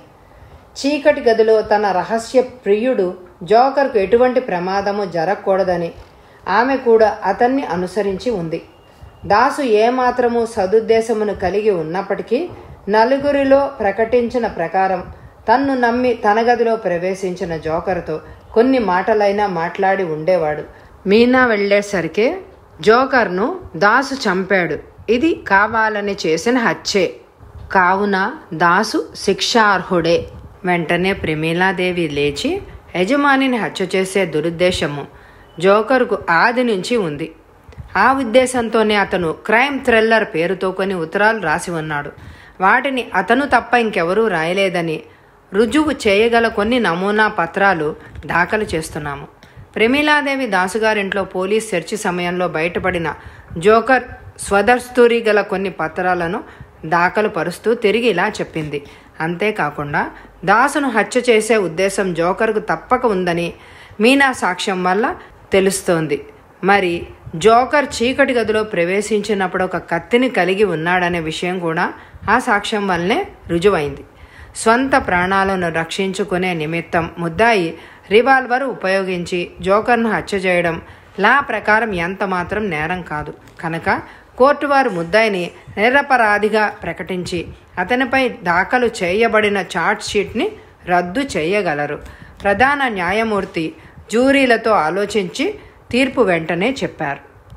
చీకటి గదిలో తన రహస్య ప్రియుడు జోకర్కు ఎటువంటి ప్రమాదము జరగకూడదని ఆమె కూడా అతన్ని అనుసరించి ఉంది దాసు ఏమాత్రము సదుద్దేశమును కలిగి ఉన్నప్పటికీ నలుగురిలో ప్రకటించిన ప్రకారం తన్ను నమ్మి తన గదిలో ప్రవేశించిన జోకర్తో కొన్ని మాటలైనా మాట్లాడి ఉండేవాడు మీనా వెళ్ళేసరికి జోకర్ను దాసు చంపాడు ఇది కావాలని చేసిన హత్యే కావున దాసు శిక్షార్హుడే వెంటనే ప్రమీలాదేవి లేచి యజమానిని హత్య చేసే దురుద్దేశము జోకర్కు ఆది నుంచి ఉంది ఆ ఉద్దేశంతోనే అతను క్రైమ్ థ్రిల్లర్ పేరుతో కొన్ని ఉత్తరాలు రాసి ఉన్నాడు వాటిని అతను తప్ప ఇంకెవరూ రాయలేదని రుజువు చేయగల కొన్ని నమూనా పత్రాలు దాఖలు చేస్తున్నాము ప్రమీలాదేవి దాసుగారింట్లో పోలీస్ సెర్చ్ సమయంలో బయటపడిన జోకర్ స్వదస్తూరి గల కొన్ని పత్రాలను దాఖలు పరుస్తూ తిరిగి ఇలా చెప్పింది అంతేకాకుండా దాసును హత్య చేసే ఉద్దేశం జోకర్కు తప్పక ఉందని మీనా సాక్ష్యం వల్ల తెలుస్తోంది మరి జోకర్ చీకటి గదిలో ప్రవేశించినప్పుడు ఒక కత్తిని కలిగి ఉన్నాడనే విషయం కూడా ఆ సాక్ష్యం వల్లనే రుజువైంది స్వంత ప్రాణాలను రక్షించుకునే నిమిత్తం ముద్దాయి రివాల్వర్ ఉపయోగించి జోకర్ను హత్య చేయడం లా ప్రకారం ఎంత మాత్రం నేరం కాదు కనుక కోర్టు వారు ముద్దాయిని నిరపరాధిగా ప్రకటించి అతనిపై దాఖలు చేయబడిన చార్ట్ షీట్ని రద్దు చేయగలరు ప్రధాన న్యాయమూర్తి జ్యూరీలతో ఆలోచించి తీర్పు వెంటనే చెప్పారు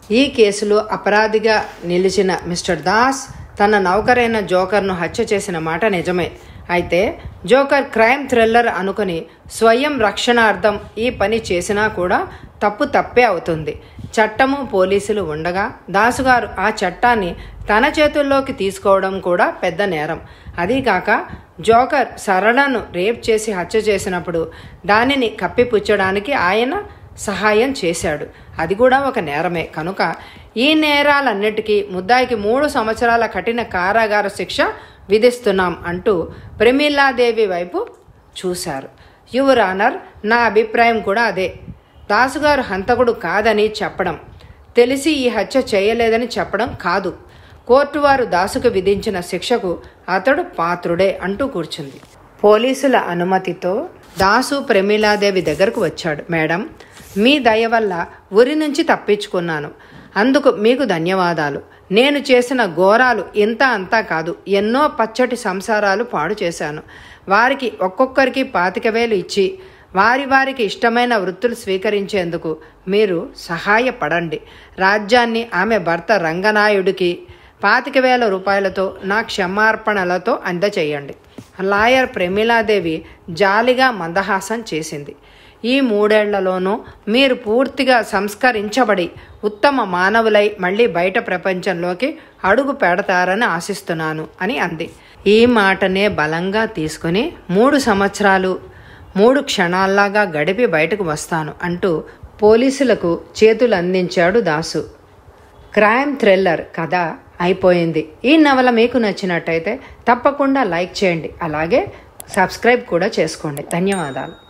ఈ కేసులో అపరాధిగా నిలిచిన మిస్టర్ దాస్ తన నౌకరైన జోకర్ను హత్య చేసిన మాట నిజమే అయితే జోకర్ క్రైమ్ థ్రిల్లర్ అనుకుని స్వయం రక్షణార్థం ఈ పని చేసినా కూడా తప్పు తప్పే అవుతుంది చట్టము పోలీసులు ఉండగా దాసుగారు ఆ చట్టాన్ని తన చేతుల్లోకి తీసుకోవడం కూడా పెద్ద నేరం అదీకాక జోకర్ సరళను రేప్ చేసి హత్య చేసినప్పుడు దానిని కప్పిపుచ్చడానికి ఆయన సహాయం చేశాడు అది కూడా ఒక నేరమే కనుక ఈ నేరాలన్నిటికీ ముద్దాయికి మూడు సంవత్సరాల కఠిన కారాగార శిక్ష విధిస్తున్నాం అంటూ ప్రమీలాదేవి వైపు చూశారు యువర్ ఆనర్ నా అభిప్రాయం కూడా అదే దాసుగారు హంతకుడు కాదని చెప్పడం తెలిసి ఈ హత్య చేయలేదని చెప్పడం కాదు కోర్టు వారు దాసుకు విధించిన శిక్షకు అతడు పాత్రుడే అంటూ కూర్చుంది పోలీసుల అనుమతితో దాసు ప్రమీలాదేవి దగ్గరకు వచ్చాడు మేడం మీ దయ వల్ల ఉరి నుంచి తప్పించుకున్నాను అందుకు మీకు ధన్యవాదాలు నేను చేసిన ఘోరాలు ఇంత అంతా కాదు ఎన్నో పచ్చటి సంసారాలు పాడు చేశాను వారికి ఒక్కొక్కరికి పాతిక వేలు ఇచ్చి వారి వారికి ఇష్టమైన వృత్తులు స్వీకరించేందుకు మీరు సహాయపడండి రాజ్యాన్ని ఆమె భర్త రంగనాయుడికి పాతిక వేల రూపాయలతో నా క్షమార్పణలతో అందచేయండి లాయర్ ప్రమీలాదేవి జాలిగా మందహాసం చేసింది ఈ మూడేళ్లలోనూ మీరు పూర్తిగా సంస్కరించబడి ఉత్తమ మానవులై మళ్ళీ బయట ప్రపంచంలోకి అడుగు పెడతారని ఆశిస్తున్నాను అని అంది ఈ మాటనే బలంగా తీసుకుని మూడు సంవత్సరాలు మూడు క్షణాల్లాగా గడిపి బయటకు వస్తాను అంటూ పోలీసులకు చేతులు అందించాడు దాసు క్రైమ్ థ్రిల్లర్ కథ అయిపోయింది ఈ నవల మీకు నచ్చినట్టయితే తప్పకుండా లైక్ చేయండి అలాగే సబ్స్క్రైబ్ కూడా చేసుకోండి ధన్యవాదాలు